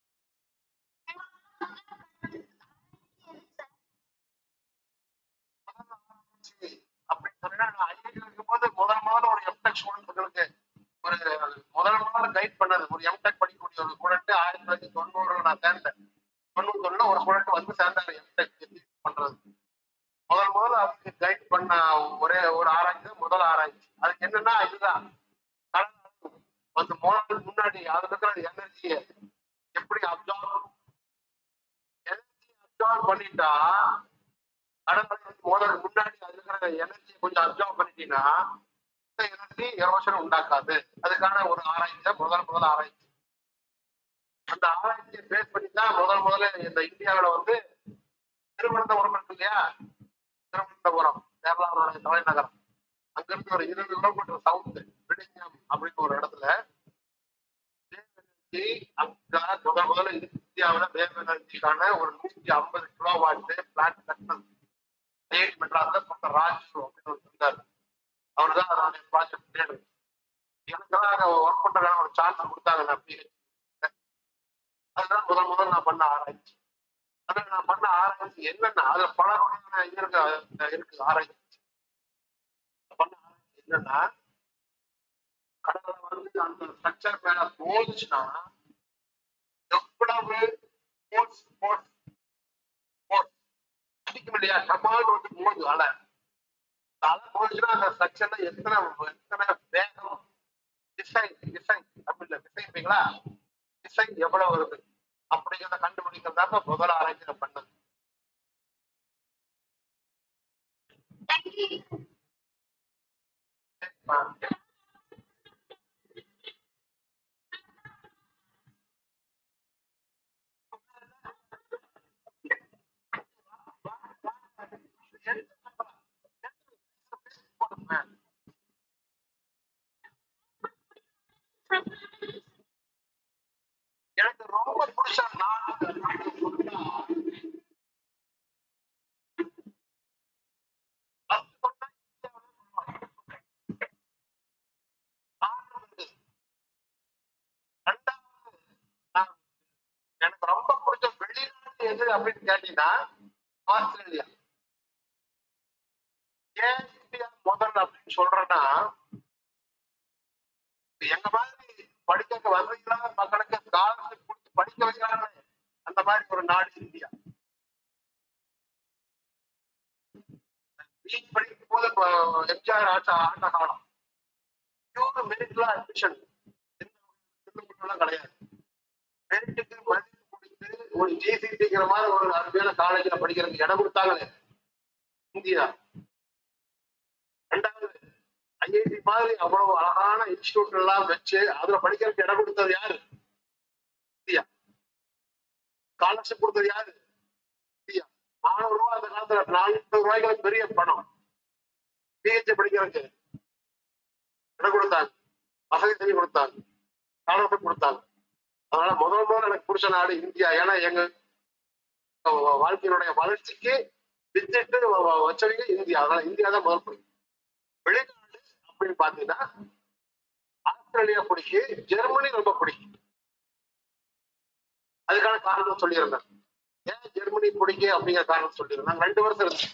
சரி, அப்படின்னு சொன்னா நான் ஐஐடி இருக்கும்போது முதல் முதல்ல ஒரு எம்டெக் ஸ்டூடெண்ட்களுக்கு ஒரு முதல் முதல்ல கைட் பண்ணது ஒரு எம்டெக் படிக்கக்கூடிய ஒரு ஸ்டூடெண்ட் ஆயிரத்தி தொள்ளாயிரத்தி தொண்ணூறுல நான் சேர்ந்தேன் தொண்ணூத்தொன்னுல ஒரு ஸ்டூடெண்ட் வந்து சேர்ந்தாரு எம்டெக் பண்றது முதல் முதல்ல அதுக்கு கைட் பண்ண ஒரே ஒரு ஆராய்ச்சி தான் முதல் ஆராய்ச்சி அதுக்கு என்னன்னா இதுதான் கடல் அந்த முதல் முன்னாடி அதுல இருக்கிற எனர்ஜியை எப்படி அப்சார்ப் எனர்ஜி அப்சார்ப் பண்ணிட்டா கடல் முதல் முன்னாடி அதுல இருக்கிற எனர்ஜியை கொஞ்சம் அப்சார்ப் பண்ணிட்டீங்கன்னா இந்த எனர்ஜி எரோஷன் உண்டாக்காது அதுக்கான ஒரு ஆராய்ச்சி தான் முதல் முதல் ஆராய்ச்சி அந்த ஆராய்ச்சியை பேஸ் பண்ணி தான் முதல் முதல்ல இந்த இந்தியாவுல வந்து திருவனந்தபுரம் இருக்கு இல்லையா திருவனந்தபுரம் கேரளாவோட தலைநகரம் அங்கிருந்து ஒரு இருபது கிலோமீட்டர் சவுத் விடிஞ்சம் அப்படின்னு ஒரு இடத்துல வேவ் எனர்ஜி அங்க முதல் முதல்ல இந்தியாவுல வேவ் எனர்ஜிக்கான ஒரு நூத்தி ஐம்பது கிலோ வாட் பிளான்ட் கட்டணம் ஐஐடி மெட்ராஸ்ல டாக்டர் ராஜு அப்படின்னு ஒரு இருந்தார் அவர் தான் அதனுடைய ப்ராஜெக்ட் லீடர் எனக்கெல்லாம் அங்க ஒர்க் பண்றதுக்கான ஒரு சான்ஸ் கொடுத்தாங்க நான் PhD. அதுதான் முதல் முதல் நான் பண்ண ஆராய்ச்சி அதுல நான் பண்ண ஆராய்ச்சி என்னன்னா அதுல பல வகையான இது இருக்கு அஹ் இருக்கு ஆராய்ச்சி நான் பண்ண ஆராய்ச்சி என்னன்னா கடவுளை வந்து அந்த ஸ்ட்ரக்சர் மேல போச்சுன்னா எவ்வளவு ஃபோர்ஸ் ஃபோர்ஸ் ஃபோர்ஸ் அடிக்கும் இல்லையா கமால் வந்து போகுது அலை அந்த அலை போச்சுன்னா அந்த ஸ்ட்ரக்சர்ல எத்தனை எத்தனை வேகம் திசை திசை அப்படி இல்லை திசைப்பீங்களா திசை எவ்வளவு வருது அப்படிங்கிறத கண்டுபிடிக்கிறதாக முதல் ஆராய்ச்சி நான் பண்ணது ஆ. எனக்கு ரொம்ப பிடிச்ச நாடு அப்படின்னு சொன்னா, அது சொன்னா இந்தியாவை சொல்லுவாங்க. காரணம் இருக்கு. ரெண்டாவது, நான் எனக்கு ரொம்ப பிடிச்ச வெளிநாடு எது அப்படின்னு கேட்டீங்கன்னா ஆஸ்திரேலியா ஏன் இந்தியா முதல் அப்படின்னு சொல்றேன்னா எங்க மாதிரி படிக்க வசதி இல்லாத மக்களுக்கு ஸ்காலர்ஷிப் கொடுத்து படிக்க வைக்கிறாங்க அந்த மாதிரி ஒரு நாடு இந்தியா நீட் படிக்கும் போது இப்போ எம்ஜிஆர் ஆட்சி ஆண்ட காலம் பியூர் மெரிட்ல அட்மிஷன் எல்லாம் கிடையாது மெரிட்டுக்கு மதிப்பு கொடுத்து ஒரு ஜிசிடிங்கிற மாதிரி ஒரு அருமையான காலேஜ்ல படிக்கிறதுக்கு இடம் கொடுத்தாங்களே இந்தியா ரெண்டாவது ஐஐடி மாதிரி அவ்வளவு அழகான இன்ஸ்டிடியூட் எல்லாம் வச்சு அதுல படிக்கிறதுக்கு இடம் கொடுத்தது யாரு இந்தியா ஸ்காலர்ஷிப் கொடுத்தது யாரு இந்தியா நானூறு ரூபாய் அந்த காலத்துல நானூறு ரூபாய்க்கு பெரிய பணம் பிஹெச்டி படிக்கிறதுக்கு இடம் கொடுத்தாங்க வசதி செஞ்சு கொடுத்தாங்க ஸ்காலர்ஷிப் கொடுத்தாங்க அதனால முதல் முதல்ல எனக்கு பிடிச்ச நாடு இந்தியா ஏன்னா எங்க வாழ்க்கையினுடைய வளர்ச்சிக்கு வித்திட்டு வச்சவங்க இந்தியா அதனால இந்தியா தான் முதல் பிடிக்கும் வெளிநாடு அப்படின்னு பாத்தீங்கன்னா ஆஸ்திரேலியா பிடிக்கும் ஜெர்மனி ரொம்ப பிடிக்கும் அதுக்கான காரணம் சொல்லியிருந்தேன் ஏன் ஜெர்மனி பிடிக்கும் அப்படிங்கிற காரணம் சொல்லியிருந்தேன் நாங்க ரெண்டு வருஷம் இருந்தோம்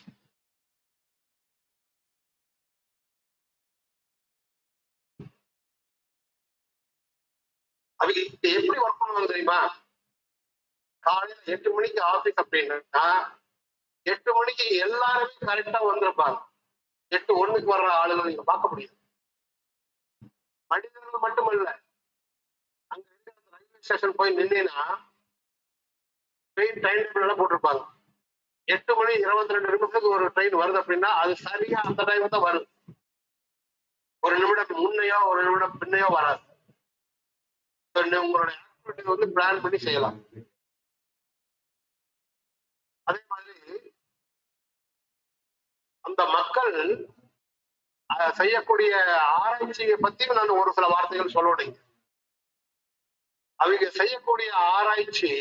அவங்க இப்ப எப்படி ஒர்க் பண்ணுவாங்க தெரியுமா காலையில எட்டு மணிக்கு ஆபீஸ் அப்படின்னா எட்டு மணிக்கு எல்லாருமே கரெக்டா வந்திருப்பாங்க எட்டு ஒண்ணுக்கு வர்ற ஆளுகளை நீங்க பார்க்க முடியும் மனிதர்கள் மட்டுமல்ல அங்க இருக்கிற அந்த ரயில்வே ஸ்டேஷன் போய் நின்னீங்கன்னா ட்ரெயின் டைம் டேபிள் எல்லாம் போட்டிருப்பாங்க எட்டு மணி இருபத்தி ரெண்டு நிமிஷத்துக்கு ஒரு ட்ரெயின் வருது அப்படின்னா அது சரியா அந்த டைம் தான் வரும் ஒரு நிமிடம் முன்னையோ ஒரு நிமிடம் பின்னையோ வராது So, நீ உங்களுடைய ஆக்டிவிட்டி வந்து பிளான் பண்ணி செய்யலாம் அதே மாதிரி அந்த மக்கள் அஹ், செய்யக்கூடிய ஆராய்ச்சியை பத்தியும் நான் ஒரு சில வார்த்தைகள் சொல்லணுங்க அவங்க செய்யக்கூடிய ஆராய்ச்சி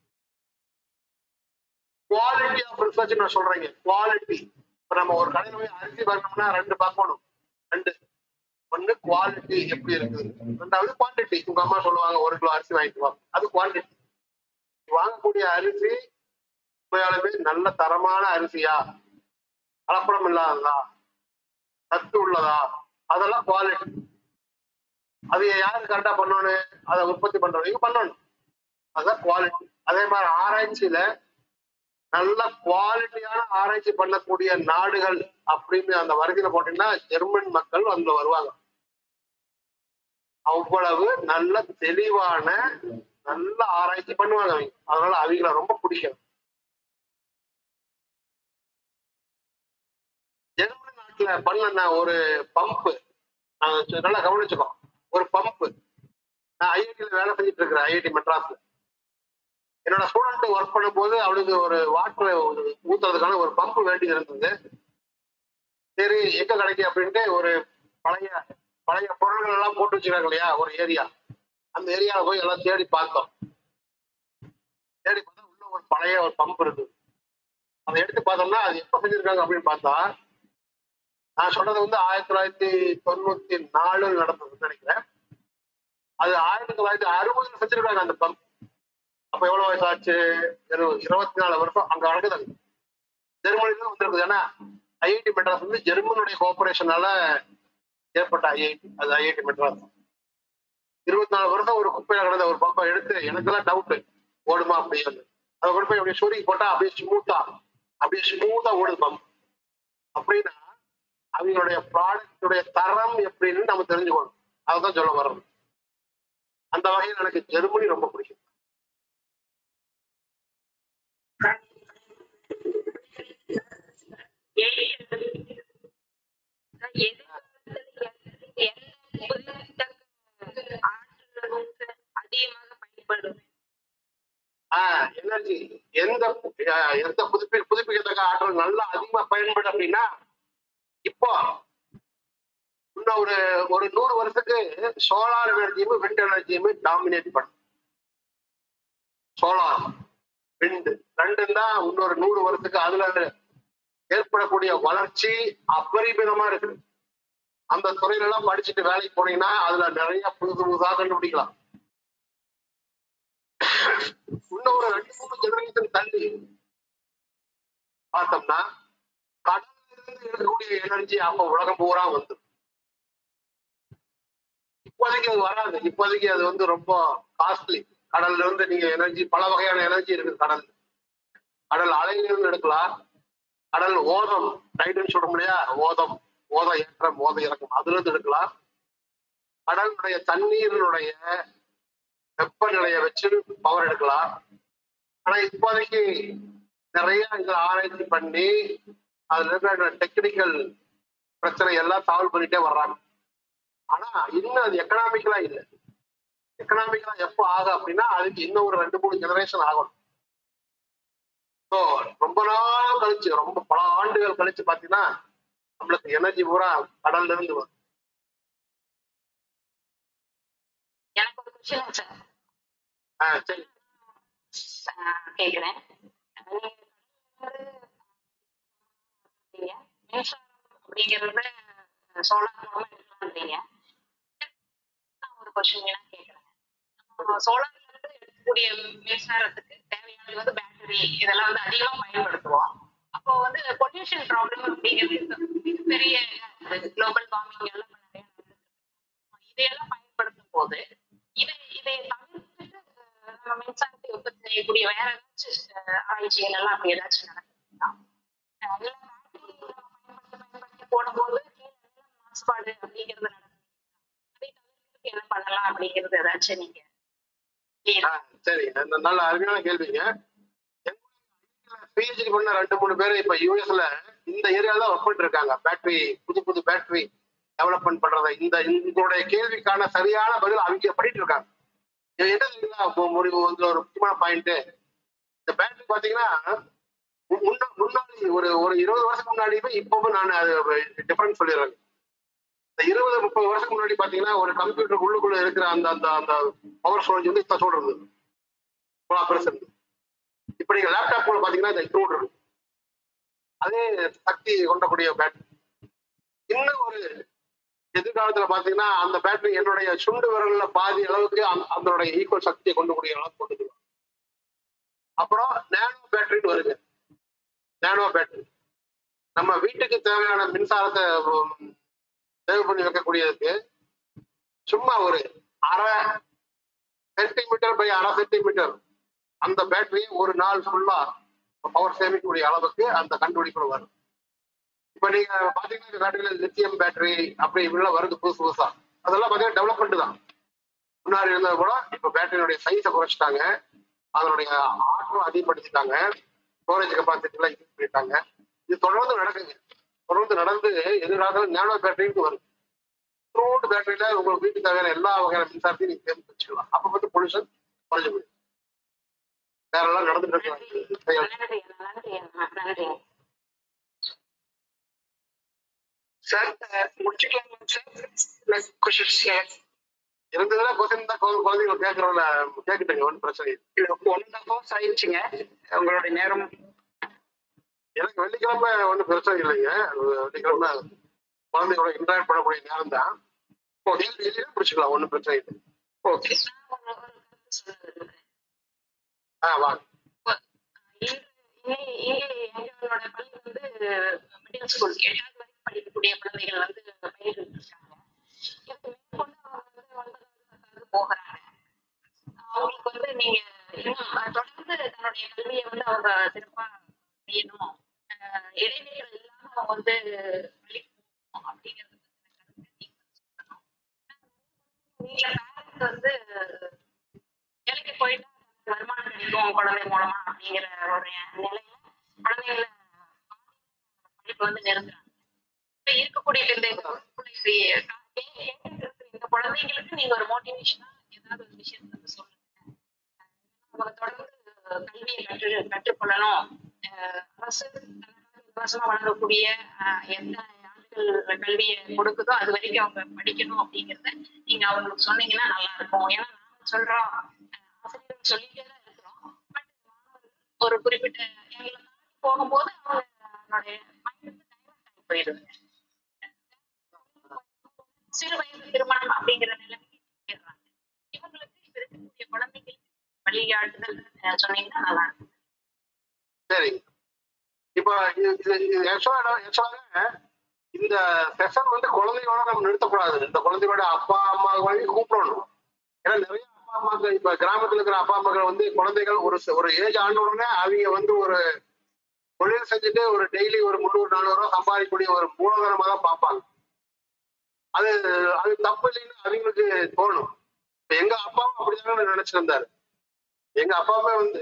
குவாலிட்டி ஆஃப் ரிசர்ச் நான் சொல்றேங்க குவாலிட்டி இப்ப நம்ம ஒரு கடையில போய் அரிசி வாங்கணும்னா ரெண்டு பார்க்கணும் ரெண்டு ஒண்ணு குவாலிட்டி எப்படி இருக்குது ரெண்டாவது குவான்டிட்டி உங்க அம்மா சொல்லுவாங்க ஒரு கிலோ அரிசி வாங்கிட்டு வா அது குவான்டிட்டி வாங்கக்கூடிய அரிசி உண்மையாலுமே நல்ல தரமான அரிசியா கலப்படம் இல்லாததா சத்து உள்ளதா அதெல்லாம் குவாலிட்டி அது யாரு கரெக்டா பண்ணணும் அதை உற்பத்தி பண்றவங்க பண்ணணும் அதுதான் குவாலிட்டி அதே மாதிரி ஆராய்ச்சியில நல்ல குவாலிட்டியான ஆராய்ச்சி பண்ணக்கூடிய நாடுகள் அப்படின்னு அந்த வரிசையில போட்டீங்கன்னா ஜெர்மன் மக்கள் அதுல வருவாங்க அவ்வளவு நல்ல தெளிவான நல்ல ஆராய்ச்சி பண்ணுவாங்க அவங்க அதனால அவங்கள ரொம்ப பிடிக்கும் ஜெர்மன் நாட்டுல பண்ண ஒரு பம்பு நல்லா கவனிச்சுக்கோ ஒரு பம்பு நான் ஐஐடியில வேலை செஞ்சுட்டு இருக்கிறேன் ஐஐடி மெட்ராஸ்ல என்னோட ஸ்டூடெண்ட் ஒர்க் பண்ணும்போது அவளுக்கு ஒரு வாட்டர் ஊத்துறதுக்கான ஒரு பம்பு வேண்டியது இருந்தது சரி எங்க கிடைக்கும் அப்படின்ட்டு ஒரு பழைய பழைய பொருள்கள் எல்லாம் போட்டு வச்சிருக்காங்க இல்லையா ஒரு ஏரியா அந்த ஏரியாவை போய் எல்லாம் தேடி பார்த்தோம் தேடி பார்த்தா உள்ள ஒரு பழைய ஒரு பம்ப் இருக்கு அதை எடுத்து பார்த்தோம்னா அது எப்ப செஞ்சிருக்காங்க அப்படின்னு பார்த்தா நான் சொன்னது வந்து ஆயிரத்தி தொள்ளாயிரத்தி தொண்ணூத்தி நாலுல நடந்ததுன்னு நினைக்கிறேன் அது ஆயிரத்தி தொள்ளாயிரத்தி அறுபதுல செஞ்சிருக்காங்க அந்த பம்ப் அப்ப எவ்வளவு வயசு ஆச்சு இருபது இருபத்தி நாலு வருஷம் அங்க நடக்குது ஜெர்மனில வந்திருக்குது ஏன்னா ஐஐடி மெட்ராஸ் வந்து ஜெர்மனுடைய கோஆபரேஷனால ஏற்பட்ட ஐஐடி அது ஐஐடி மெட்ராஸ் இருபத்தி நாலு வருஷம் ஒரு குப்பையில கிடந்த ஒரு பம்பை எடுத்து எனக்கெல்லாம் டவுட் ஓடுமா அப்படின்னு அதை கொண்டு போய் அப்படியே சொருகி போட்டா அப்படியே ஸ்மூத்தா அப்படியே ஸ்மூத்தா ஓடுது பம்ப் அப்படின்னா அவங்களுடைய ப்ராடக்டுடைய தரம் எப்படின்னு நம்ம தெரிஞ்சுக்கணும் அதுதான் சொல்ல வர்றோம் அந்த வகையில் எனக்கு ஜெர்மனி ரொம்ப பிடிக்கும் புதுப்பித்தக்க ஆற்றல் வந்து அதிகமாக பயன்படும் ஆஹ் எனர்ஜி எந்த ஆஹ் எந்த புதுப்பி புதுப்பிக்கத்தக்க ஆற்றல் நல்லா அதிகமா பயன்படும் அப்படின்னா இப்போ இன்னும் ஒரு ஒரு நூறு வருஷத்துக்கு சோலார் எனர்ஜியும் விண்ட் எனர்ஜியுமே டாமினேட் பண்ணும் சோலார் விண்ட் ரெண்டும் தான் இன்னொரு நூறு வருஷத்துக்கு அதுல ஏற்படக்கூடிய வளர்ச்சி அபரிமிதமா இருக்கு அந்த துறையில எல்லாம் படிச்சுட்டு வேலைக்கு போனீங்கன்னா அதுல நிறைய புது புதுதாக கண்டுபிடிக்கலாம் இன்னும் ஒரு ரெண்டு மூணு ஜெனரேஷன் தள்ளி பார்த்தோம்னா கடல்ல இருந்து எடுக்கக்கூடிய எனர்ஜி அப்ப உலகம் பூரா வந்து இப்போதைக்கு அது வராது இப்போதைக்கு அது வந்து ரொம்ப காஸ்ட்லி கடல்ல இருந்து நீங்க எனர்ஜி பல வகையான எனர்ஜி இருக்குது கடல் கடல் அலையில இருந்து எடுக்கலாம் கடல் ஓதம் டைடுன்னு சொல்ல முடியா ஓதம் ஓத ஏற்றம் ஓத இறக்கம் அதுல இருந்து எடுக்கலாம் கடலுடைய தண்ணீரினுடைய வெப்பநிலையை வச்சு பவர் எடுக்கலாம் ஆனா இப்போதைக்கு நிறைய இதுல ஆராய்ச்சி பண்ணி அதுல இருக்கிற டெக்னிக்கல் பிரச்சனை எல்லாம் சால்வ் பண்ணிட்டே வர்றாங்க ஆனா இன்னும் அது எக்கனாமிக்கலா இல்லை எக்கனாமிக்கலா எப்போ ஆகும் அப்படின்னா அதுக்கு இன்னும் ஒரு ரெண்டு மூணு ஜெனரேஷன் ஆகணும் ஸோ ரொம்ப நாள் கழிச்சு ரொம்ப பல ஆண்டுகள் கழிச்சு பாத்தீங்கன்னா நம்மளுக்கு எனர்ஜி பூரா கடல்ல இருந்து வரும் எனக்கு ஒரு கொஸ்டின் சார் ஆஹ் சரி கேக்குறேன் நீங்க கடல்ல இருந்து மின்சாரம் அப்படிங்கறத சோலார் மூலமா எடுக்கலாம்ன்றீங்க நான் ஒரு கொஸ்டின் வேணா கேக்குறேன் சோலார்ல இருந்து எடுக்கக்கூடிய மின்சாரத்துக்கு தேவையானது வந்து பேட்டரி இதெல்லாம் வந்து அதிகமா பயன்படுத்துவோம் அப்போ வந்து பொல்யூஷன் ப்ராப்ளம் அப்படிங்கிறது மிகப்பெரிய குளோபல் வார்மிங் எல்லாம் இப்ப நிறைய நடந்துட்டு இருக்கு. இதையெல்லாம் பயன்படுத்தும் போது இதை இதை தவிர்த்துட்டு அஹ், நம்ம மின்சாரத்தை உற்பத்தி செய்யக்கூடிய வேற ஏதாச்சும் அஹ், ஆராய்ச்சிகள் எல்லாம் அப்படி ஏதாச்சும் நடக்குதுங்களா அஹ் இல்ல battery நம்ம பயன்படுத்த பயன்படுத்தி போடும்போது கீழே நிலம் மாசுபாடு அப்படிங்கிறது நடக்குது அதை தவிர்க்கிறதுக்கு என்ன பண்ணலாம் அப்படிங்கிறது ஏதாச்சும் நீங்க clear ஆ, சரி ந- நல்ல அருமையான கேள்விங்க பிஹெச்டி பண்ண ரெண்டு மூணு பேர் இப்ப யூஎஸ்ல இந்த ஏரியால தான் ஒர்க் பண்ணிட்டு இருக்காங்க பேட்டரி புது புது பேட்டரி டெவலப்மெண்ட் பண்றத இந்த உங்களுடைய கேள்விக்கான சரியான பதில் அவங்க பண்ணிட்டு இருக்காங்க இது என்ன தெரியுங்களா இப்போ முடிவு இதுல ஒரு முக்கியமான பாயிண்ட் இந்த பேட்டரி பாத்தீங்கன்னா மு- முன்ன- முன்னாடி ஒரு ஒரு இருபது வருஷத்துக்கு முன்னாடியுமே இப்பவும் நான் அது டிஃபரன்ஸ் சொல்லிடுறேன் இந்த இருபது முப்பது வருஷத்துக்கு முன்னாடி பாத்தீங்கன்னா ஒரு கம்ப்யூட்டர் உள்ளுக்குள்ள இருக்கிற அந்த அந்த அந்த பவர் ஸ்டோரேஜ் வந்து இத்தனை சொல்றது இவ்வளோ பெருசு இருக்கு. இப்ப நீங்க லேப்டாப் போல பாத்தீங்கன்னா இந்த இன்க்ளூட் இருக்கு அதே சக்தி கொண்டக்கூடிய பேட்டரி இன்னும் ஒரு எதிர்காலத்துல பாத்தீங்கன்னா அந்த பேட்டரி என்னுடைய சுண்டு விரல்ல பாதி அளவுக்கு அந்த- அதனுடைய ஈக்குவல் சக்தியை கொண்டு கூடிய அளவுக்கு கொண்டு வந்துருவாங்க அப்புறம் நேனோ பேட்டரின்னு வருது நேனோ பேட்டரி நம்ம வீட்டுக்கு தேவையான மின்சாரத்தை உம், சேவ் பண்ணி வைக்கக்கூடியதுக்கு சும்மா ஒரு அரை சென்டிமீட்டர் பை அரை சென்டிமீட்டர் அந்த பேட்டரியை ஒரு நாள் ஃபுல்லா பவர் சேமிக்கக்கூடிய அளவுக்கு அந்த கண்டுபிடிப்பு வரும் இப்ப நீங்க பாத்தீங்கன்னா இந்த பேட்டரியில லித்தியம் பேட்டரி அப்படி இப்படிலாம் வருது புதுசு புதுசா அதெல்லாம் பாத்தீங்கன்னா டெவலப்மெண்ட் தான் முன்னாடி இருந்தது கூட இப்ப பேட்டரியினுடைய சைஸை குறைச்சிட்டாங்க அதனுடைய ஆற்றல் அதிகப்படுத்திட்டாங்க ஸ்டோரேஜ் கெப்பாசிட்டி எல்லாம் இன்க்ரீஸ் பண்ணிட்டாங்க இது தொடர்ந்து நடக்குது தொடர்ந்து நடந்து எதிர்காலத்தில் நேனோ பேட்டரிக்கு வருது த்ரூட் பேட்டரியில உங்களுக்கு வீட்டுக்கு தேவையான எல்லா வகையான மின்சாரத்தையும் நீங்க சேமித்து வச்சுக்கலாம் அப்ப வந்து பொல்யூஷன் குறைஞ்சு போயிடும் வேற எல்லாம் நடந்துட்டு இருக்கு செயல். நன்றி நன்றி நன்றி சார் முடிச்சுக்கலாமா சார் கொஸ்டின்ஸ் இருந்ததுன்னா கொஸ்டின் தான் குழந்தை- குழந்தைங்க கேட்கறவங்கள கேட்டுட்டுங்க ஒன்றும் பிரச்சனை இல்லை இல்ல ஒன் அண்ட் ஹவர்ஸ் ஆயிடுச்சுங்க உங்களுடைய நேரம் எனக்கு வெள்ளிக்கிழமை ஒன்றும் பிரச்சனை இல்லைங்க வெள்ளிக்கிழமை குழந்தைங்களோட இன்டராக்ட் பண்ணக்கூடிய நேரம் தான் பிடிச்சிக்கலாம் ஒன்றும் பிரச்சனை இல்லை ஓகே நான் ஒரு ஒரு கருத்து சொல்ல விரும்புறேன் ஆ வாங்க இன்று இங்கே இங்கே எங்களோட பள்ளி வந்து மிடில் ஸ்கூல் எட்டாவது வரைக்கும் படிக்கக்கூடிய குழந்தைகள் வந்து பயிர்கள் இருக்காங்க இதுக்கு மேற்கொண்டு அவங்க வந்து ஒன்பதாவது பத்தாவது போகிறாங்க அவங்களுக்கு வந்து நீங்க இன்னும் அஹ், தொடர்ந்து தன்னுடைய கல்வியை வந்து அவங்க சிறப்பா செய்யணும் அஹ், இடைவெளிகள் இல்லாம அவங்க வந்து படிக்கணும் அப்படிங்கிறது பத்தின கருத்தை நீங்க சொல்லணும் வீட்டுல பேரண்ட்ஸ் வந்து வேலைக்கு போயிட்டா தனக்கு வருமானம் கிடைக்கும் குழந்தை மூலமா அப்படிங்கிற ஒரு நிலையில குழந்தைகளை படிப்பு வந்து நிறுத்துறாங்க இப்ப இருக்கக்கூடிய இந்த கேட்டுட்டு இருக்கிற குழந்தைங்களுக்கு நீங்க ஒரு மோட்டிவேஷனா ஏதாவது ஒரு விஷயத்தை வந்து சொல்லுங்க அவங்க தொடர்ந்து கல்வியை கற்று கற்றுக்கொள்ளணும் அஹ் அரசு தனக்காக இலவசமா வழங்கக்கூடிய அஹ் எத்தனை ஆண்டுகள் கல்வியை கொடுக்குதோ அது வரைக்கும் அவங்க படிக்கணும் அப்படிங்கறத நீங்க அவங்களுக்கு சொன்னீங்கன்னா நல்லா இருக்கும் ஏன்னா நாங்க சொல்றோம் அஹ் ஆசிரியர்கள் சொல்லிட்டே தான் இருக்கிறோம் பட் மாணவர்கள் ஒரு குறிப்பிட்ட எங்களை தாண்டி போகும்போது அவங்களுடைய மைண்ட் வந்து டைவர்ட் ஆகி போயிடுது சிறு வயது திருமணம் அப்படிங்கிற நிலைமைக்கு போயிடுறாங்க இவங்களுக்கு இப்ப இருக்கக்கூடிய குழந்தைங்களுக்கு வழிகாட்டுதல் அஹ் சொன்னீங்கன்னா நல்லா இருக்கும் சரி இப்போ இது இது ஆக்சுவலா ஆக்சுவலாக இந்த செஷன் வந்து குழந்தையோட நம்ம நிறுத்தக்கூடாது இந்த குழந்தையோட அப்பா அம்மா வரைக்கும் கூப்பிடணும் ஏன்னா நிறைய அப்பா அம்மாக்கள் இப்ப கிராமத்துல இருக்கிற அப்பா அம்மாக்கள் வந்து குழந்தைகள் ஒரு ஒரு ஏஜ் ஆன உடனே அவங்க வந்து ஒரு தொழில் செஞ்சுட்டு ஒரு டெய்லி ஒரு முந்நூறு நானூறு ரூபாய் சம்பாதிக்கக்கூடிய ஒரு மூலதனமா தான் பார்ப்பாங்க அது அது தப்பு இல்லைன்னு அவங்களுக்கு தோணும் இப்ப எங்க அப்பாவும் அப்படிதாங்க நினைச்சிட்டு இருந்தாரு எங்க அப்பாவுமே வந்து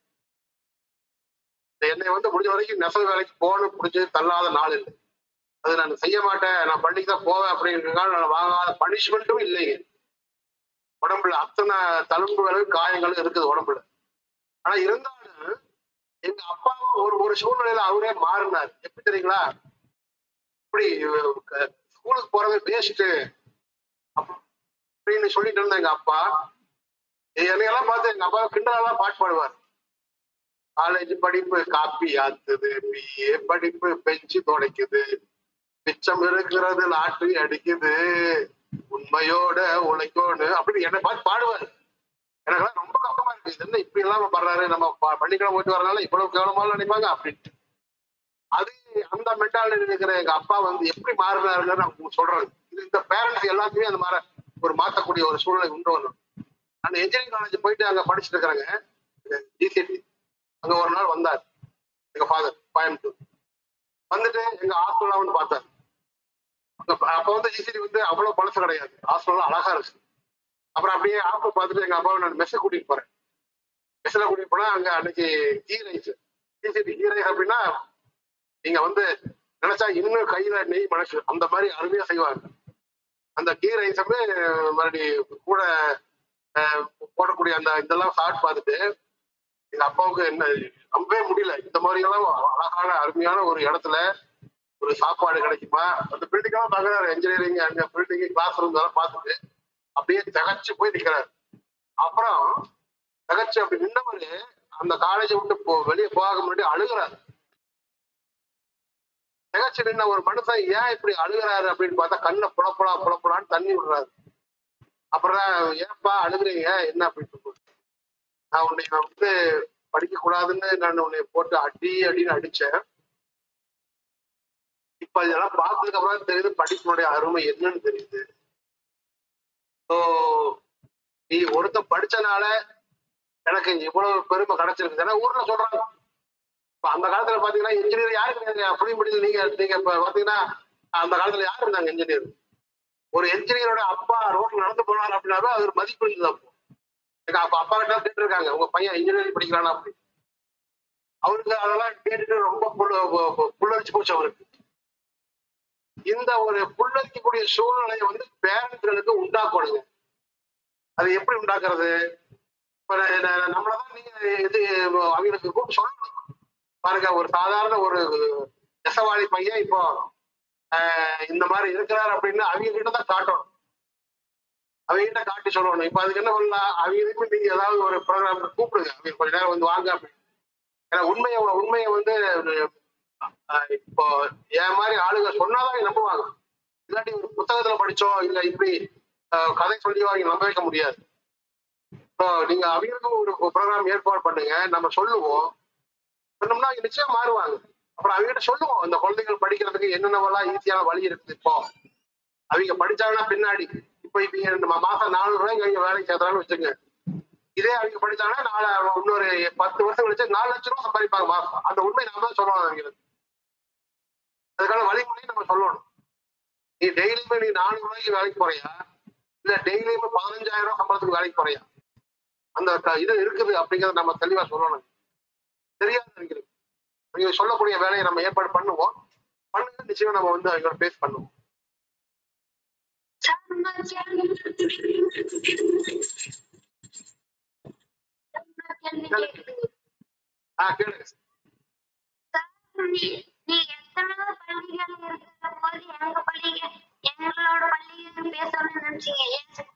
என்னை வந்து முடிஞ்ச வரைக்கும் நெசவு வேலைக்கு போகணும் பிடிச்சி தள்ளாத நாள் இல்லை அது நான் செய்ய மாட்டேன் நான் பள்ளிக்கு தான் போவேன் அப்படிங்கிறதுனால நான் வாங்காத பனிஷ்மெண்ட்டும் இல்லைங்க உடம்புல அத்தனை தழும்புகளும் காயங்களும் இருக்குது உடம்புல ஆனா இருந்தாலும் எங்க அப்பா ஒரு ஒரு சூழ்நிலையில அவரே மாறினார் எப்படி தெரியுங்களா இப்படி க- ஸ்கூலுக்கு போறது வேஸ்ட் அப்படின்னு சொல்லிட்டு இருந்த எங்க அப்பா என்னையெல்லாம் பார்த்து எங்க அப்பா கிண்டலெல்லாம் பாட்டு பாடுவார் காலேஜ் படிப்பு காப்பி ஆத்துது பிஏ படிப்பு பெஞ்சு துடைக்குது மிச்சம் இருக்கிறது லாட்டரி அடிக்குது உண்மையோட உழைக்கோடு அப்படின்னு என்னை பார்த்து பாடுவார் எனக்கெல்லாம் ரொம்ப கஷ்டமா இருக்கு இது என்ன இப்படி எல்லாம் பண்றாரு நம்ம ப- பள்ளிக்கூடம் போயிட்டு வரனால இவ்வளவு கேவலமாலும் நினைப்பாங்க அப்படின்ட்டு அது அந்த மென்டாலிட்டி இருக்கிற எங்க அப்பா வந்து எப்படி மாறினாருன்னு நான் உங்களுக்கு சொல்றேன் இது இந்த பேரண்ட்ஸ் எல்லாத்தையுமே அந்த மாதிரி ஒரு மாத்தக்கூடிய ஒரு சூழ்நிலை உண்டு வரணும் நான் இன்ஜினியரிங் காலேஜ் போயிட்டு அங்க படிச்சுட்டு இருக்கிறேங்க டிசிடி அங்க ஒரு நாள் வந்தார் எங்க ஃபாதர் கோயம்புத்தூர் வந்துட்டு எங்க ஹாஸ்டல்லாம் வந்து பார்த்தார் அப்ப அப்ப வந்து ஜிசிடி வந்து அவ்வளவு பழசு கிடையாது ஹாஸ்டல்லாம் அழகா இருக்கு அப்புறம் அப்படியே ஹாஸ்டல் பார்த்துட்டு எங்க அப்பாவை நான் மெஸ்ஸை கூட்டிட்டு போறேன் மெஸ்ல கூட்டிட்டு போனா அங்க அன்னைக்கு ghee rice GCT ghee rice அப்படின்னா நீங்க வந்து நினைச்சா இன்னும் கையில நெய் மனசு அந்த மாதிரி அருமையா செய்வாங்க அந்த கீ ரைஸுமே மறுபடியும் கூட அஹ், போடக்கூடிய அந்த இதெல்லாம் சாப்பிட்டு பார்த்துட்டு எங்க அப்பாவுக்கு என்ன நம்பவே முடியல இந்த மாதிரி எல்லாம் அழகான அருமையான ஒரு இடத்துல ஒரு சாப்பாடு கிடைக்குமா அந்த பில்டிங் எல்லாம் பாக்குறாரு இன்ஜினியரிங் அங்க பில்டிங் கிளாஸ் ரூம் எல்லாம் பார்த்துட்டு அப்படியே திகச்சு போய் நிக்கிறாரு அப்புறம் திகச்சு அப்படி நின்னவரு அந்த காலேஜை விட்டு போ வெளியே போக முன்னாடி அழுகுறாரு திகச்சு நின்ன ஒரு மனுஷன் ஏன் இப்படி அழுகுறாரு அப்படின்னு பார்த்தா கண்ணை புலப்புலா புலப்புலான்னு தண்ணி விடுறாரு அப்புறம் தான், ஏன்பா அழுகுறீங்க என்ன அப்படின்னு சொல்லுவாரு. நான் உன்னை நான் வந்து படிக்க கூடாதுன்னு நான் உன்னை போட்டு அடி அடின்னு அடிச்சேன் இப்ப இதெல்லாம் பார்த்ததுக்கு அப்புறம் தான் தெரியுது படிப்பினுடைய அருமை என்னன்னு தெரியுது ஸோ நீ ஒருத்தன் படிச்சனால எனக்கு இவ்வளவு பெருமை கிடைச்சிருக்கு ஏன்னா ஊர்ல சொல்றாங்க இப்ப அந்த காலத்துல பாத்தீங்கன்னா இன்ஜினியர் யாரு கிடையாது புரிய முடியல நீங்க நீங்க இப்ப பாத்தீங்கன்னா அந்த காலத்துல யாரு இருந்தாங்க இன்ஜினியர் ஒரு என்ஜினியரோட அப்பா ரோட்ல நடந்து போனார் அப்படின்னாவே அது ஒரு மதிப்பு இருந்தது அப்போ எங்க அப்பா அப்பா கிட்ட கேட்டு இருக்காங்க உங்க பையன் இன்ஜினியரிங் படிக்கிறானா அப்படி அவருக்கு அதெல்லாம் கேட்டுட்டு ரொம்ப புல் புல்லரிச்சு போச்சு அவருக்கு இந்த ஒரு புல்லரிக்கக்கூடிய சூழ்நிலையை வந்து பேரண்ட்களுக்கு உண்டாக்கணுங்க அது எப்படி உண்டாக்குறது இப்ப ந- ந- நம்மளதான் நீங்க இது அவங்களுக்கு கூப்பிட்டு சொல்லணும் பாருங்க ஒரு சாதாரண ஒரு நெசவாளி பையன் இப்போ ஆஹ் இந்த மாதிரி இருக்கிறார் அப்படின்னு அவங்க கிட்ட தான் காட்டணும் அவங்க கிட்ட காட்டி சொல்லணும் இப்ப அதுக்கு என்ன பண்ணலாம் அவங்களுக்கும் நீங்க ஏதாவது ஒரு ப்ரோக்ராம் கூப்பிடுங்க அவங்க கொஞ்ச நேரம் வந்து வாங்க அப்படின்னு ஏன்னா உண்மையை உண்மையை வந்து ஆஹ் இப்போ என் மாதிரி ஆளுங்க சொன்னாதான் அவங்க நம்புவாங்க இல்லாட்டி ஒரு புத்தகத்துல படிச்சோம் இல்ல இப்படி ஆஹ் கதை சொல்லி அவங்க நம்ப வைக்க முடியாது இப்போ நீங்க அவங்களுக்கும் ஒரு ப்ரோக்ராம் ஏற்பாடு பண்ணுங்க நம்ம சொல்லுவோம் சொன்னோம்னா அவங்க நிச்சயம் மாறுவாங்க அப்புறம் அவங்ககிட்ட சொல்லுவோம் இந்த குழந்தைகள் படிக்கிறதுக்கு என்னென்னவெல்லாம் ஈஸியான வழி இருக்குது இப்போ அவங்க படிச்சாங்கன்னா பின்னாடி இப்போ இவங்க இந்த மா- மாசம் நானூறு ரூபாய்க்கு அவங்க வேலைக்கு சேர்த்துறான்னு வச்சுங்க இதே அவங்க படிச்சாங்கன்னா நாலு இன்னொரு பத்து வருஷம் கழிச்சு நாலு லட்சம் ரூபாய் சம்பாதிப்பாங்க மாசம் அந்த உண்மை நாம தான் சொல்லணும் அவங்களுக்கு அதுக்கான வழிமுறையை நம்ம சொல்லணும் நீ டெய்லியுமே நீ நானூறு ரூபாய்க்கு வேலைக்கு போறியா இல்ல டெய்லியுமே பதினஞ்சாயிரம் ரூபாய் சம்பளத்துக்கு வேலைக்கு போறியா அந்த க- இது இருக்குது அப்படிங்கறத நம்ம தெளிவா சொல்லணும் தெரியாது அவங்களுக்கு நீங்க சொல்லக்கூடிய வேலையை நம்ம ஏற்பாடு பண்ணுவோம் பண்ணுங்க நிச்சயம் நம்ம வந்து அவங்களோட பேஸ் பண்ணுவோம் சார் இன்னொரு கேள்வி இன்னொரு கேள்வி கேக்குது ஆஹ் கேளுங்க சார் நீ- நீங்க எத்தனை பள்ளிகள் இருக்கிற போது எங்க பள்ளிக எங்களோட பள்ளிகள் பேசணும்னு நினைச்சீங்க ஏன் சார்?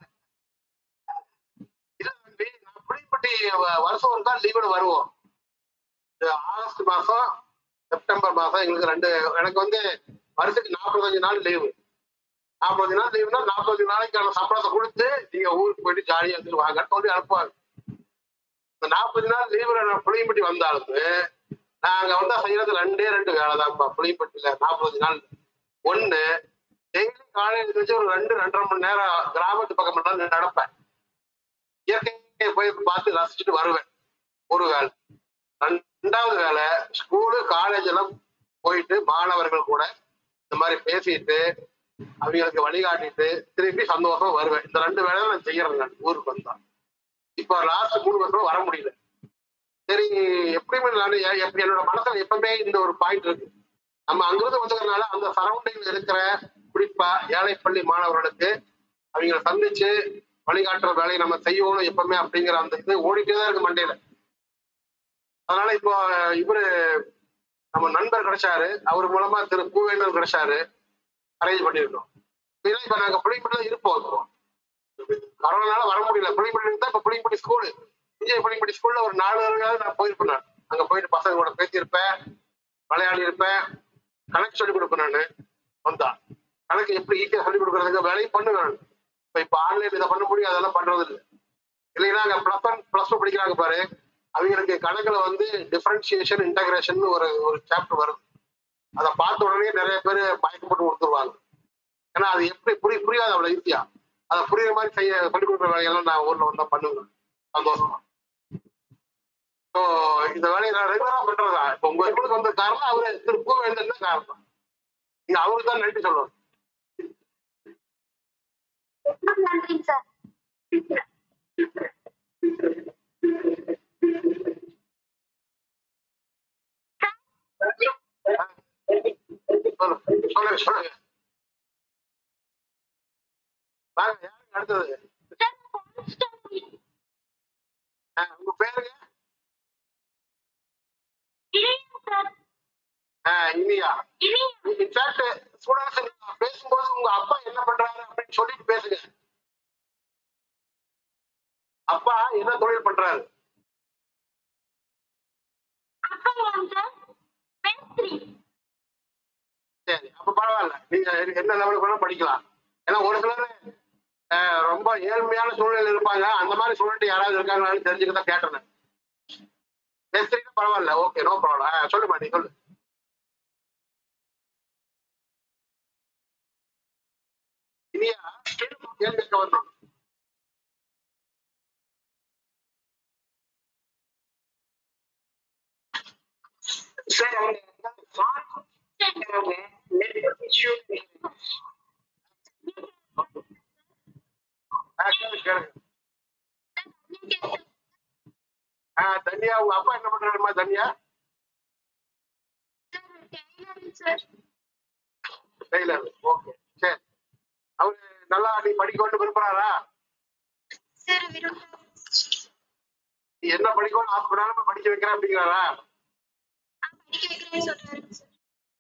இல்ல தம்பி நான் புளிப்பட்டி வ- வருஷம் ஒருக்கா லீவுல வருவோம் இந்த ஆகஸ்ட் மாசம் செப்டம்பர் மாசம் எங்களுக்கு ரெண்டு எனக்கு வந்து வருஷத்துக்கு நாற்பத்தஞ்சு நாள் லீவு நாற்பத்தஞ்சு நாள் லீவுனா நாற்பத்தஞ்சு நாளைக்கான சம்பளத்தை கொடுத்து நீங்க ஊருக்கு போயிட்டு ஜாலியா இருந்துட்டு வாங்கன்னு சொல்லி அனுப்புவாங்க இந்த நாற்பது நாள் லீவுல நான் புளியம்பட்டி வந்தாலுமே நாங்க வந்து செய்யறது ரெண்டே ரெண்டு வேலை தான்ப்பா புளியம்பட்டியில நாற்பத்தஞ்சு நாள் ஒண்ணு டெய்லி காலையில எழுந்திரிச்சு ஒரு ரெண்டு ரெண்டரை மணி நேரம் கிராமத்து பக்கம் மட்டும் நடப்பேன் இயற்கையை போய் பார்த்து ரசிச்சுட்டு வருவேன் ஒரு வேலை ரெண்டாவது வேலை ஸ்கூலு காலேஜ் எல்லாம் போயிட்டு மாணவர்கள் கூட இந்த மாதிரி பேசிட்டு அவங்களுக்கு வழிகாட்டிட்டு திருப்பி சந்தோஷமா வருவேன் இந்த ரெண்டு வேலையும் நான் செய்யறேன் நான் ஊருக்கு வந்தா இப்போ லாஸ்ட் மூணு வருஷம் வர முடியல சரி எப்படியுமே நான் எ- எப்ப- என்னோட மனசுல எப்பவுமே இந்த ஒரு பாயிண்ட் இருக்கு நம்ம அங்கிருந்து வந்ததுனால அந்த சரௌண்டிங்ல இருக்கிற குறிப்பா ஏழைப்பள்ளி மாணவர்களுக்கு அவங்கள சந்திச்சு வழிகாட்டுற வேலையை நம்ம செய்யணும் எப்பவுமே அப்படிங்கிற அந்த இது ஓடிட்டே தான் இருக்கு மண்டையில அதனால இப்போ இவரு நம்ம நண்பர் கிடைச்சாரு அவர் மூலமா திரு பூவேந்தர் கிடைச்சாரு அரேஞ்ச் பண்ணியிருக்கோம் இல்லை இப்ப நாங்க புளியம்பட்டில இருப்போம் இப்போ கரோனால வர முடியல புளியம்பட்டி தான் இப்ப புளியம்பட்டி ஸ்கூலு விஜய் புளியம்பட்டி ஸ்கூல்ல ஒரு நாலு தடவையாவது நான் போயிருப்பேன் நான் அங்க போயிட்டு பசங்க கூட பேசியிருப்பேன் விளையாடி இருப்பேன் கணக்கு சொல்லி கொடுப்பேன் நான் வந்தா கணக்கு எப்படி ஈஸியா சொல்லி கொடுக்கறதுக்கு வேலையும் பண்ணுவேன் நான் இப்ப இப்ப ஆன்லைன் இதை பண்ண முடியும் அதெல்லாம் பண்றது இல்லை இல்லைன்னா அங்க பிளஸ் ஒன் பிளஸ் டூ படிக்கிறாங்க பாரு அவங்களுக்கு கணக்குல வந்து டிஃபரன்சியேஷன் இன்டகிரேஷன் ஒரு ஒரு சாப்டர் வருது அதை பார்த்த உடனே நிறைய பேர் மயக்கப்பட்டு கொடுத்துருவாங்க ஏன்னா அது எப்படி புரிய புரியாது அவ்வளவு ஈஸியா அதை புரியுற மாதிரி செய்ய சொல்லிக் கொடுக்குற வேலையெல்லாம் நான் ஊர்ல வந்தா பண்ணுவேன் சந்தோஷமா ஸோ இந்த வேலையை நான் ரெகுலரா பண்றதா இப்போ உங்க ஸ்கூலுக்கு வந்த காரணம் அவரு திரு பூவேந்தன் தான் காரணம் நீங்க அவருக்கு தான் நன்றி சொல்லணும் ரொம்ப நன்றிங்க சார் சொல்லுங்க சொல்லுங்க சொல்லுங்க வாங்க யாருங்க அடுத்தது சார் கான்ஸ்டன்ட் ஆ, உங்க பேருங்க இல்லையா சார் ஆ, இனியா இல்லையா இன்ஃபேக்ட் ஸ்டூடெண்ட்ஸ் பேசும்போது உங்க அப்பா என்ன பண்றாரு அப்படின்னு சொல்லிட்டு பேசுங்க அப்பா என்ன தொழில் பண்றாரு அப்பாவாங்க சார் மேஸ்திரி சரி அப்ப பரவாயில்ல நீங்க என்ன லெவலுக்கு வேணா படிக்கலாம் ஏன்னா ஒரு சிலர் அஹ், ரொம்ப ஏழ்மையான சூழ்நிலையில் இருப்பாங்க அந்த மாதிரி சூழ்நிலை யாராவது இருக்காங்களான்னு தெரிஞ்சுக்க தான் கேட்டேன் நான். மேஸ்திரினா பரவாயில்ல ஓகே நோ ப்ராப்ளம் சொல்லுமா நீ சொல்லு இனியா கேள்வி கேட்க வந்து சார் அவங்க ஃபார்ம் நெட்வொர்க் இஷ்யூ ஆ, கேளு கேளுங்க ஆ தன்யா உங்க அப்பா என்ன பண்றாருமா தன்யா சார் டெய்லர் ஓகே சரி அவரு நல்லா நீ படிக்கணும்னு விரும்புறாரா சார் விரும்புகிறேன் நீ என்ன படிக்கணும்னு ஆசைப்படாலும் படிக்க வைக்கிறேன் அப்படிங்கிறாரா படிக்க வைக்கிறேன்னு சொல்றாருங்க சார்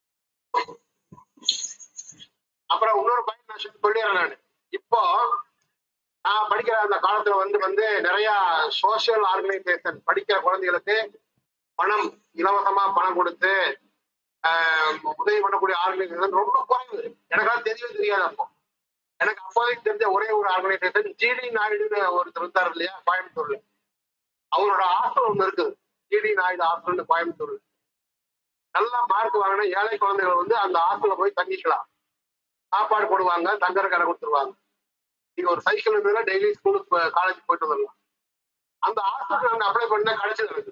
அப்புறம் இன்னொரு பையன் நான் சொல்லி சொல்லிடுறேன் நான் இப்போ நான் படிக்கிற அந்த காலத்துல வந்து வந்து நிறைய சோசியல் ஆர்கனைசேஷன் படிக்கிற குழந்தைகளுக்கு பணம் இலவசமா பணம் கொடுத்து ஆஹ், உதவி பண்ணக்கூடிய ஆர்கனைசேஷன் ரொம்ப குறைவு எனக்கெல்லாம் தெரியவே தெரியாது அப்போ எனக்கு அப்போதைக்கு தெரிஞ்ச ஒரே ஒரு ஆர்கனைசேஷன் ஜிடி நாயுடுன்னு ஒருத்தர் இருந்தார் இல்லையா கோயம்புத்தூர்ல அவரோட ஹாஸ்டல் ஒண்ணு இருக்குது ஜிடி நாயுடு ஹாஸ்டல்னு கோயம்புத்தூர்ல நல்லா மார்க் வாங்கின ஏழை குழந்தைகள் வந்து அந்த ஹாஸ்டல்ல போய் தங்கிக்கலாம் சாப்பாடு போடுவாங்க தங்கற கடை கொடுத்துருவாங்க நீங்க ஒரு சைக்கிள் இருந்ததுன்னா டெய்லி ஸ்கூலுக்கு காலேஜ் போயிட்டு வந்துடலாம் அந்த ஹாஸ்டல் நாங்க அப்ளை பண்ண கிடைச்சது எனக்கு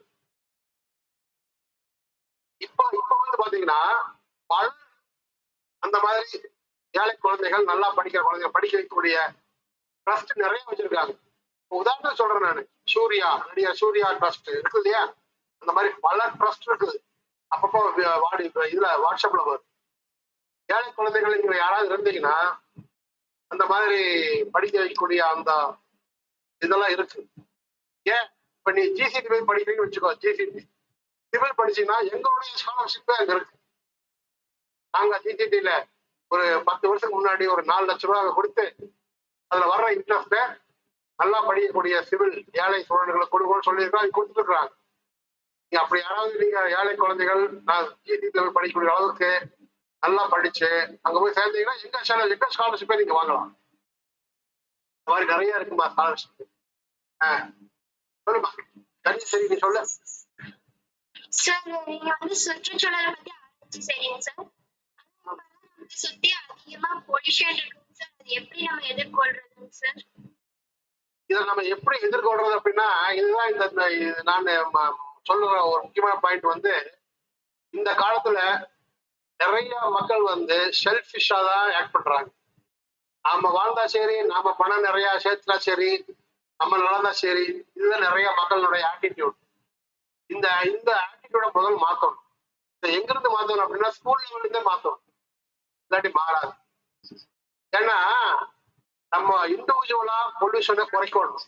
இப்போ இப்போ வந்து பாத்தீங்கன்னா பல அந்த மாதிரி ஏழை குழந்தைகள் நல்லா படிக்கிற குழந்தைங்க படிக்க வைக்கக்கூடிய ட்ரஸ்ட் நிறைய வச்சிருக்காங்க இப்போ உதாரணம் சொல்றேன் நான் சூர்யா நடிகர் சூர்யா ட்ரஸ்ட் இருக்கு இல்லையா அந்த மாதிரி பல ட்ரஸ்ட் இருக்குது அப்பப்போ வி- வாடி இதுல வாட்ஸ்அப்ல வரும் ஏழை குழந்தைகள் நீங்க யாராவது இருந்தீங்கன்னா அந்த மாதிரி படிக்க வைக்கக்கூடிய அந்த இதெல்லாம் இருக்கு ஏன் இப்ப நீ ஜிசிடி போய் படிக்கிறீங்கன்னு வச்சுக்கோ ஜிசிடி சிவில் படிச்சீங்கன்னா எங்களுடைய ஸ்காலர்ஷிப்பே அங்க இருக்கு நாங்க ஜிசிடில ஒரு பத்து வருஷத்துக்கு முன்னாடி ஒரு நாலு லட்ச ரூபா கொடுத்து அதுல வர்ற இன்ட்ரெஸ்ட நல்லா படிக்கக்கூடிய சிவில் ஏழை சூழல்களுக்கு கொடுக்கணும்னு சொல்லியிருக்கோம் அது கொடுத்துருக்காங்க நீங்க அப்படி யாராவது நீங்க ஏழை குழந்தைகள் நான் ஜிசிடில போய் படிக்கக்கூடிய அளவுக்கு நல்லா படிச்சு அங்க போய் சேர்ந்தீங்கன்னா எங்க ஸ்கால- எங்க ஸ்காலர்ஷிப்பே நீங்க வாங்கலாம் இந்த மாதிரி நிறைய இருக்குமா ஸ்காலர்ஷிப் சொல்லுமா தண்ணி சரி நீ சொல்லு சார் நீங்க வந்து சுற்றுச்சூழலை பத்தி ஆராய்ச்சி செய்றீங்க சார் ஆனா நமக்கு சுத்தி அதிகமா பொல்யூஷன் இருக்குங்க சார் அது எப்படி நம்ம எதிர்கொள்றதுங்க சார் இதை நம்ம எப்படி எதிர்கொள்றது அப்படின்னா இதுதான் இந்த இந்த இது நான் ம- சொல்லுற ஒரு முக்கியமான பாயிண்ட் வந்து இந்த காலத்துல நிறைய மக்கள் வந்து செல்ஃபிஷா தான் ஆக்ட் பண்றாங்க நாம வாழ்ந்தா சரி நாம பணம் நிறைய சேர்த்துனா சரி நம்ம நடந்தா சரி இதுதான் நிறைய மக்களுடைய ஆட்டிடியூட் இந்த இந்த ஆட்டிடியூட முதல் மாத்தணும் இதை எங்கிருந்து மாத்தணும் அப்படின்னா ஸ்கூல் லெவல்ல இருந்தே மாத்தணும் இல்லாட்டி மாறாது ஏன்னா நம்ம இண்டிவிஜுவலா பொல்யூஷனை குறைக்கணும்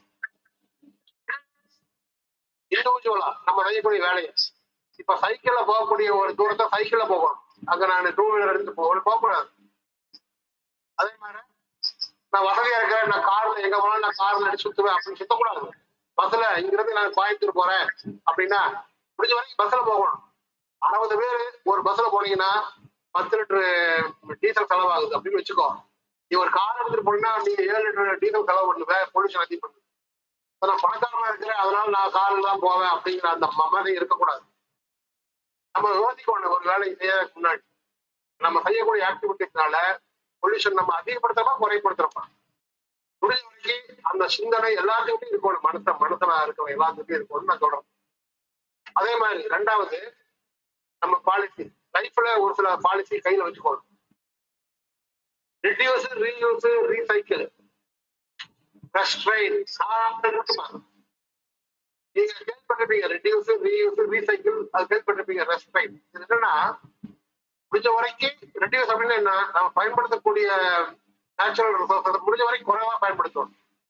இண்டிவிஜுவலா நம்ம செய்யக்கூடிய வேலையை இப்ப சைக்கிள்ல போகக்கூடிய ஒரு தூரத்தை சைக்கிள்ல போகணும் அங்க நான் டூ வீலர் எடுத்து போகணும் போகக்கூடாது அதே மாதிரி நான் வசதியா இருக்கிறேன் நான் கார்ல எங்க போனாலும் நான் கார்ல எடுத்து சுத்துவேன் அப்படின்னு சுத்தக்கூடாது பஸ்ல இங்கிருந்து நான் கோயம்புத்தூர் போறேன் அப்படின்னா முடிஞ்ச வரைக்கும் பஸ்ல போகணும் அறுபது பேர் ஒரு பஸ்ல போனீங்கன்னா பத்து லிட்டர் டீசல் செலவாகுது அப்படின்னு வச்சுக்கோ நீ ஒரு கார் எடுத்துட்டு போனீங்கன்னா நீங்க ஏழு லிட்டர் டீசல் செலவு பண்ணுவ பொல்யூஷன் அதிகம் பண்ணுது இப்ப நான் பணக்காரனா இருக்கிறேன் அதனால நான் கார்ல தான் போவேன் அப்படிங்கிற அந்த மமதை இருக்கக்கூடாது நம்ம யோசிக்கணும் ஒரு வேலையை செய்யறதுக்கு முன்னாடி நம்ம செய்யக்கூடிய ஆக்டிவிட்டிஸ்னால பொல்யூஷன் நம்ம அதிகப்படுத்துறோமா குறைப்படுத்துறோமா முடிஞ்ச வரைக்கும் அந்த சிந்தனை எல்லாத்துக்கிட்டையும் இருக்கணும் மனுஷன் மனுஷனா இருக்கணும் எல்லாத்துக்கிட்டையும் இருக்கணும்னு நான் சொல்றேன் அதே மாதிரி ரெண்டாவது நம்ம பாலிசி லைஃப்ல ஒரு சில பாலிசி கையில வச்சுக்கணும் ரிடியூஸ் ரீயூஸ் ரீசைக்கிள் ரெஸ்ட்ரெயின் இருக்குமா நீங்க கேள்விப்பட்டிருப்பீங்க ரிடியூஸ் ரீயூஸ் ரீசைக்கிள் அது கேள்விப்பட்டிருப்பீங்க ரெஸ்ட்ரெயின் இது என்னன்னா முடிஞ்ச வரைக்கும் ரெடியூஸ் அப்படின்னா என்ன நம்ம பயன்படுத்தக்கூடிய நேச்சுரல் ரிசோர்ஸஸ் முடிஞ்ச வரைக்கும் குறைவா பயன்படுத்தணும்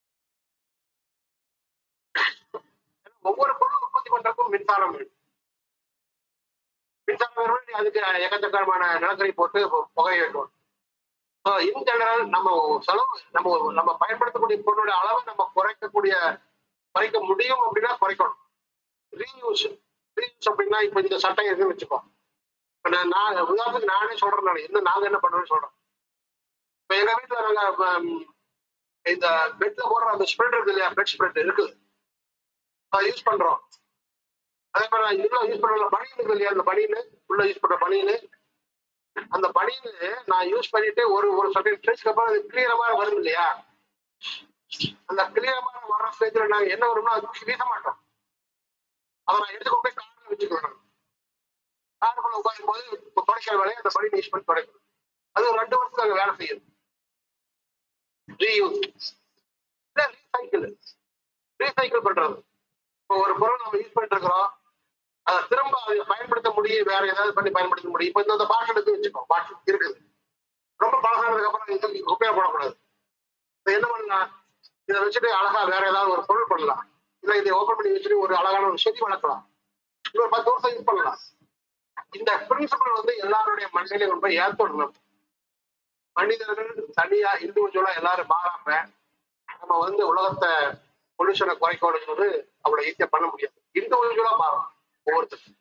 ஏன்னா ஒவ்வொரு பொருளும் உற்பத்தி பண்றதுக்கும் மின்சாரம் வேணும் மின்சாரம் வேணும் நீ அதுக்கு எக்கச்சக்கமான நிலக்கரி போட்டு பு- புகை வைக்கணும் ஸோ இன் ஜெனரல் நம்ம செலவு நம்ம நம்ம பயன்படுத்தக்கூடிய பொருளுடைய அளவை நம்ம குறைக்கக்கூடிய குறைக்க முடியும் அப்படின்னா குறைக்கணும் ரீயூஸ் ரீயூஸ் அப்படின்னா இப்போ இந்த சட்டை இருக்குன்னு வச்சுக்கோ இப்ப நான் நான் உதாரணத்துக்கு நானே சொல்றேன் நான் என்ன நாங்க என்ன பண்றோம்னு சொல்றேன் இப்ப எங்க வீட்டுல நாங்க ம், இந்த பெட்ல போடுற அந்த ஸ்ப்ரெட் இருக்கு இல்லையா பெட் ஸ்ப்ரெட் இருக்குது அதை யூஸ் பண்றோம் அதே மாதிரி நான் இதுல யூஸ் பண்ற பனியன் இருக்கு இல்லையா அந்த பனியன் உள்ள யூஸ் பண்ற பனியன் அந்த பனியன் நான் யூஸ் பண்ணிட்டு ஒரு ஒரு சர்டன் ஸ்டேஜ்க்கு அப்புறம் அது கிளியரமா வரும் இல்லையா அந்த கிளியரமா வர்ற ஸ்டேஜ்ல நாங்க என்ன வரும்னா அது வீச மாட்டோம் அதை நான் எடுத்துக்கொண்டு போய் கார்ல வச்சுக்கிறோம் காருக்குள்ள உட்காரும் போது இப்போ துடைக்கிற வேலையை அந்த பனி யூஸ் பண்ணி துடைக்கணும் அது ஒரு ரெண்டு வருஷத்துக்கு அங்க வேலை செய்யுது ரீயூஸ் இல்ல ரீசைக்கிள் ரீசைக்கிள் பண்றது இப்போ ஒரு பொருள் நம்ம யூஸ் பண்ணிட்டு இருக்கிறோம் அதை திரும்ப அதை பயன்படுத்த முடியும் வேற ஏதாவது பண்ணி பயன்படுத்த முடியும் இப்போ இந்த பாட்டில் எடுத்து வச்சுக்கோ பாட்டில் இருக்குது ரொம்ப பழசானதுக்கு அப்புறம் இது உபயோகப்படக்கூடாது இதை என்ன பண்ணலாம் இதை வச்சுட்டு அழகா வேற ஏதாவது ஒரு பொருள் பண்ணலாம் இல்ல இதை ஓபன் பண்ணி வச்சுட்டு ஒரு அழகான ஒரு செடி வளர்க்கலாம் இன்னொரு பத்து வருஷம் யூஸ் பண்ணலாம் இந்த பிரின்சிபல் வந்து எல்லாருடைய மண்ணிலையும் கொண்டு போய் ஏற்றணும் மனிதர்கள் தனியா இண்டிவிஜுவலா எல்லாரும் மாறாம நம்ம வந்து உலகத்தை பொல்யூஷனை குறைக்கணுங்கிறது அவ்வளவு ஈஸியா பண்ண முடியாது இண்டிவிஜுவலா மாறும் ஒவ்வொருத்தரும்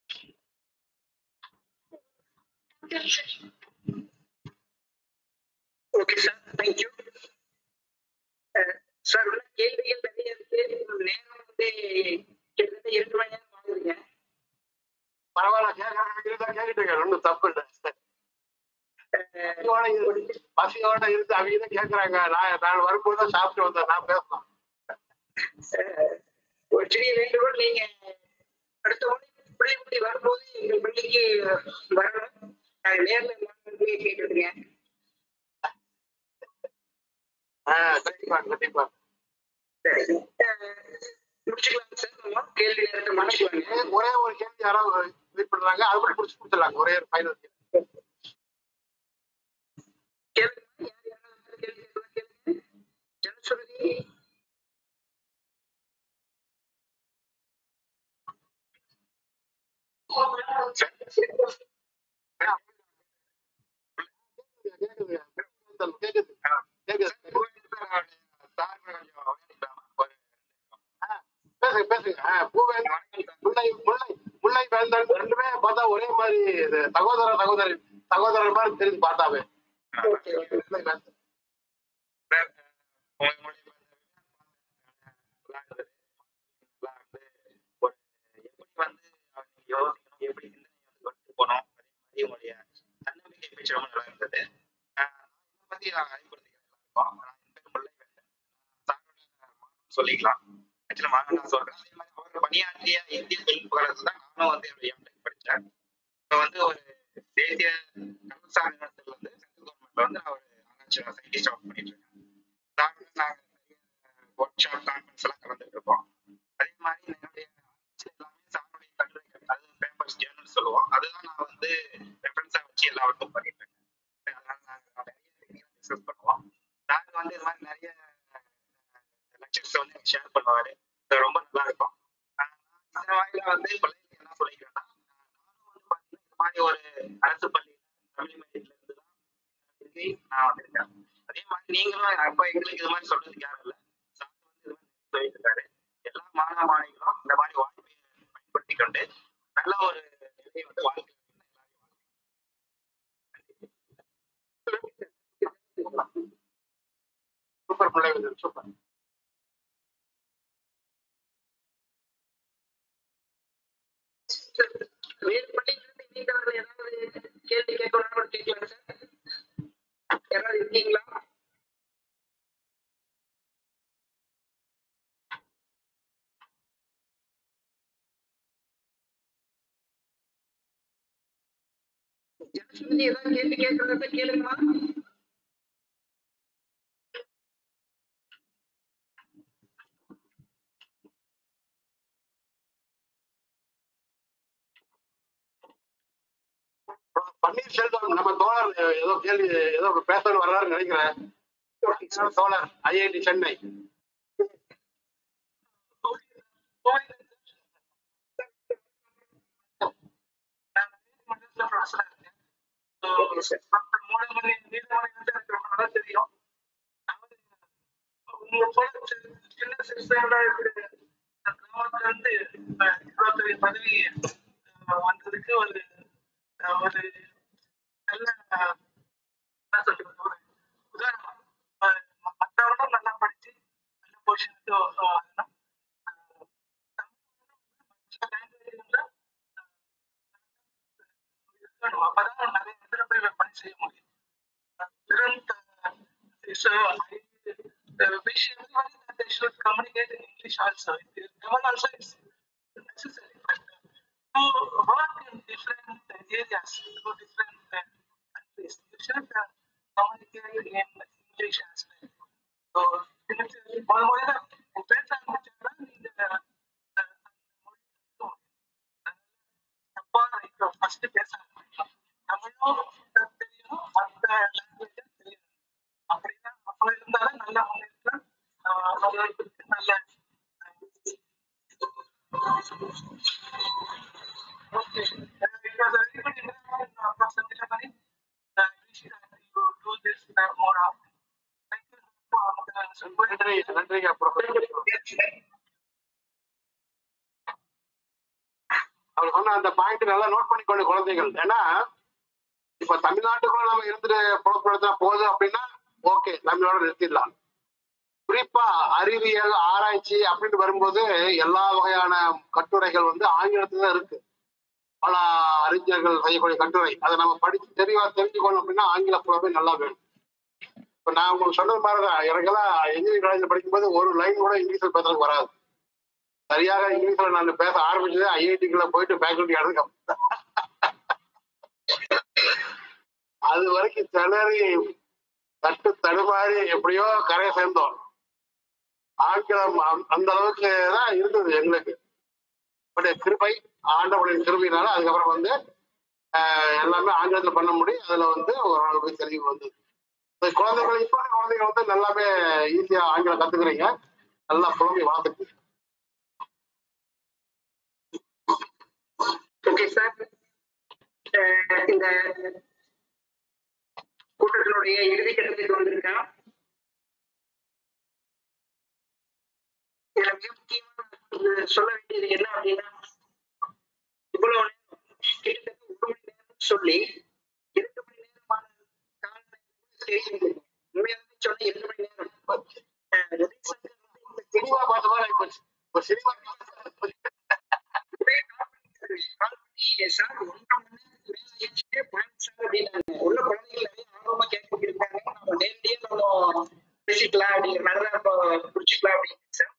ஓகே சார் தேங்க்யூ சார் உள்ள கேள்விகள் நிறைய இருக்கு நேரம் வந்து கிட்டத்தட்ட இரண்டு மணி நேரம் ஆகுதுங்க பரவாயில்ல கேட்கறேன் கேட்டுங்க ஒன்றும் தப்பு இல்லை அஹ் பசியோட இருந்து பசியோட இருந்து அவங்க தான் கேட்கறாங்க நான் நான் வரும்போது தான் சாப்பிட்டு வந்தேன் நான் பேசலாம் அஹ் ஒரு சிறிய வேண்டுகோள் நீங்க அடுத்த முறை பள்ளி முடி வரும்போது எங்கள் பள்ளிக்கு வரணும் நாங்கள் நேர்ல மாணவர்களே கேட்டுருக்கேன் ஆஹ் கண்டிப்பா கண்டிப்பா சரி அஹ் முடிச்சுக்கலாம் சார் நம்ம கேள்வி நேரத்தை முடிச்சுக்கலாங்க ஒரே ஒரு கேள்வி யாராவது வெயிட் பண்றாங்க அது மட்டும் முடிச்சு கொடுத்துடலாங்க ஒரே ஒரு ஃபைனல் கேள்வி கேள்வி யார் யாராவது கேள்வி கேட்கலாம் ஜனஸ்ருதி கேக்குது கேக்குது கேக்குது ஆ, பேசுங்க பேசுங்க ஆ, பூவேந்தன் முல்லை முல்லை முல்லை வேந்தன் ரெண்டுமே பார்த்தா ஒரே மாதிரி இது சகோதர சகோதரி சகோதரர் மாதிரி தெரியுது பார்த்தாவே முல்லை வேந்தன் எப்படி சிந்தனை வந்து கொண்டு போனோம் அதே மாதிரி உங்களுடைய தன்னம்பிக்கை பேச்சு ரொம்ப நல்லா இருந்தது ஆஹ் இதை பத்தி நான் அறிவுறுத்திக்கிறேன் எல்லாருக்கும் நான் என் பேர் முல்லை வேந்தன் சாரோட மகன் சொல்லிக்கலாம் ஆக்சுவலா மகன் நான் சொல்றேன் அதே மாதிரி அவர் பணியாற்றிய இந்திய தொழில்நுட்ப தான் நானும் வந்து என்னுடைய எம்டெக் படித்தேன் இப்போ வந்து ஒரு தேசிய கடல்சார் நிறுவனத்துல வந்து சென்ட்ரல் கவர்மெண்ட்ல வந்து நான் ஒரு ஆராய்ச்சி சயின்டிஸ்ட் ஒர்க் பண்ணிட்டு இருக்கேன் சாரோட நாங்கள் ஒர்க் ஷாப் கான்ஃபரன்ஸ் எல்லாம் கலந்துட்டு இருக்கோம் அதே மாதிரி என்னுடைய ஆராய்ச்சி எல்லாமே சாருடைய கட்டுரைகள் அது பேப்பர்ஸ் ஜேர்னல் சொல்லுவோம் அதுதான் நான் வந்து ரெஃபரன்ஸா வச்சு எல்லாருக்கும் பண்ணிட்டு இருக்கேன் அதனால நாங்கள் நிறைய டிஸ்கஸ் பண்ணுவோம் சார் வந்து இது மாதிரி நிறைய லெக்சர்ஸ் வந்து ஷேர் பண்ணுவாரு அது ரொம்ப நல்லா இருக்கும் ஆஹ் நான் இந்த வகையில வந்து பிள்ளைகளுக்கு என்ன சொல்லிக்கிறேன்னா நானும் வந்து பாத்தீங்கன்னா இந்த மாதிரி ஒரு அரசு பள்ளியில தமிழ் மீடியத்துல இருந்து தான் இன்னைக்கு நான் வந்திருக்கேன் அதே மாதிரி நீங்களும் அப்ப எங்களுக்கு இது மாதிரி சொல்றதுக்கு யாரும் இல்லை சார் வந்து இது மாதிரி சொல்லிட்டு இருக்காரு எல்லா மாணவ மாணவிகளும் இந்த மாதிரி வாய்ப்பை பயன்படுத்தி கொண்டு நல்ல ஒரு நிலையை வந்து வாழ்க்கையில் எல்லாரையும் சூப்பர் முல்லை வேந்தன் சூப்பர் வேறு பள்ளியிலிருந்து இணைந்தவர்கள் ஏதாவது கேள்வி கேட்கணும் கூட கேட்கலாம் சார் யாராவது இருக்கீங்களா ஜனசுமதி ஏதாவது கேள்வி கேட்கறத கேளுங்கம்மா பன்னீர்செல்வம் நம்ம தோழர் ஏதோ கேள்வி ஏதோ பேசணும் வர்றாருன்னு நினைக்கிறேன் தோழர் ஐஐடி சென்னை ஓகே சார் பதவி வந்ததுக்கு ஒரு ஒரு நல்ல என்ன சொல்றது ஒரு உதாரணம் அஹ் மற்றவர்களும் நல்லா படிச்சு நல்ல பொசிஷனுக்கு வரணும் இருக்கணும் அப்பதான் நிறைய இடத்துல போய் பணி செய்ய முடியும் வெறும் so I uh, wish everyone that they should communicate in English also. It is- Tamil also is necessary, but uh, to work in different areas, to different uh, countries, you should uh, communicate in English as well. So, எனக்கு முத முதல்ல உன் பேச ஆரம்பிச்சா நீங்க அஹ், மொழி கத்துக்க முடியும். தப்பா ரைட்டோ ஃபர்ஸ்ட் பேச ஆரம்பிக்கலாம் தமிழும் தெரியணும் மற்ற லாங்குவேஜும் தெரியணும் அப்படின்னா அப்படி இருந்தாலும் நல்ல முன்னேற்றம் ஆஹ் அவர்களுக்கு நல்ல okay it was a very good information uh, presentation Mani. Uh, I wish that you do this uh, more often. Thank you for uh, நன்றி நன்றிங்க ப்ரொஃபசர் அவர் சொன்ன அந்த பாயிண்ட் நல்லா நோட் பண்ணிக்கொண்டு குழந்தைகள் ஏன்னா இப்ப தமிழ்நாட்டுக்குள்ள நம்ம இருந்துட்டு பொழப்படுத்தினா போகுது அப்படின்னா ஓகே தமிழோட நிறுத்திடலாம் குறிப்பா அறிவியல் ஆராய்ச்சி அப்படின்னு வரும்போது எல்லா வகையான கட்டுரைகள் வந்து ஆங்கிலத்துல தான் இருக்கு பல அறிஞர்கள் செய்யக்கூடிய கட்டுரை அதை நம்ம படிச்சு தெளிவா தெரிஞ்சுக்கணும் அப்படின்னா ஆங்கில புலமை நல்லா வேணும் இப்ப நான் உங்களுக்கு சொன்னது மாதிரிதான் எனக்கெல்லாம் இன்ஜினியரிங் காலேஜ்ல படிக்கும்போது ஒரு லைன் கூட இங்கிலீஷ்ல பேசுறதுக்கு வராது சரியாக இங்கிலீஷ்ல நான் பேச ஆரம்பிச்சது ஐஐடிக்குள்ள போயிட்டு ஃபேக்கல்டி ஆனதுக்கு அப்புறம் அது வரைக்கும் திணறி தட்டு தடுமாறி எப்படியோ கரையை சேர்ந்தோம் ஆங்கிலம் அந்த- அந்த அளவுக்கு தான் இருந்தது எங்களுக்கு பட் கிருபை ஆண்டவனின் கிருபையினால அதுக்கப்புறம் வந்து ஆஹ், எல்லாமே ஆங்கிலத்தில் பண்ண முடியும் அதுல வந்து ஓரளவுக்கு தெளிவு வந்தது இந்த குழந்தைகள் இப்ப இருக்க குழந்தைங்க வந்து நல்லாவே ஈஸியா ஆங்கிலம் கத்துக்கிறீங்க நல்லா புலம்பி வாழ்ந்துட்டு ஓகே சார் இந்த கூட்டத்தினுடைய இறுதி கட்டத்துக்கு வந்திருக்கேன் இதுல மிக முக்கியமா இது சொல்ல வேண்டியது என்ன அப்படின்னா இவ்வளவு நேரம் கிட்டத்தட்ட ஒரு மணி நேரம் சொல்லி இரண்டு மணி நேரமான கால நேரம் தெரியுது உண்மையாலுமே சொன்ன இரண்டு மணி நேரம் அஹ் உதய் சங்கர் வந்து இந்த சினிமா பார்த்த மாதிரி ஆயிப்போச்சு ஒரு சினிமா ஒரே கால் பண்ணி கால் பண்ணி சார் ஒன்றரை மணி நேரத்துக்கு மேல ஆயிடுச்சு பாயிண்ட் சார் அப்படின்னாங்க உள்ள குழந்தைகள் நிறைய ஆர்வமா கேட்க இருக்காங்க நம்ம நேரடியா நம்ம பேசிக்கலாம் அப்படிங்கிற மாதிரி தான் இப்போ புடிச்சுக்கலாம் அப்படின்னு சார்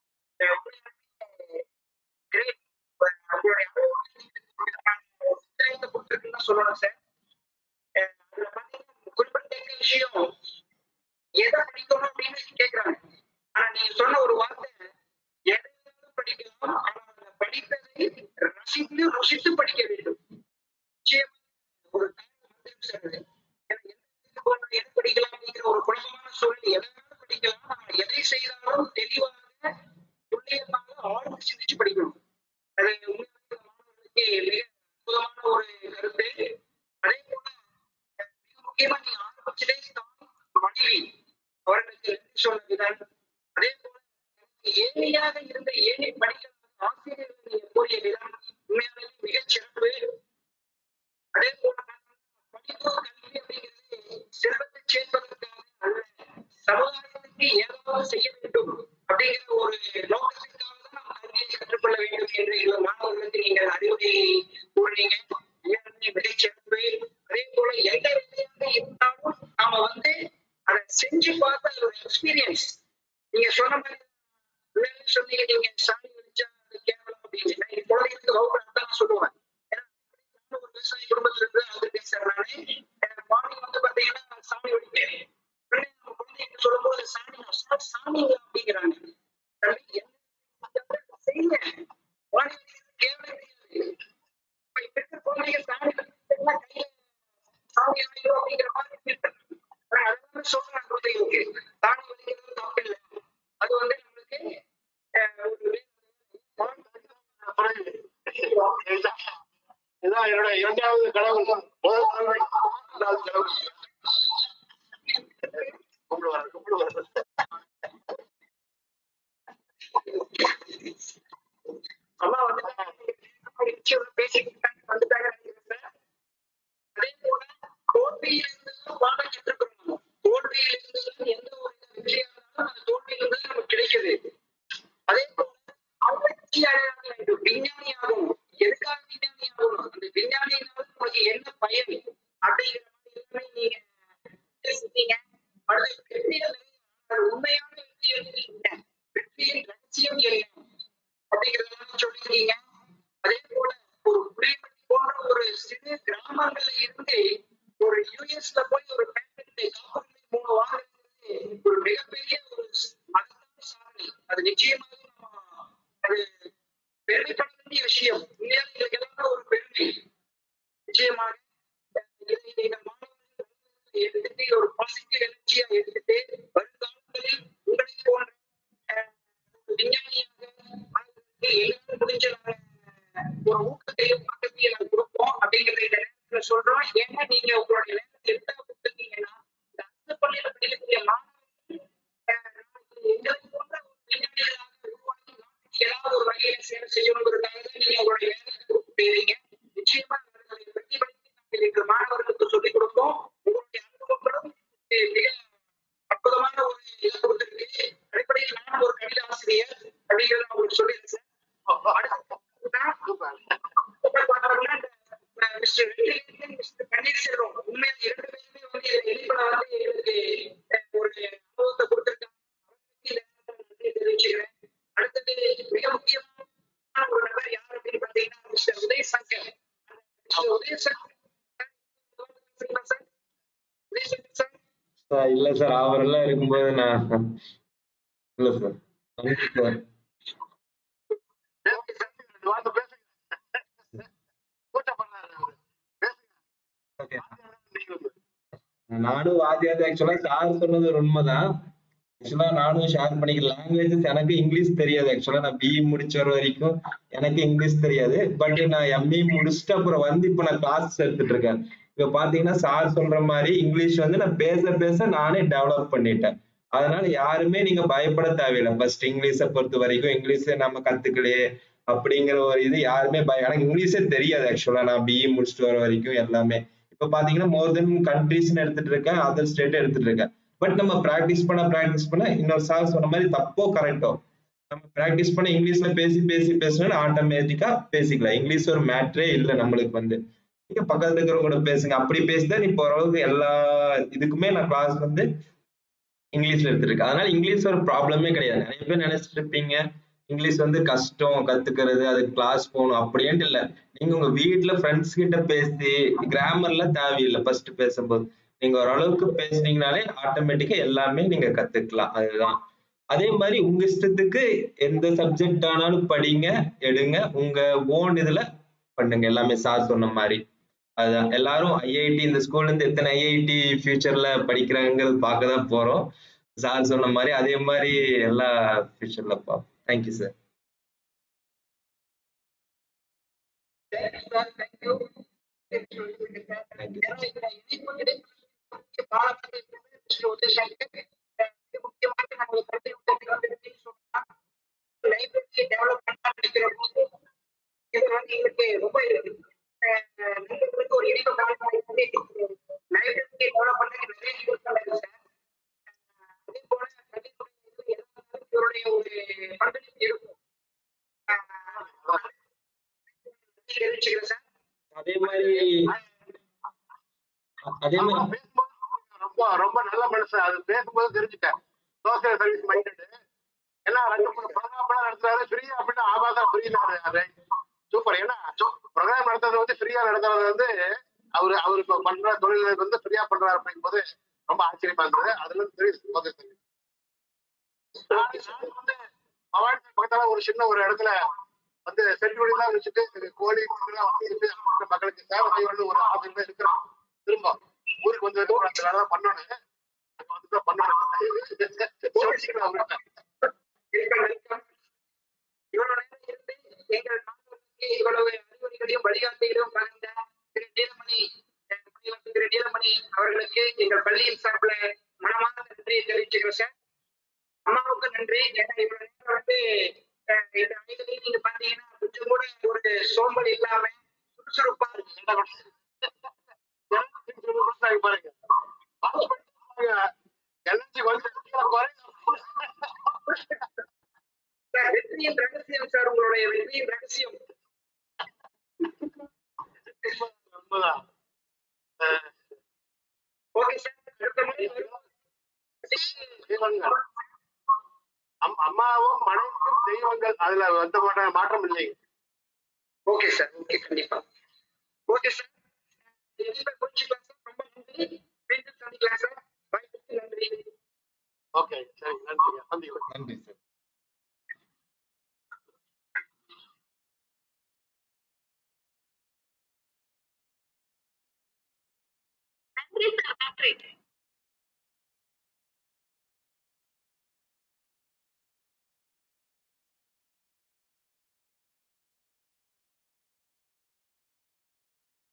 கிரேட் உங்களுடைய உத்வேகத்தை கொடுத்துருக்குன்னு தான் சொல்லணும் சார் அஹ் அதுல பாத்தீங்கன்னா குறிப்பிட்ட விஷயம் எதை படிக்கணும் அப்படின்னு கேக்குறாங்க ஆனா நீங்க சொன்ன ஒரு வார்த்தை எதையாவது படிக்கலாம் ஆனா அந்த படிப்பதை ரசித்து ருசித்து படிக்க வேண்டும் நிச்சயமா ஒரு காரணம் வந்துரும் சார் அது. ஏன்னா எந்த இது போன்ற எது படிக்கலாம் அப்படிங்கிற ஒரு குழப்பமான சூழல் எதையாவது படிக்கலாம் நம்ம எதை செய்தாலும் தெளிவாக துல்லியமாக ஆழ்ந்து சிந்திச்சு படிக்கணும் அது உண்மையாக மாணவர்களுக்கு மிக அற்புதமான ஒரு கருத்து அதே போல அஹ், மிக முக்கியமா நீங்க ஆரம்பிச்சதே தான் மனைவி அவர்களுக்கு நன்றி சொன்ன விதம் அதே போல எனக்கு ஏழையாக இருந்த ஏழை படிக்க ஆசிரியர்கள் நீங்க கூறிய விதம் உண்மையாகவே மிகச் சிறப்பு அதே போல படிப்பு கல்வி அப்படிங்கிறது செல்வத்தை சேர்ப்பதற்காக அல்ல சமுதாயத்துக்கு ஏதாவது செய்ய வேண்டும் அப்படிங்கிற ஒரு நோக்கத்திற்காக தான் நாம் கல்வியை கற்றுக்கொள்ள வேண்டும் என்று எங்கள் மாணவர்களுக்கு நீங்கள் அறிவுரை கூறினீங்க உண்மையாலுமே மிகச் சிறப்பு அதே போல எந்த வேலையாக இருந்தாலும் நாம வந்து அதை செஞ்சு பார்த்து அது ஒரு எக்ஸ்பீரியன்ஸ் நீங்க சொன்ன மாதிரி உண்மையாலுமே சொன்னீங்க நீங்க சாணி வச்சா அது கேவலம் அப்படின்னு நான் என் குழந்தைகளுக்கு வகுப்பு தான் சொல்லுவேன் ஏன்னா நானும் ஒரு விவசாய குடும்பத்துல இருந்து அது பேசுறேன் நானு மார்னிங் வந்து பாத்தீங்கன்னா சாமி வெடிப்பேன் உடனே நம்ம குழந்தைங்க சொல்லும் போது சாமி சார் சாமிங்க அப்படிங்கிறாங்க தம்பி என்ன செய்யுங்க மார்னிங் கேவலம் கிடையாது இப்ப இப்ப இருக்கிற குழந்தைங்க சாமி வெடிப்பா கையில சாமி ஆயிடும் அப்படிங்கிற மாதிரி feel பண்றாங்க. ஆனா அதெல்லாம் சொல்றேன் குழந்தைங்களுக்கு சாமி வெடிக்கிறது தப்பு இல்லை அது வந்து நம்மளுக்கு அஹ், ஒரு பிறகு இதுதான் இதுதான் என்னோட இரண்டாவது கடவுள் முதல் கடவுள் இரண்டாவது கடவுள் கும்பிடுவார் கும்பிடுவார் அம்மா வந்துட்டாங்க பேசிக்கிட்டு வந்துட்டாங்க நினைக்கிறேன் சார். அதே போல தோல்வியிலிருந்து தான் பாடம் கற்றுக்கணும் தோல்வியிலிருந்து தான் எந்த ஒரு வெற்றியா இருந்தாலும் அந்த தோல்வியிலிருந்து தான் நமக்கு கிடைக்குது அதே போல ஆராய்ச்சி அடையாள வேண்டும் விஞ்ஞானி ஆகணும் எதுக்காக விஞ்ஞானி ஆகணும் அந்த விஞ்ஞானியினால நமக்கு என்ன பயன் அப்படிங்கிற மாதிரி எல்லாமே நீங்க பேசிட்டீங்க அடுத்து வெற்றிகள் அது உண்மையான வெற்றி என்ன வெற்றியின் ரகசியம் என்ன அப்படிங்கறதெல்லாம் சொல்லியிருக்கீங்க அதே போல ஒரு புளியப்பட்டி போன்ற ஒரு சிறு கிராமங்கள்ல இருந்து ஒரு யூஎஸ்ல போய் ஒரு பேட்டன்ட் காப்புரிமை மூணு வாங்குறது ஒரு மிகப்பெரிய ஒரு மகத்தான சாதனை அது நிச்சயமாக நம்ம அது பெருமைப்பட வேண்டிய விஷயம் உண்மையாக இதுக்கு எல்லாமே ஒரு பெருமை நிச்சயமாக அஹ் இதை எங்கள் மாணவர்கள் எடுத்துட்டு ஒரு பாசிட்டிவ் எனர்ஜியா எடுத்துட்டு வருங்காலங்களில் உங்களை போன்ற அஹ், விஞ்ஞானியாக மாணவர்களுக்கு எல்லாரும் முடிஞ்ச நாங்க ஒரு ஊக்கத்தையும் பக்கத்தையும் நாங்க கொடுப்போம் அப்படிங்கறத இந்த நேரத்துல சொல்றோம் ஏன்னா நீங்க உங்களுடைய நேரத்தை எதுக்காக கொடுத்துருக்கீங்கன்னா இந்த அரசு பள்ளியில படிக்கக்கூடிய மாணவர்கள் அஹ், நாளைக்கு எங்களை போன்ற ஒரு விஞ்ஞானிகளாக உருவாக்கி நாட்டுக்கு ஏதாவது ஒரு வகையில சேவை செய்யணுங்கிறதுக்காக தான் நீங்க உங்களுடைய நேரத்தை கொடுத்துருக்கீங்க நிச்சயமா அவர்களை பிரதிபலித்து நாங்கள் எங்கள் மாணவர்களுக்கு சொல்லிக் கொடுப்போம் உங்களுடைய அனுபவங்களும் அஹ், மிக அற்புதமான ஒரு இதை கொடுத்திருக்கு அடிப்படையில் நானும் ஒரு கணித ஆசிரியர் அப்படிங்கிறத நான் உங்களுக்கு சொல்லியிருக்கேன் மிஸ்டர் வெற்றிலேருந்து மிஸ்டர் பன்னீர்செல்வம் உண்மையாக இரண்டு பேருமே வந்து இதை வெளிப்பட வந்து எங்களுக்கு அஹ், ஒரு அனுபவத்தை கொடுத்திருக்காங்க அவர்களுக்கு இந்த நேரத்துல நன்றியை தெரிவிச்சுக்கிறேன் அடுத்தது மிக முக்கியமான ஒரு நபர் யார் அப்படின்னு பாத்தீங்கன்னா mister Uday Shankar mister Uday Shankar sir Uday Shankar sir sir இல்ல சார் அவரெல்லாம் இருக்கும்போது நான் இல்ல சார் நன்றி சார் பேசுங்க ரெண்டு வார்த்தை பேசுங்க கூச்சப்படுறாரு அவரு பேசுங்க ஓகே நீங்க வந்து நானும் வாத்தியார் ஆக்சுவலா சார் சொன்னது ஒரு உண்மைதான் ஆக்சுவலா நானும் ஷேர் பண்ணிக்கிறேன் லாங்குவேஜஸ் எனக்கு இங்கிலீஷ் தெரியாது ஆக்சுவலா நான் பிஇ முடிச்ச வரைக்கும் எனக்கு இங்கிலீஷ் தெரியாது பட் நான் எம்இ முடிச்சுட்டு அப்புறம் வந்து இப்போ நான் கிளாஸ் எடுத்துட்டு இருக்கேன் இப்ப பாத்தீங்கன்னா சார் சொல்ற மாதிரி இங்கிலீஷ் வந்து நான் பேச பேச நானே டெவலப் பண்ணிட்டேன் அதனால யாருமே நீங்க பயப்பட தேவையில்லை ஃபர்ஸ்ட் இங்கிலீஷை பொறுத்த வரைக்கும் இங்கிலீஷை நம்ம கத்துக்கலையே அப்படிங்கிற ஒரு இது யாருமே பய எனக்கு இங்கிலீஷே தெரியாது ஆக்சுவலா நான் பிஇ முடிச்சுட்டு வர வரைக்கும் எல்லாமே இப்ப பாத்தீங்கன்னா மோர் தென் கண்ட்ரீஸ்னு எடுத்துட்டு இருக்கேன் அதர் ஸ்டேட் எடுத்துட்டு இருக்கேன் பட் நம்ம பிராக்டிஸ் பண்ண பிராக்டிஸ் பண்ண இன்னொரு சார் சொன்ன மாதிரி தப்போ கரெக்டோ நம்ம பிராக்டிஸ் பண்ண இங்கிலீஷ்ல பேசி பேசி பேசணும் ஆட்டோமேட்டிக்கா பேசிக்கலாம் இங்கிலீஷ் ஒரு மேட்ரே இல்லை நம்மளுக்கு வந்து நீங்க பக்கத்துல இருக்கிறவங்க கூட பேசுங்க அப்படி பேசிதான் இப்போ ஓரளவுக்கு எல்லா இதுக்குமே நான் கிளாஸ் வந்து இங்கிலீஷ்ல எடுத்திருக்கேன் அதனால இங்கிலீஷ் ஒரு ப்ராப்ளமே கிடையாது நிறைய பேர் நினைச்சிட்டு இருப்பீங்க இங்கிலீஷ் வந்து கஷ்டம் கத்துக்கிறது அதுக்கு கிளாஸ் போகணும் அப்படின்ட்டு இல்ல நீங்க உங்க வீட்ல ஃப்ரெண்ட்ஸ் கிட்ட பேசி கிராமர்ல தேவையில்லை ஃபர்ஸ்ட் பேசும்போது நீங்க ஓரளவுக்கு பேசுனீங்கனாலே ஆட்டோமேட்டிக்கா எல்லாமே நீங்க கத்துக்கலாம் அதுதான் அதே மாதிரி உங்க இஷ்டத்துக்கு எந்த சப்ஜெக்ட் ஆனாலும் படிங்க எடுங்க உங்க ஓன் இதுல பண்ணுங்க எல்லாமே சார் சொன்ன மாதிரி அதுதான் எல்லாரும் ஐஐடி இந்த ஸ்கூல்ல இருந்து எத்தனை ஐஐடி ஃபியூச்சர்ல படிக்கிறாங்கிறது பார்க்க தான் போறோம் சார் சொன்ன மாதிரி அதே மாதிரி எல்லா ஃபியூச்சர்ல பார்ப்போம் thank you sir thank you sir thank you thank you ஏன்னா இதுல இணைப்பு கிடைப்பதற்கு முக்கிய பாடங்கள் இருக்கிறது உத்தேசம் இது முக்கியமாக நம்ம கல்வி உதவி சொன்னா லைப்ரரி டெவலப் பண்ணா நினைக்கிற போது இது வந்து எங்களுக்கு ரொம்ப அஹ், நண்பர்களுக்கு ஒரு இணைப்பு லைப்ரரி டெவலப் பண்ண நிறைய கொடுத்தாங்க சார் அதே போல கல்வித்துறை இதுல எல்லா இவருடைய ஒரு பங்களிப்பு இருக்கும் அஹ், தெரிவிச்சுக்கிறேன் சார் அதே மாதிரி அதே ஆமா, மாதிரி பேசும்போது ரொம்ப ரொம்ப நல்ல மனுஷன் அது பேசும்போது தெரிஞ்சுட்டேன் சோசியல் சர்வீஸ் மைண்டட் ஏன்னா ரெண்டு மூணு ப்ரோக்ராம் நடத்துறாரு ஃப்ரீயா அப்படின்னு ஆபாசா ஃப்ரீனாரு சூப்பர் ஏன்னா ப்ரோக்ராம் நடத்துறது வந்து ஃப்ரீயா நடத்துறது வந்து அவரு அவர் இப்ப பண்ற தொழில் வந்து ஃப்ரீயா பண்றாரு அப்படிங்கும்போது ரொம்ப ஆச்சரியமா இருந்தது அதுல இருந்து தெரியுது சோசியல் சர்வீஸ் நான் வந்து பவானி பக்கத்துல ஒரு சின்ன ஒரு இடத்துல வந்து செல்லுபடி எல்லாம் வச்சுட்டு கோழி இதெல்லாம் வாங்கிட்டு அங்க மக்களுக்கு சேவை செய்யணும்னு ஒரு ஆசை இருக்கிறோம் திரும்ப ஊருக்கு வந்து ஒரு அந்த வேலை தான் பண்ணணும் அங்க வந்து தான் பண்ணணும் சொல்லிக்கிறேன் அவர்கிட்ட வெல்கம் வெல்கம் இவ்வளவு நேரம் இருந்து எங்கள் மாணவர்களுக்கு இவ்வளவு அறிவுரைகளையும் வழிகாட்டிகளையும் பகிர்ந்த திரு நீலமணி அஹ், முனைவர் திரு நீலமணி அவர்களுக்கு எங்கள் பள்ளியின் சார்பில் மனமார்ந்த நன்றியை தெரிவிச்சுக்கிறோம் சார் அம்மாவுக்கு நன்றி ஏன்னா இவ்வளவு நேரம் வந்து அஹ், இந்த வயதுலயும் நீங்க பாத்தீங்கன்னா கொஞ்சம் கூட ஒரு சோம்பல் இல்லாம சுறுசுறுப்பா என்ன பண்ண- கொடுத்தாங்க பாருங்க எல்என்ஜி வந்து சார், வெற்றியின் ரகசியம் சார் உங்களுடைய வெற்றியின் ரகசியம் உண்மைதான் அஹ் ஓகே சார் அடுத்த முறை வரும். தெய்வங்கள் அம்- அம்மாவும் மனைவியும் தெய்வங்கள் அதுல எந்த மாற்ற- மாற்றம் இல்லை ஓகே சார் ஓகே கண்டிப்பா ஓகே சார் எதிர்ப்பை முடிச்சுக்கலாம் சார் ரொம்ப நன்றி மீண்டும் சந்திக்கலாம் சார் வாய்ப்புக்கு நன்றி ஓகே சரி நன்றி சந்திக்கலாம் நன்றி சார் நன்றி சார் நன்றி